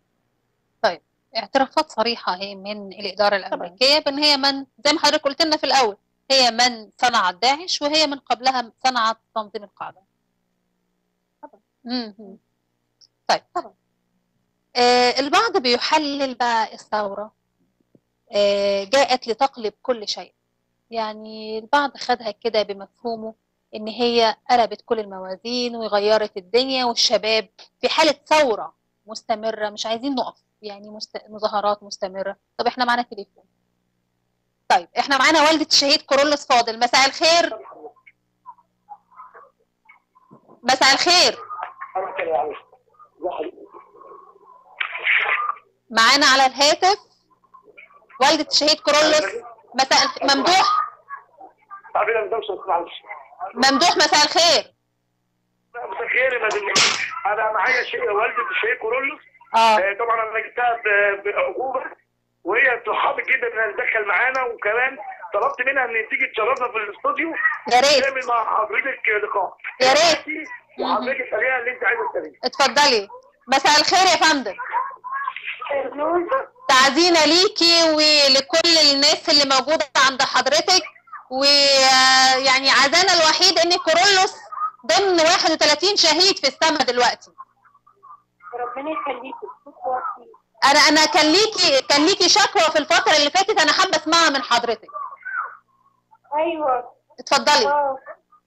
طيب اعترافات صريحة هي من الإدارة الأمريكية بأن هي من زي ما حضرتك قلت لنا في الأول هي من صنعت داعش وهي من قبلها صنعت تنظيم القاعدة مم. طيب طبعا آه البعض بيحلل بقى الثورة آه جاءت لتقلب كل شيء يعني البعض خدها كده بمفهومه ان هي قلبت كل الموازين وغيرت الدنيا والشباب في حالة ثورة مستمرة مش عايزين نقف يعني مست... مظاهرات مستمرة طب احنا معانا تليفون طيب احنا معانا والدة الشهيد كورولوس فاضل مساء الخير مساء الخير معانا على الهاتف والدة الشهيد كورولوس مساء الخ... ممدوح ممدوح مساء الخير مساء الخير يا مدام انا معايا شيء والده الشيخ كورولوس اه آه، طبعا انا جبتها ب- بعقوبه وهي تحب جدا انها تدخل معانا وكمان طلبت منها ان تيجي تشرفنا في الاستوديو يا ريت. تعمل مع حضرتك لقاء يا ريت. وحضرتك تساليها اللي انت عايزه تساليه اتفضلي مساء الخير يا فندم تعزينا ليكي ولكل الناس اللي موجودة عند حضرتك ويعني عزانا الوحيد ان كورولوس ضمن 31 شهيد في السماء دلوقتي ربنا يخليكي انا انا كان ليكي كان ليكي شكوى في الفترة اللي فاتت انا حابة اسمعها من حضرتك ايوه اتفضلي آه.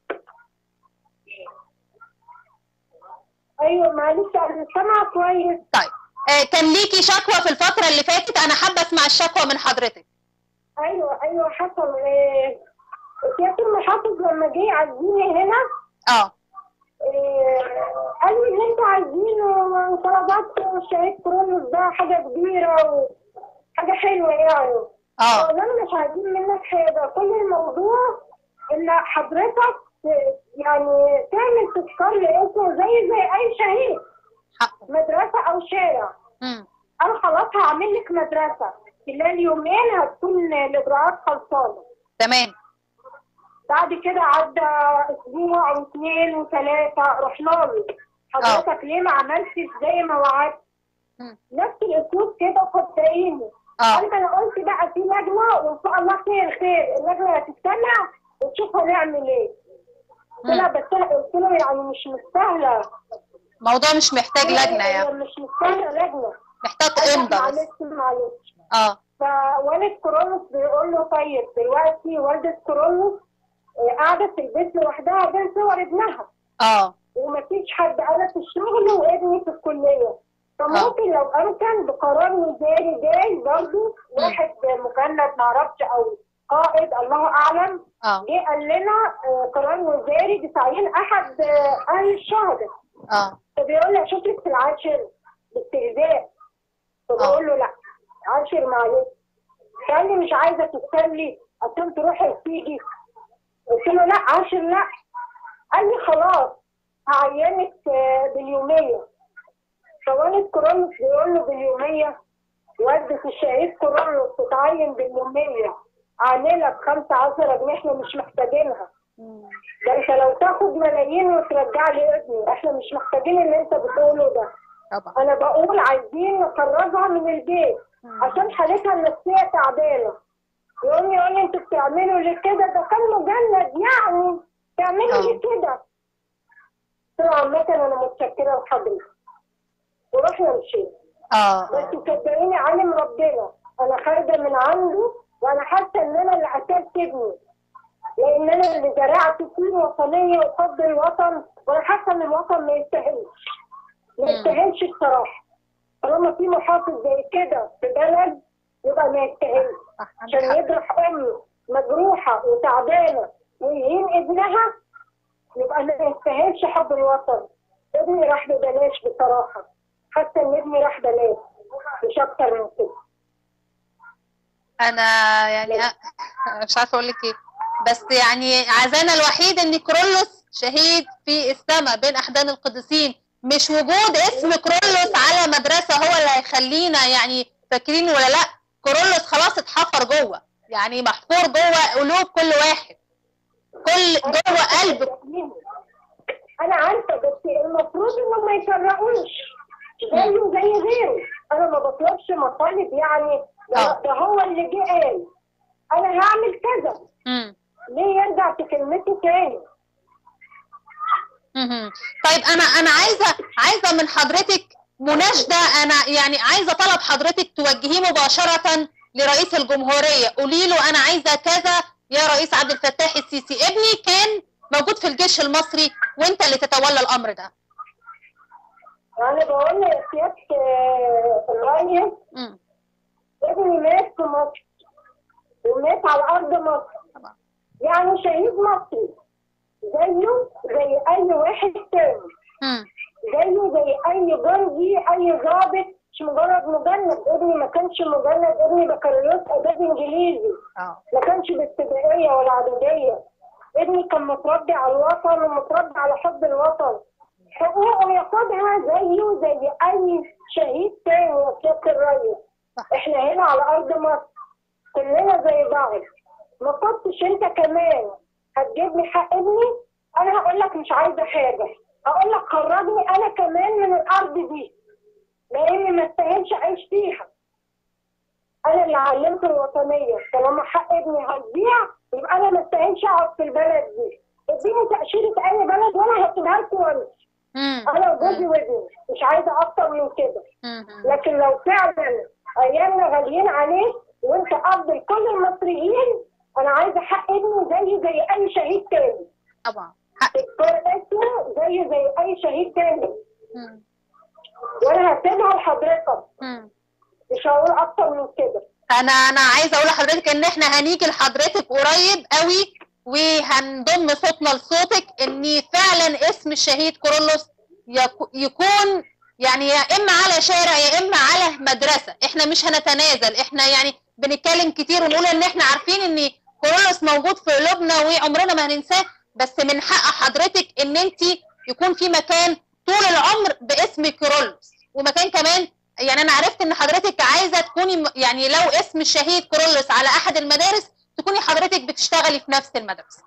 ايوه معلش انا سامعه كويس طيب آه، كان ليكي شكوى في الفترة اللي فاتت انا حابة اسمع الشكوى من حضرتك ايوه ايوه حصل آه، سياده المحافظ لما جه يعزيني هنا اه آه، قال لي اللي انتوا عايزينه طلبات الشهيد كرولوس ده حاجه كبيره وحاجه حلوه يعني اه قلنا له مش عايزين منك حاجه كل الموضوع ان حضرتك ت- يعني تعمل تذكار لاسمه زي زي اي شهيد مدرسه او شارع مم. انا خلاص هعمل لك مدرسه خلال يومين هتكون الاجراءات خلصانه تمام بعد كده عدى اسبوع واثنين وثلاثه رحنا له حضرتك ليه ما عملتش زي ما وعدت نفس الاسلوب كده صدقيني اه انت انا قلت بقى في لجنه وان شاء الله خير خير اللجنه هتستمع وتشوف هنعمل ايه قلت لها بس انا قلت له يعني مش مستاهله موضوع مش محتاج لجنة هي يعني مش مستاهله لجنه محتاج قال لك امضى بس معلش معلش اه فوالد كورولوس بيقول له طيب دلوقتي والدة كورولوس آه، قاعدة في البيت لوحدها بين صور ابنها اه ومفيش حد انا في الشغل وابني في الكلية فممكن لو امكن بقرار وزاري جاي برضه واحد مجند معرفش او قائد الله اعلم اه جه قال لنا آه، قرار وزاري بتعيين احد آه، اهل الشهداء اه فبيقول لي اشوف لك في العاشر باستهزاء فبقول له لا عاشر معلش قال لي مش عايزه تتسلي عشان تروحي وتيجي قلت له لا عاشر لا قال لي خلاص هعينك آه، باليوميه فوالد كورولوس بيقول له باليوميه والدة الشهيد كورولوس تتعين باليوميه عامله بخمسة عشرة جنيه احنا مش محتاجينها ده انت لو تاخد ملايين وترجع لي ابني احنا مش محتاجين اللي انت بتقوله ده طبعا انا بقول عايزين نخرجها من البيت عشان حالتها النفسيه تعبانه يقوم يقول لي انتوا بتعملوا ليه كده ده كان مجند يعني تعملوا ليه كده قلت له عامة انا متشكره لحضرتك ورحنا مشينا اه بس صدقيني عالم ربنا انا خارجه من عنده وانا حاسه ان انا اللي قتلت ابني لان انا اللي زرعت فيه وطنيه وحب الوطن وانا حاسه ان الوطن ما يستاهلش ما يستاهلش الصراحه طالما في محافظ زي كده في بلد يبقى ما يستاهلش عشان يجرح ام مجروحه وتعبانه ويهين ابنها يبقى ما يستاهلش حب الوطن ابني راح ببلاش بصراحه حاسه ان ابني راح بلاش مش اكتر من كده انا يعني أ- مش عارفه اقول لك ايه بس يعني عزانا الوحيد ان كرولوس شهيد في السماء بين احضان القديسين مش وجود اسم كرولوس على مدرسه هو اللي هيخلينا يعني فاكرين ولا لا كرولوس خلاص اتحفر جوه يعني محفور جوه قلوب كل واحد كل جوه قلب انا عارفه بس المفروض انهم ما يفرقوش زيه زي غيره انا ما بطلبش مطالب يعني ده, ده هو اللي جه قال انا هعمل كذا مم. ليه يرجع في كلمته تاني مهم. طيب انا انا عايزه عايزه من حضرتك مناشده انا يعني عايزه طلب حضرتك توجهيه مباشره لرئيس الجمهوريه قولي له انا عايزه كذا يا رئيس عبد الفتاح السيسي ابني كان موجود في الجيش المصري وانت اللي تتولى الامر ده انا بقول يا سياده آه، الريس مم. ابني مات في مصر ومات على ارض مصر يعني شهيد مصري زيه زي اي واحد تاني مم. زيه زي اي جندي اي ضابط مش مجرد مجند ابني ما كانش مجند ابني بكالوريوس اداب انجليزي اه ما كانش باستباقيه ولا عدديه ابني كان متربي على الوطن ومتربي على حب الوطن حقوقه ياخدها زيه زي اي شهيد تاني يا سياده الريس احنا هنا على ارض مصر كلنا زي بعض ما كنتش انت كمان هتجيب لي حق ابني انا هقول لك مش عايزه حاجه هقول لك خرجني انا كمان من الارض دي لاني ما استاهلش اعيش فيها انا اللي علمت الوطنيه طالما حق ابني هيضيع يبقى انا ما استاهلش اقعد في البلد دي اديني تاشيره اي بلد وانا هسيبها لكم وامشي انا وجوزي وابني مش عايزه اكتر من كده لكن لو فعلا ايامنا غاليين عليك وانت اب لكل المصريين انا عايزه حق ابني زي زي اي شهيد تاني طبعا دكتور اسمه زي زي اي شهيد تاني وانا هسيبها لحضرتك مش هقول اكتر من كده انا انا عايزه اقول لحضرتك ان احنا هنيجي لحضرتك قريب قوي وهنضم صوتنا لصوتك ان فعلا اسم الشهيد كورولوس يك- يكون يعني يا اما على شارع يا اما على مدرسه احنا مش هنتنازل احنا يعني بنتكلم كتير ونقول ان احنا عارفين ان كورولوس موجود في قلوبنا وعمرنا ما هننساه بس من حق حضرتك ان انت يكون في مكان طول العمر باسم كورولوس ومكان كمان يعني انا عرفت ان حضرتك عايزه تكوني م- يعني لو اسم الشهيد كورولوس على احد المدارس تكوني حضرتك بتشتغلي في نفس المدرسه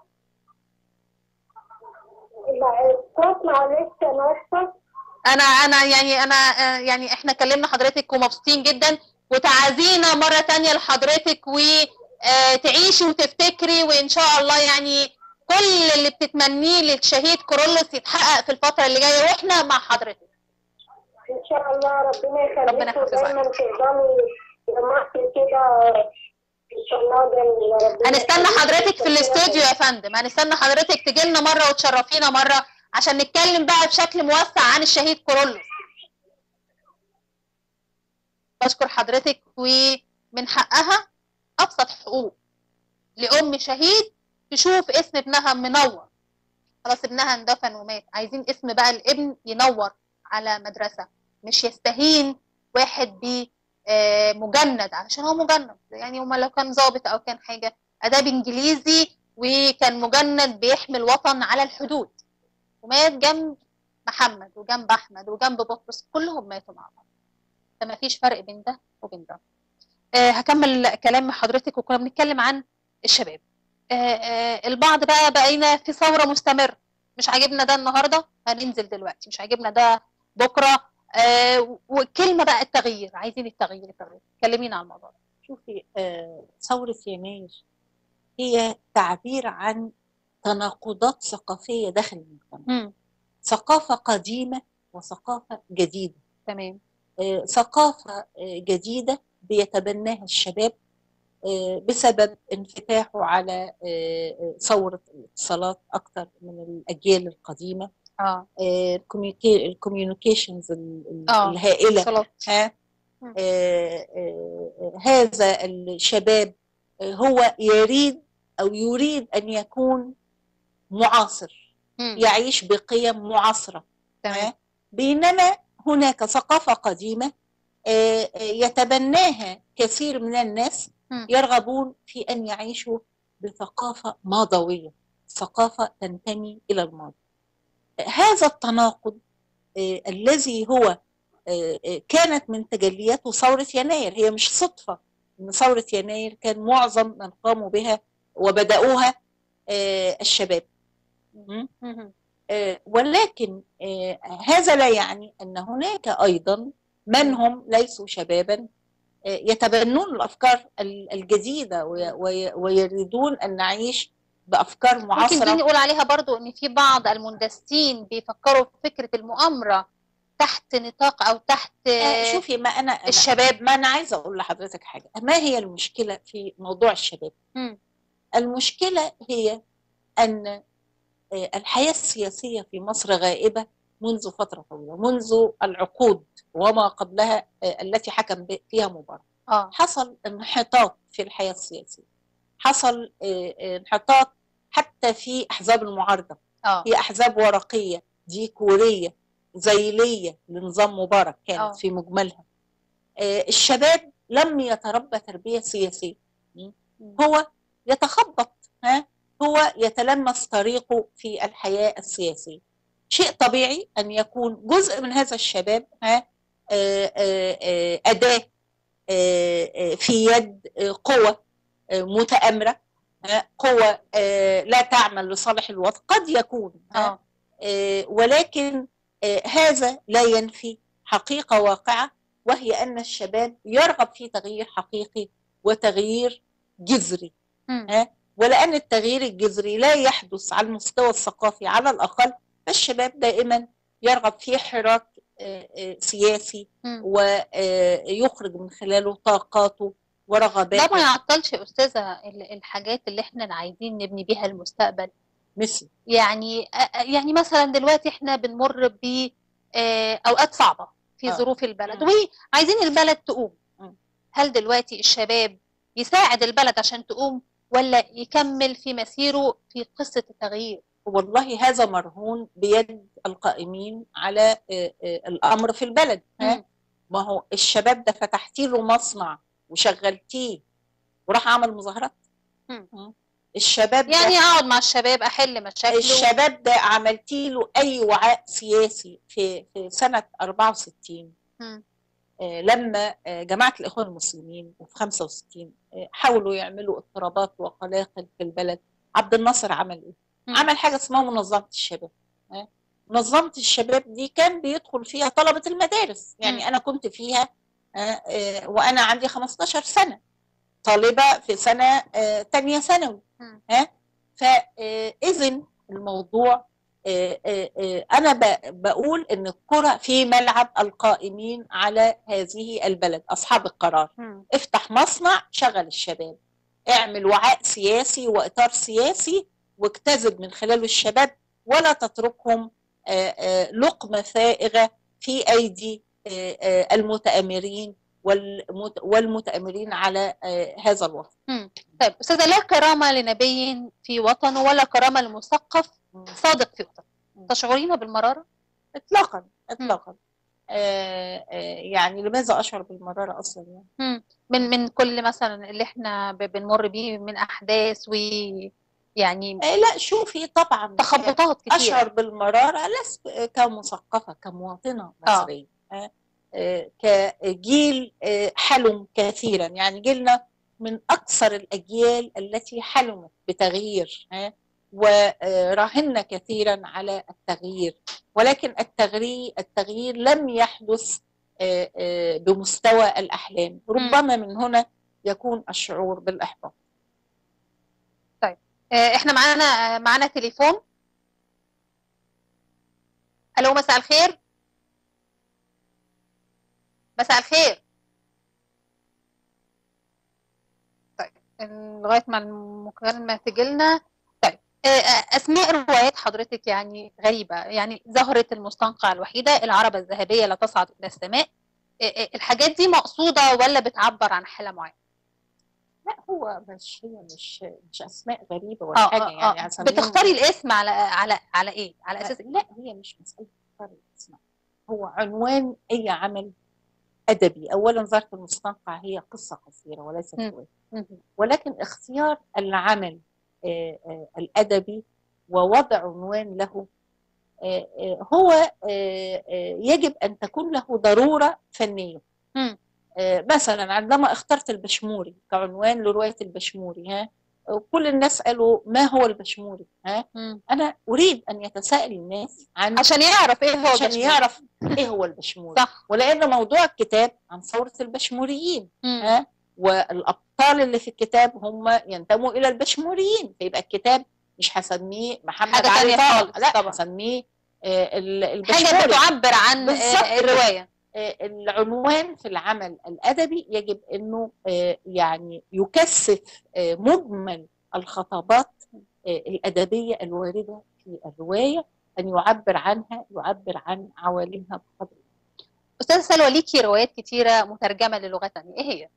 لا، الصوت معلش انا اسفه انا انا يعني انا آه، يعني احنا كلمنا حضرتك ومبسوطين جدا وتعازينا مره تانية لحضرتك وتعيشي وتفتكري وان شاء الله يعني كل اللي بتتمنيه للشهيد كورولوس يتحقق في الفتره اللي جايه واحنا مع حضرتك ان شاء الله ربنا يخليك ربنا يحفظك. ودايما تفضلي يا مصر كده ان شاء الله دايما ربنا هنستنى يخليك. حضرتك في الاستوديو يا فندم هنستنى حضرتك تجي لنا مره وتشرفينا مره عشان نتكلم بقى بشكل موسع عن الشهيد كورولوس بشكر حضرتك ومن حقها ابسط حقوق لام شهيد تشوف اسم ابنها منور خلاص ابنها اندفن ومات عايزين اسم بقى الابن ينور على مدرسه مش يستهين واحد ب آه، مجند علشان هو مجند يعني هما لو كان ضابط او كان حاجه اداب انجليزي وكان مجند بيحمي الوطن على الحدود ومات جنب محمد وجنب احمد وجنب بطرس كلهم ماتوا مع بعض فما فيش فرق بين ده وبين ده آه هكمل كلام حضرتك وكنا بنتكلم عن الشباب آه آه البعض بقى بقينا في ثوره مستمره مش عاجبنا ده النهارده هننزل دلوقتي مش عاجبنا ده بكره آه وكلمه بقى التغيير عايزين التغيير التغيير كلمينا عن الموضوع ده شوفي آه، ثورة يناير هي تعبير عن تناقضات ثقافية داخل المجتمع مم. ثقافة قديمة وثقافة جديدة تمام آه، ثقافة آه، جديدة بيتبناها الشباب آه، بسبب انفتاحه على آه، آه، ثورة الاتصالات أكثر من الأجيال القديمة اه الكوميونيكيشنز آه، الهائلة اتصالات. ها مم. آه، آه، هذا الشباب آه، هو يريد أو يريد أن يكون معاصر مم. يعيش بقيم معاصرة تمام بينما هناك ثقافة قديمة آه، آه، يتبناها كثير من الناس مم. يرغبون في أن يعيشوا بثقافة ماضوية ثقافة تنتمي إلى الماضي هذا التناقض آه، الذي هو آه، آه، كانت من تجلياته ثورة يناير هي مش صدفة أن ثورة يناير كان معظم من قاموا بها وبدأوها آه، الشباب م? مم. آه، ولكن آه، هذا لا يعني أن هناك أيضا من هم ليسوا شبابا آه، يتبنون الأفكار ال- الجديدة وي- وي- ويريدون أن نعيش بافكار ممكن معاصره دي نقول عليها برضو ان في بعض المندسين بيفكروا في فكره المؤامره تحت نطاق او تحت آه، شوفي ما انا أنا- الشباب. ما انا عايزه اقول لحضرتك حاجه ما هي المشكله في موضوع الشباب مم. المشكله هي ان آه، الحياه السياسيه في مصر غائبه منذ فتره طويله منذ العقود وما قبلها آه، التي حكم ب- فيها مبارك اه حصل انحطاط في الحياه السياسيه حصل آه، آه، انحطاط حتى في احزاب المعارضه اه هي احزاب ورقيه ديكوريه زيليه لنظام مبارك كانت آه. في مجملها آه، الشباب لم يتربى تربيه سياسيه م? هو يتخبط ها هو يتلمس طريقه في الحياه السياسيه شيء طبيعي ان يكون جزء من هذا الشباب ها آه، آه، آه، اداه آه، آه، في يد آه، قوة آه، متآمرة آه، قوة آه، لا تعمل لصالح الوطن قد يكون اه آه، ولكن آه، هذا لا ينفي حقيقة واقعة وهي أن الشباب يرغب في تغيير حقيقي وتغيير جذري مم. ها؟ ولأن التغيير الجذري لا يحدث على المستوى الثقافي على الأقل فالشباب دائما يرغب في حراك آه، آه، سياسي مم. ويخرج من خلاله طاقاته ده ورغباته ما يعطلش يا استاذه ال- الحاجات اللي احنا عايزين نبني بيها المستقبل مثل يعني آه، يعني مثلا دلوقتي احنا بنمر ب آه، اوقات صعبه في آه. ظروف البلد مم. وعايزين البلد تقوم مم. هل دلوقتي الشباب يساعد البلد عشان تقوم ولا يكمل في مسيره في قصه التغيير والله هذا مرهون بيد القائمين على آه، آه، الامر في البلد ها؟ مم. ما هو الشباب ده فتحتي له مصنع وشغلتيه وراح عمل مظاهرات مم. مم. الشباب ده يعني اقعد مع الشباب احل مشاكله الشباب ده عملتي له اي وعاء سياسي في في سنه 64 مم. آه، لما آه، جماعه الاخوان المسلمين وفي 65 آه، حاولوا يعملوا اضطرابات وقلاقل في البلد عبد الناصر عمل ايه؟ مم. عمل حاجه اسمها منظمه الشباب آه، منظمه الشباب دي كان بيدخل فيها طلبه المدارس يعني مم. انا كنت فيها آه، آه، وانا عندي 15 سنه طالبه في سنه آه، تانية ثانوي مم. ها فاذا الموضوع آه، آه، آه، انا ب- بقول ان الكره في ملعب القائمين على هذه البلد اصحاب القرار مم. افتح مصنع شغل الشباب اعمل وعاء سياسي واطار سياسي واجتذب من خلاله الشباب ولا تتركهم آه، آه، لقمه ثائغه في ايدي آه، آه، المتآمرين والمت- والمتآمرين على آه، هذا الوطن مم. طيب استاذه لا كرامه لنبي في وطنه ولا كرامه لمثقف صادق في وطنه تشعرين بالمراره؟ اطلاقا اطلاقا آه، آه، يعني لماذا اشعر بالمراره اصلا يعني مم. من من كل مثلا اللي احنا ب- بنمر بيه من احداث و يعني آه، لا شوفي طبعا تخبطات كتير اشعر بالمراره لست كمثقفه كمواطنه آه. مصريه آه، آه، كجيل آه، حلم كثيرا يعني جيلنا من اكثر الاجيال التي حلمت بتغيير آه، وراهنا كثيرا على التغيير ولكن التغيير التغيير لم يحدث آه، آه، بمستوى الاحلام ربما من هنا يكون الشعور بالاحباط آه، احنا معانا آه، معانا تليفون الو مساء الخير مساء الخير طيب لغايه ما المكالمه تجيلنا طيب آه، آه، اسماء روايات حضرتك يعني غريبه يعني زهره المستنقع الوحيده العربه الذهبيه لا تصعد الى السماء آه، آه، الحاجات دي مقصوده ولا بتعبر عن حاله معينه لا هو مش هي مش مش اسماء غريبه ولا اه حاجه اه يعني اه هسميهم- بتختاري الاسم على على على ايه على اساس لا هي مش مساله اختيار الاسماء هو عنوان اي عمل ادبي اولا زهره المستنقع هي قصه قصيره وليست مم. روايه مم. ولكن اختيار العمل آه، آه، الادبي ووضع عنوان له آه، آه، هو آه، آه، يجب ان تكون له ضروره فنيه مم. آه، مثلا عندما اخترت البشموري كعنوان لروايه البشموري ها كل الناس قالوا ما هو البشموري ها مم. انا اريد ان يتساءل الناس عن عشان يعرف ايه هو عشان البشمول. يعرف ايه هو البشموري صح ولان موضوع الكتاب عن ثوره البشموريين مم. ها والابطال اللي في الكتاب هم ينتموا الى البشموريين فيبقى الكتاب مش هسميه محمد حاجة علي تانية طه خالص لا طبعا. هسميه آه، ال- حاجه البشمولي بتعبر عن بالظبط آه، كده. الروايه آه، العنوان في العمل الأدبي يجب أنه آه، يعني يكثف آه، مجمل الخطابات آه، الأدبية الواردة في الرواية أن يعبر عنها يعبر عن عوالمها بقدر استاذه سلوى ليكي روايات كتيره مترجمه للغات تانية ايه هي؟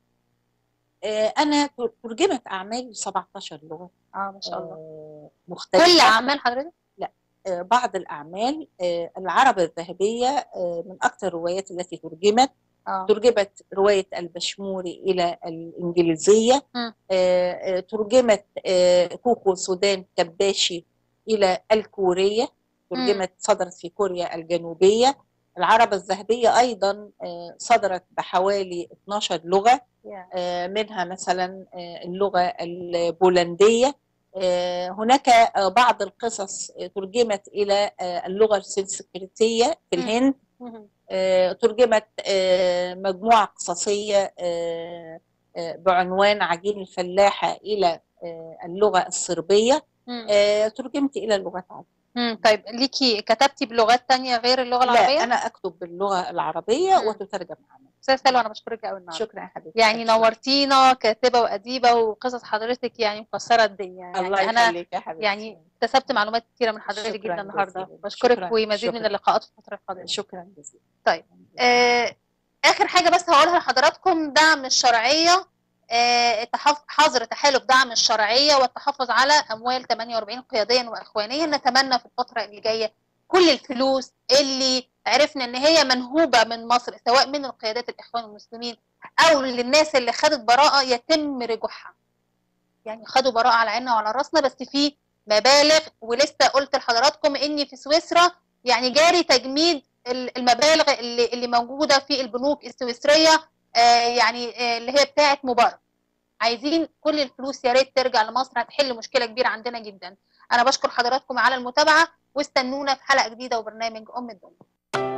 آه، أنا ترجمت أعمالي ب 17 لغة اه ما شاء الله آه، مختلفة كل اعمال حضرتك؟ لا آه، بعض الأعمال آه، العرب الذهبية آه، من أكثر الروايات التي ترجمت اه ترجمت رواية البشموري إلى الإنجليزية مم. آه، آه، ترجمت آه، كوكو سودان كباشي إلى الكورية ترجمت صدرت في كوريا الجنوبية العرب الذهبية أيضا آه، صدرت بحوالي 12 لغة يا. آه، منها مثلا آه، اللغة البولندية آه، هناك آه، بعض القصص آه، ترجمت إلى آه، اللغة السنسكريتية في مم. الهند مهم. آه، ترجمت آه، مجموعة قصصية آه، آه، بعنوان عجين الفلاحة إلى آه، اللغة الصربية مم. آه، ترجمت إلى اللغات العربية مم. طيب ليكي كتبتي بلغات تانية غير اللغه العربيه؟ لا أنا أكتب باللغة العربية مم. وتترجم عنها استاذه سلوى انا بشكرك قوي النهارده شكرا يا حبيبتي يعني شكراً. نورتينا كاتبه واديبه وقصص حضرتك يعني مكسره الدنيا يعني الله انا يخليك يا حبيبتي يعني اكتسبت معلومات كتيره من حضرتك شكراً جدا النهارده جزيلاً. بشكرك شكراً. ومزيد من شكراً. اللقاءات في الفتره القادمه شكرا جزيلا طيب آه اخر حاجه بس هقولها لحضراتكم دعم الشرعيه آه التحف- حظر تحالف دعم الشرعيه والتحفظ على اموال 48 قياديا واخوانيا نتمنى في الفتره اللي جايه كل الفلوس اللي عرفنا ان هي منهوبه من مصر سواء من القيادات الاخوان المسلمين او للناس اللي خدت براءه يتم رجوعها يعني خدوا براءه على عيننا وعلى راسنا بس في مبالغ ولسه قلت لحضراتكم ان في سويسرا يعني جاري تجميد ال- المبالغ اللي اللي موجوده في البنوك السويسريه آه، يعني آه، اللي هي بتاعه مبارك عايزين كل الفلوس يا ريت ترجع لمصر هتحل مشكله كبيره عندنا جدا انا بشكر حضراتكم على المتابعه واستنونا في حلقه جديده وبرنامج ام الدنيا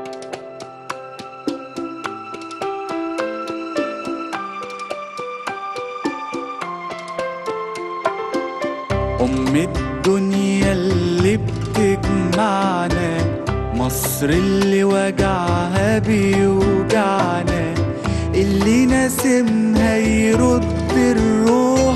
أم الدنيا اللي بتجمعنا مصر اللي وجعها بيوجعنا اللي ناسمها يرد الروح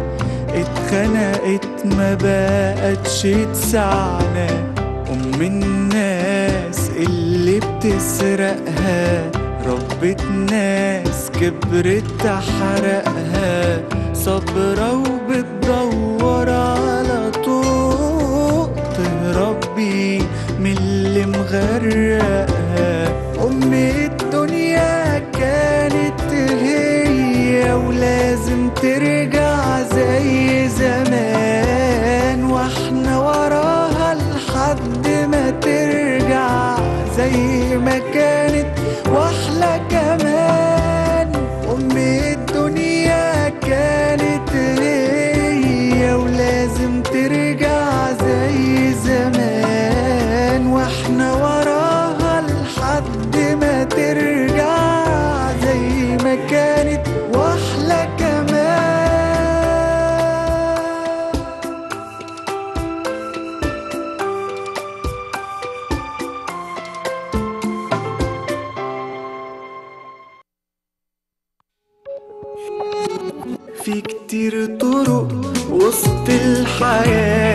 اتخنقت ما بقتش تسعنا أم الناس اللي بتسرقها ربة ناس كبرت تحرقها صبرة وبتدور على طوق تهرب بيه من اللي مغرقها أم الدنيا كانت هي ولازم ترجع زي زمان واحنا وراها لحد ما ترجع زي ما كانت واحلى كمان ام الدنيا كانت هي ولازم ترجع زي زمان واحنا وراها لحد ما ترجع زي ما كانت واحلى كمان في كتير طرق وسط الحياة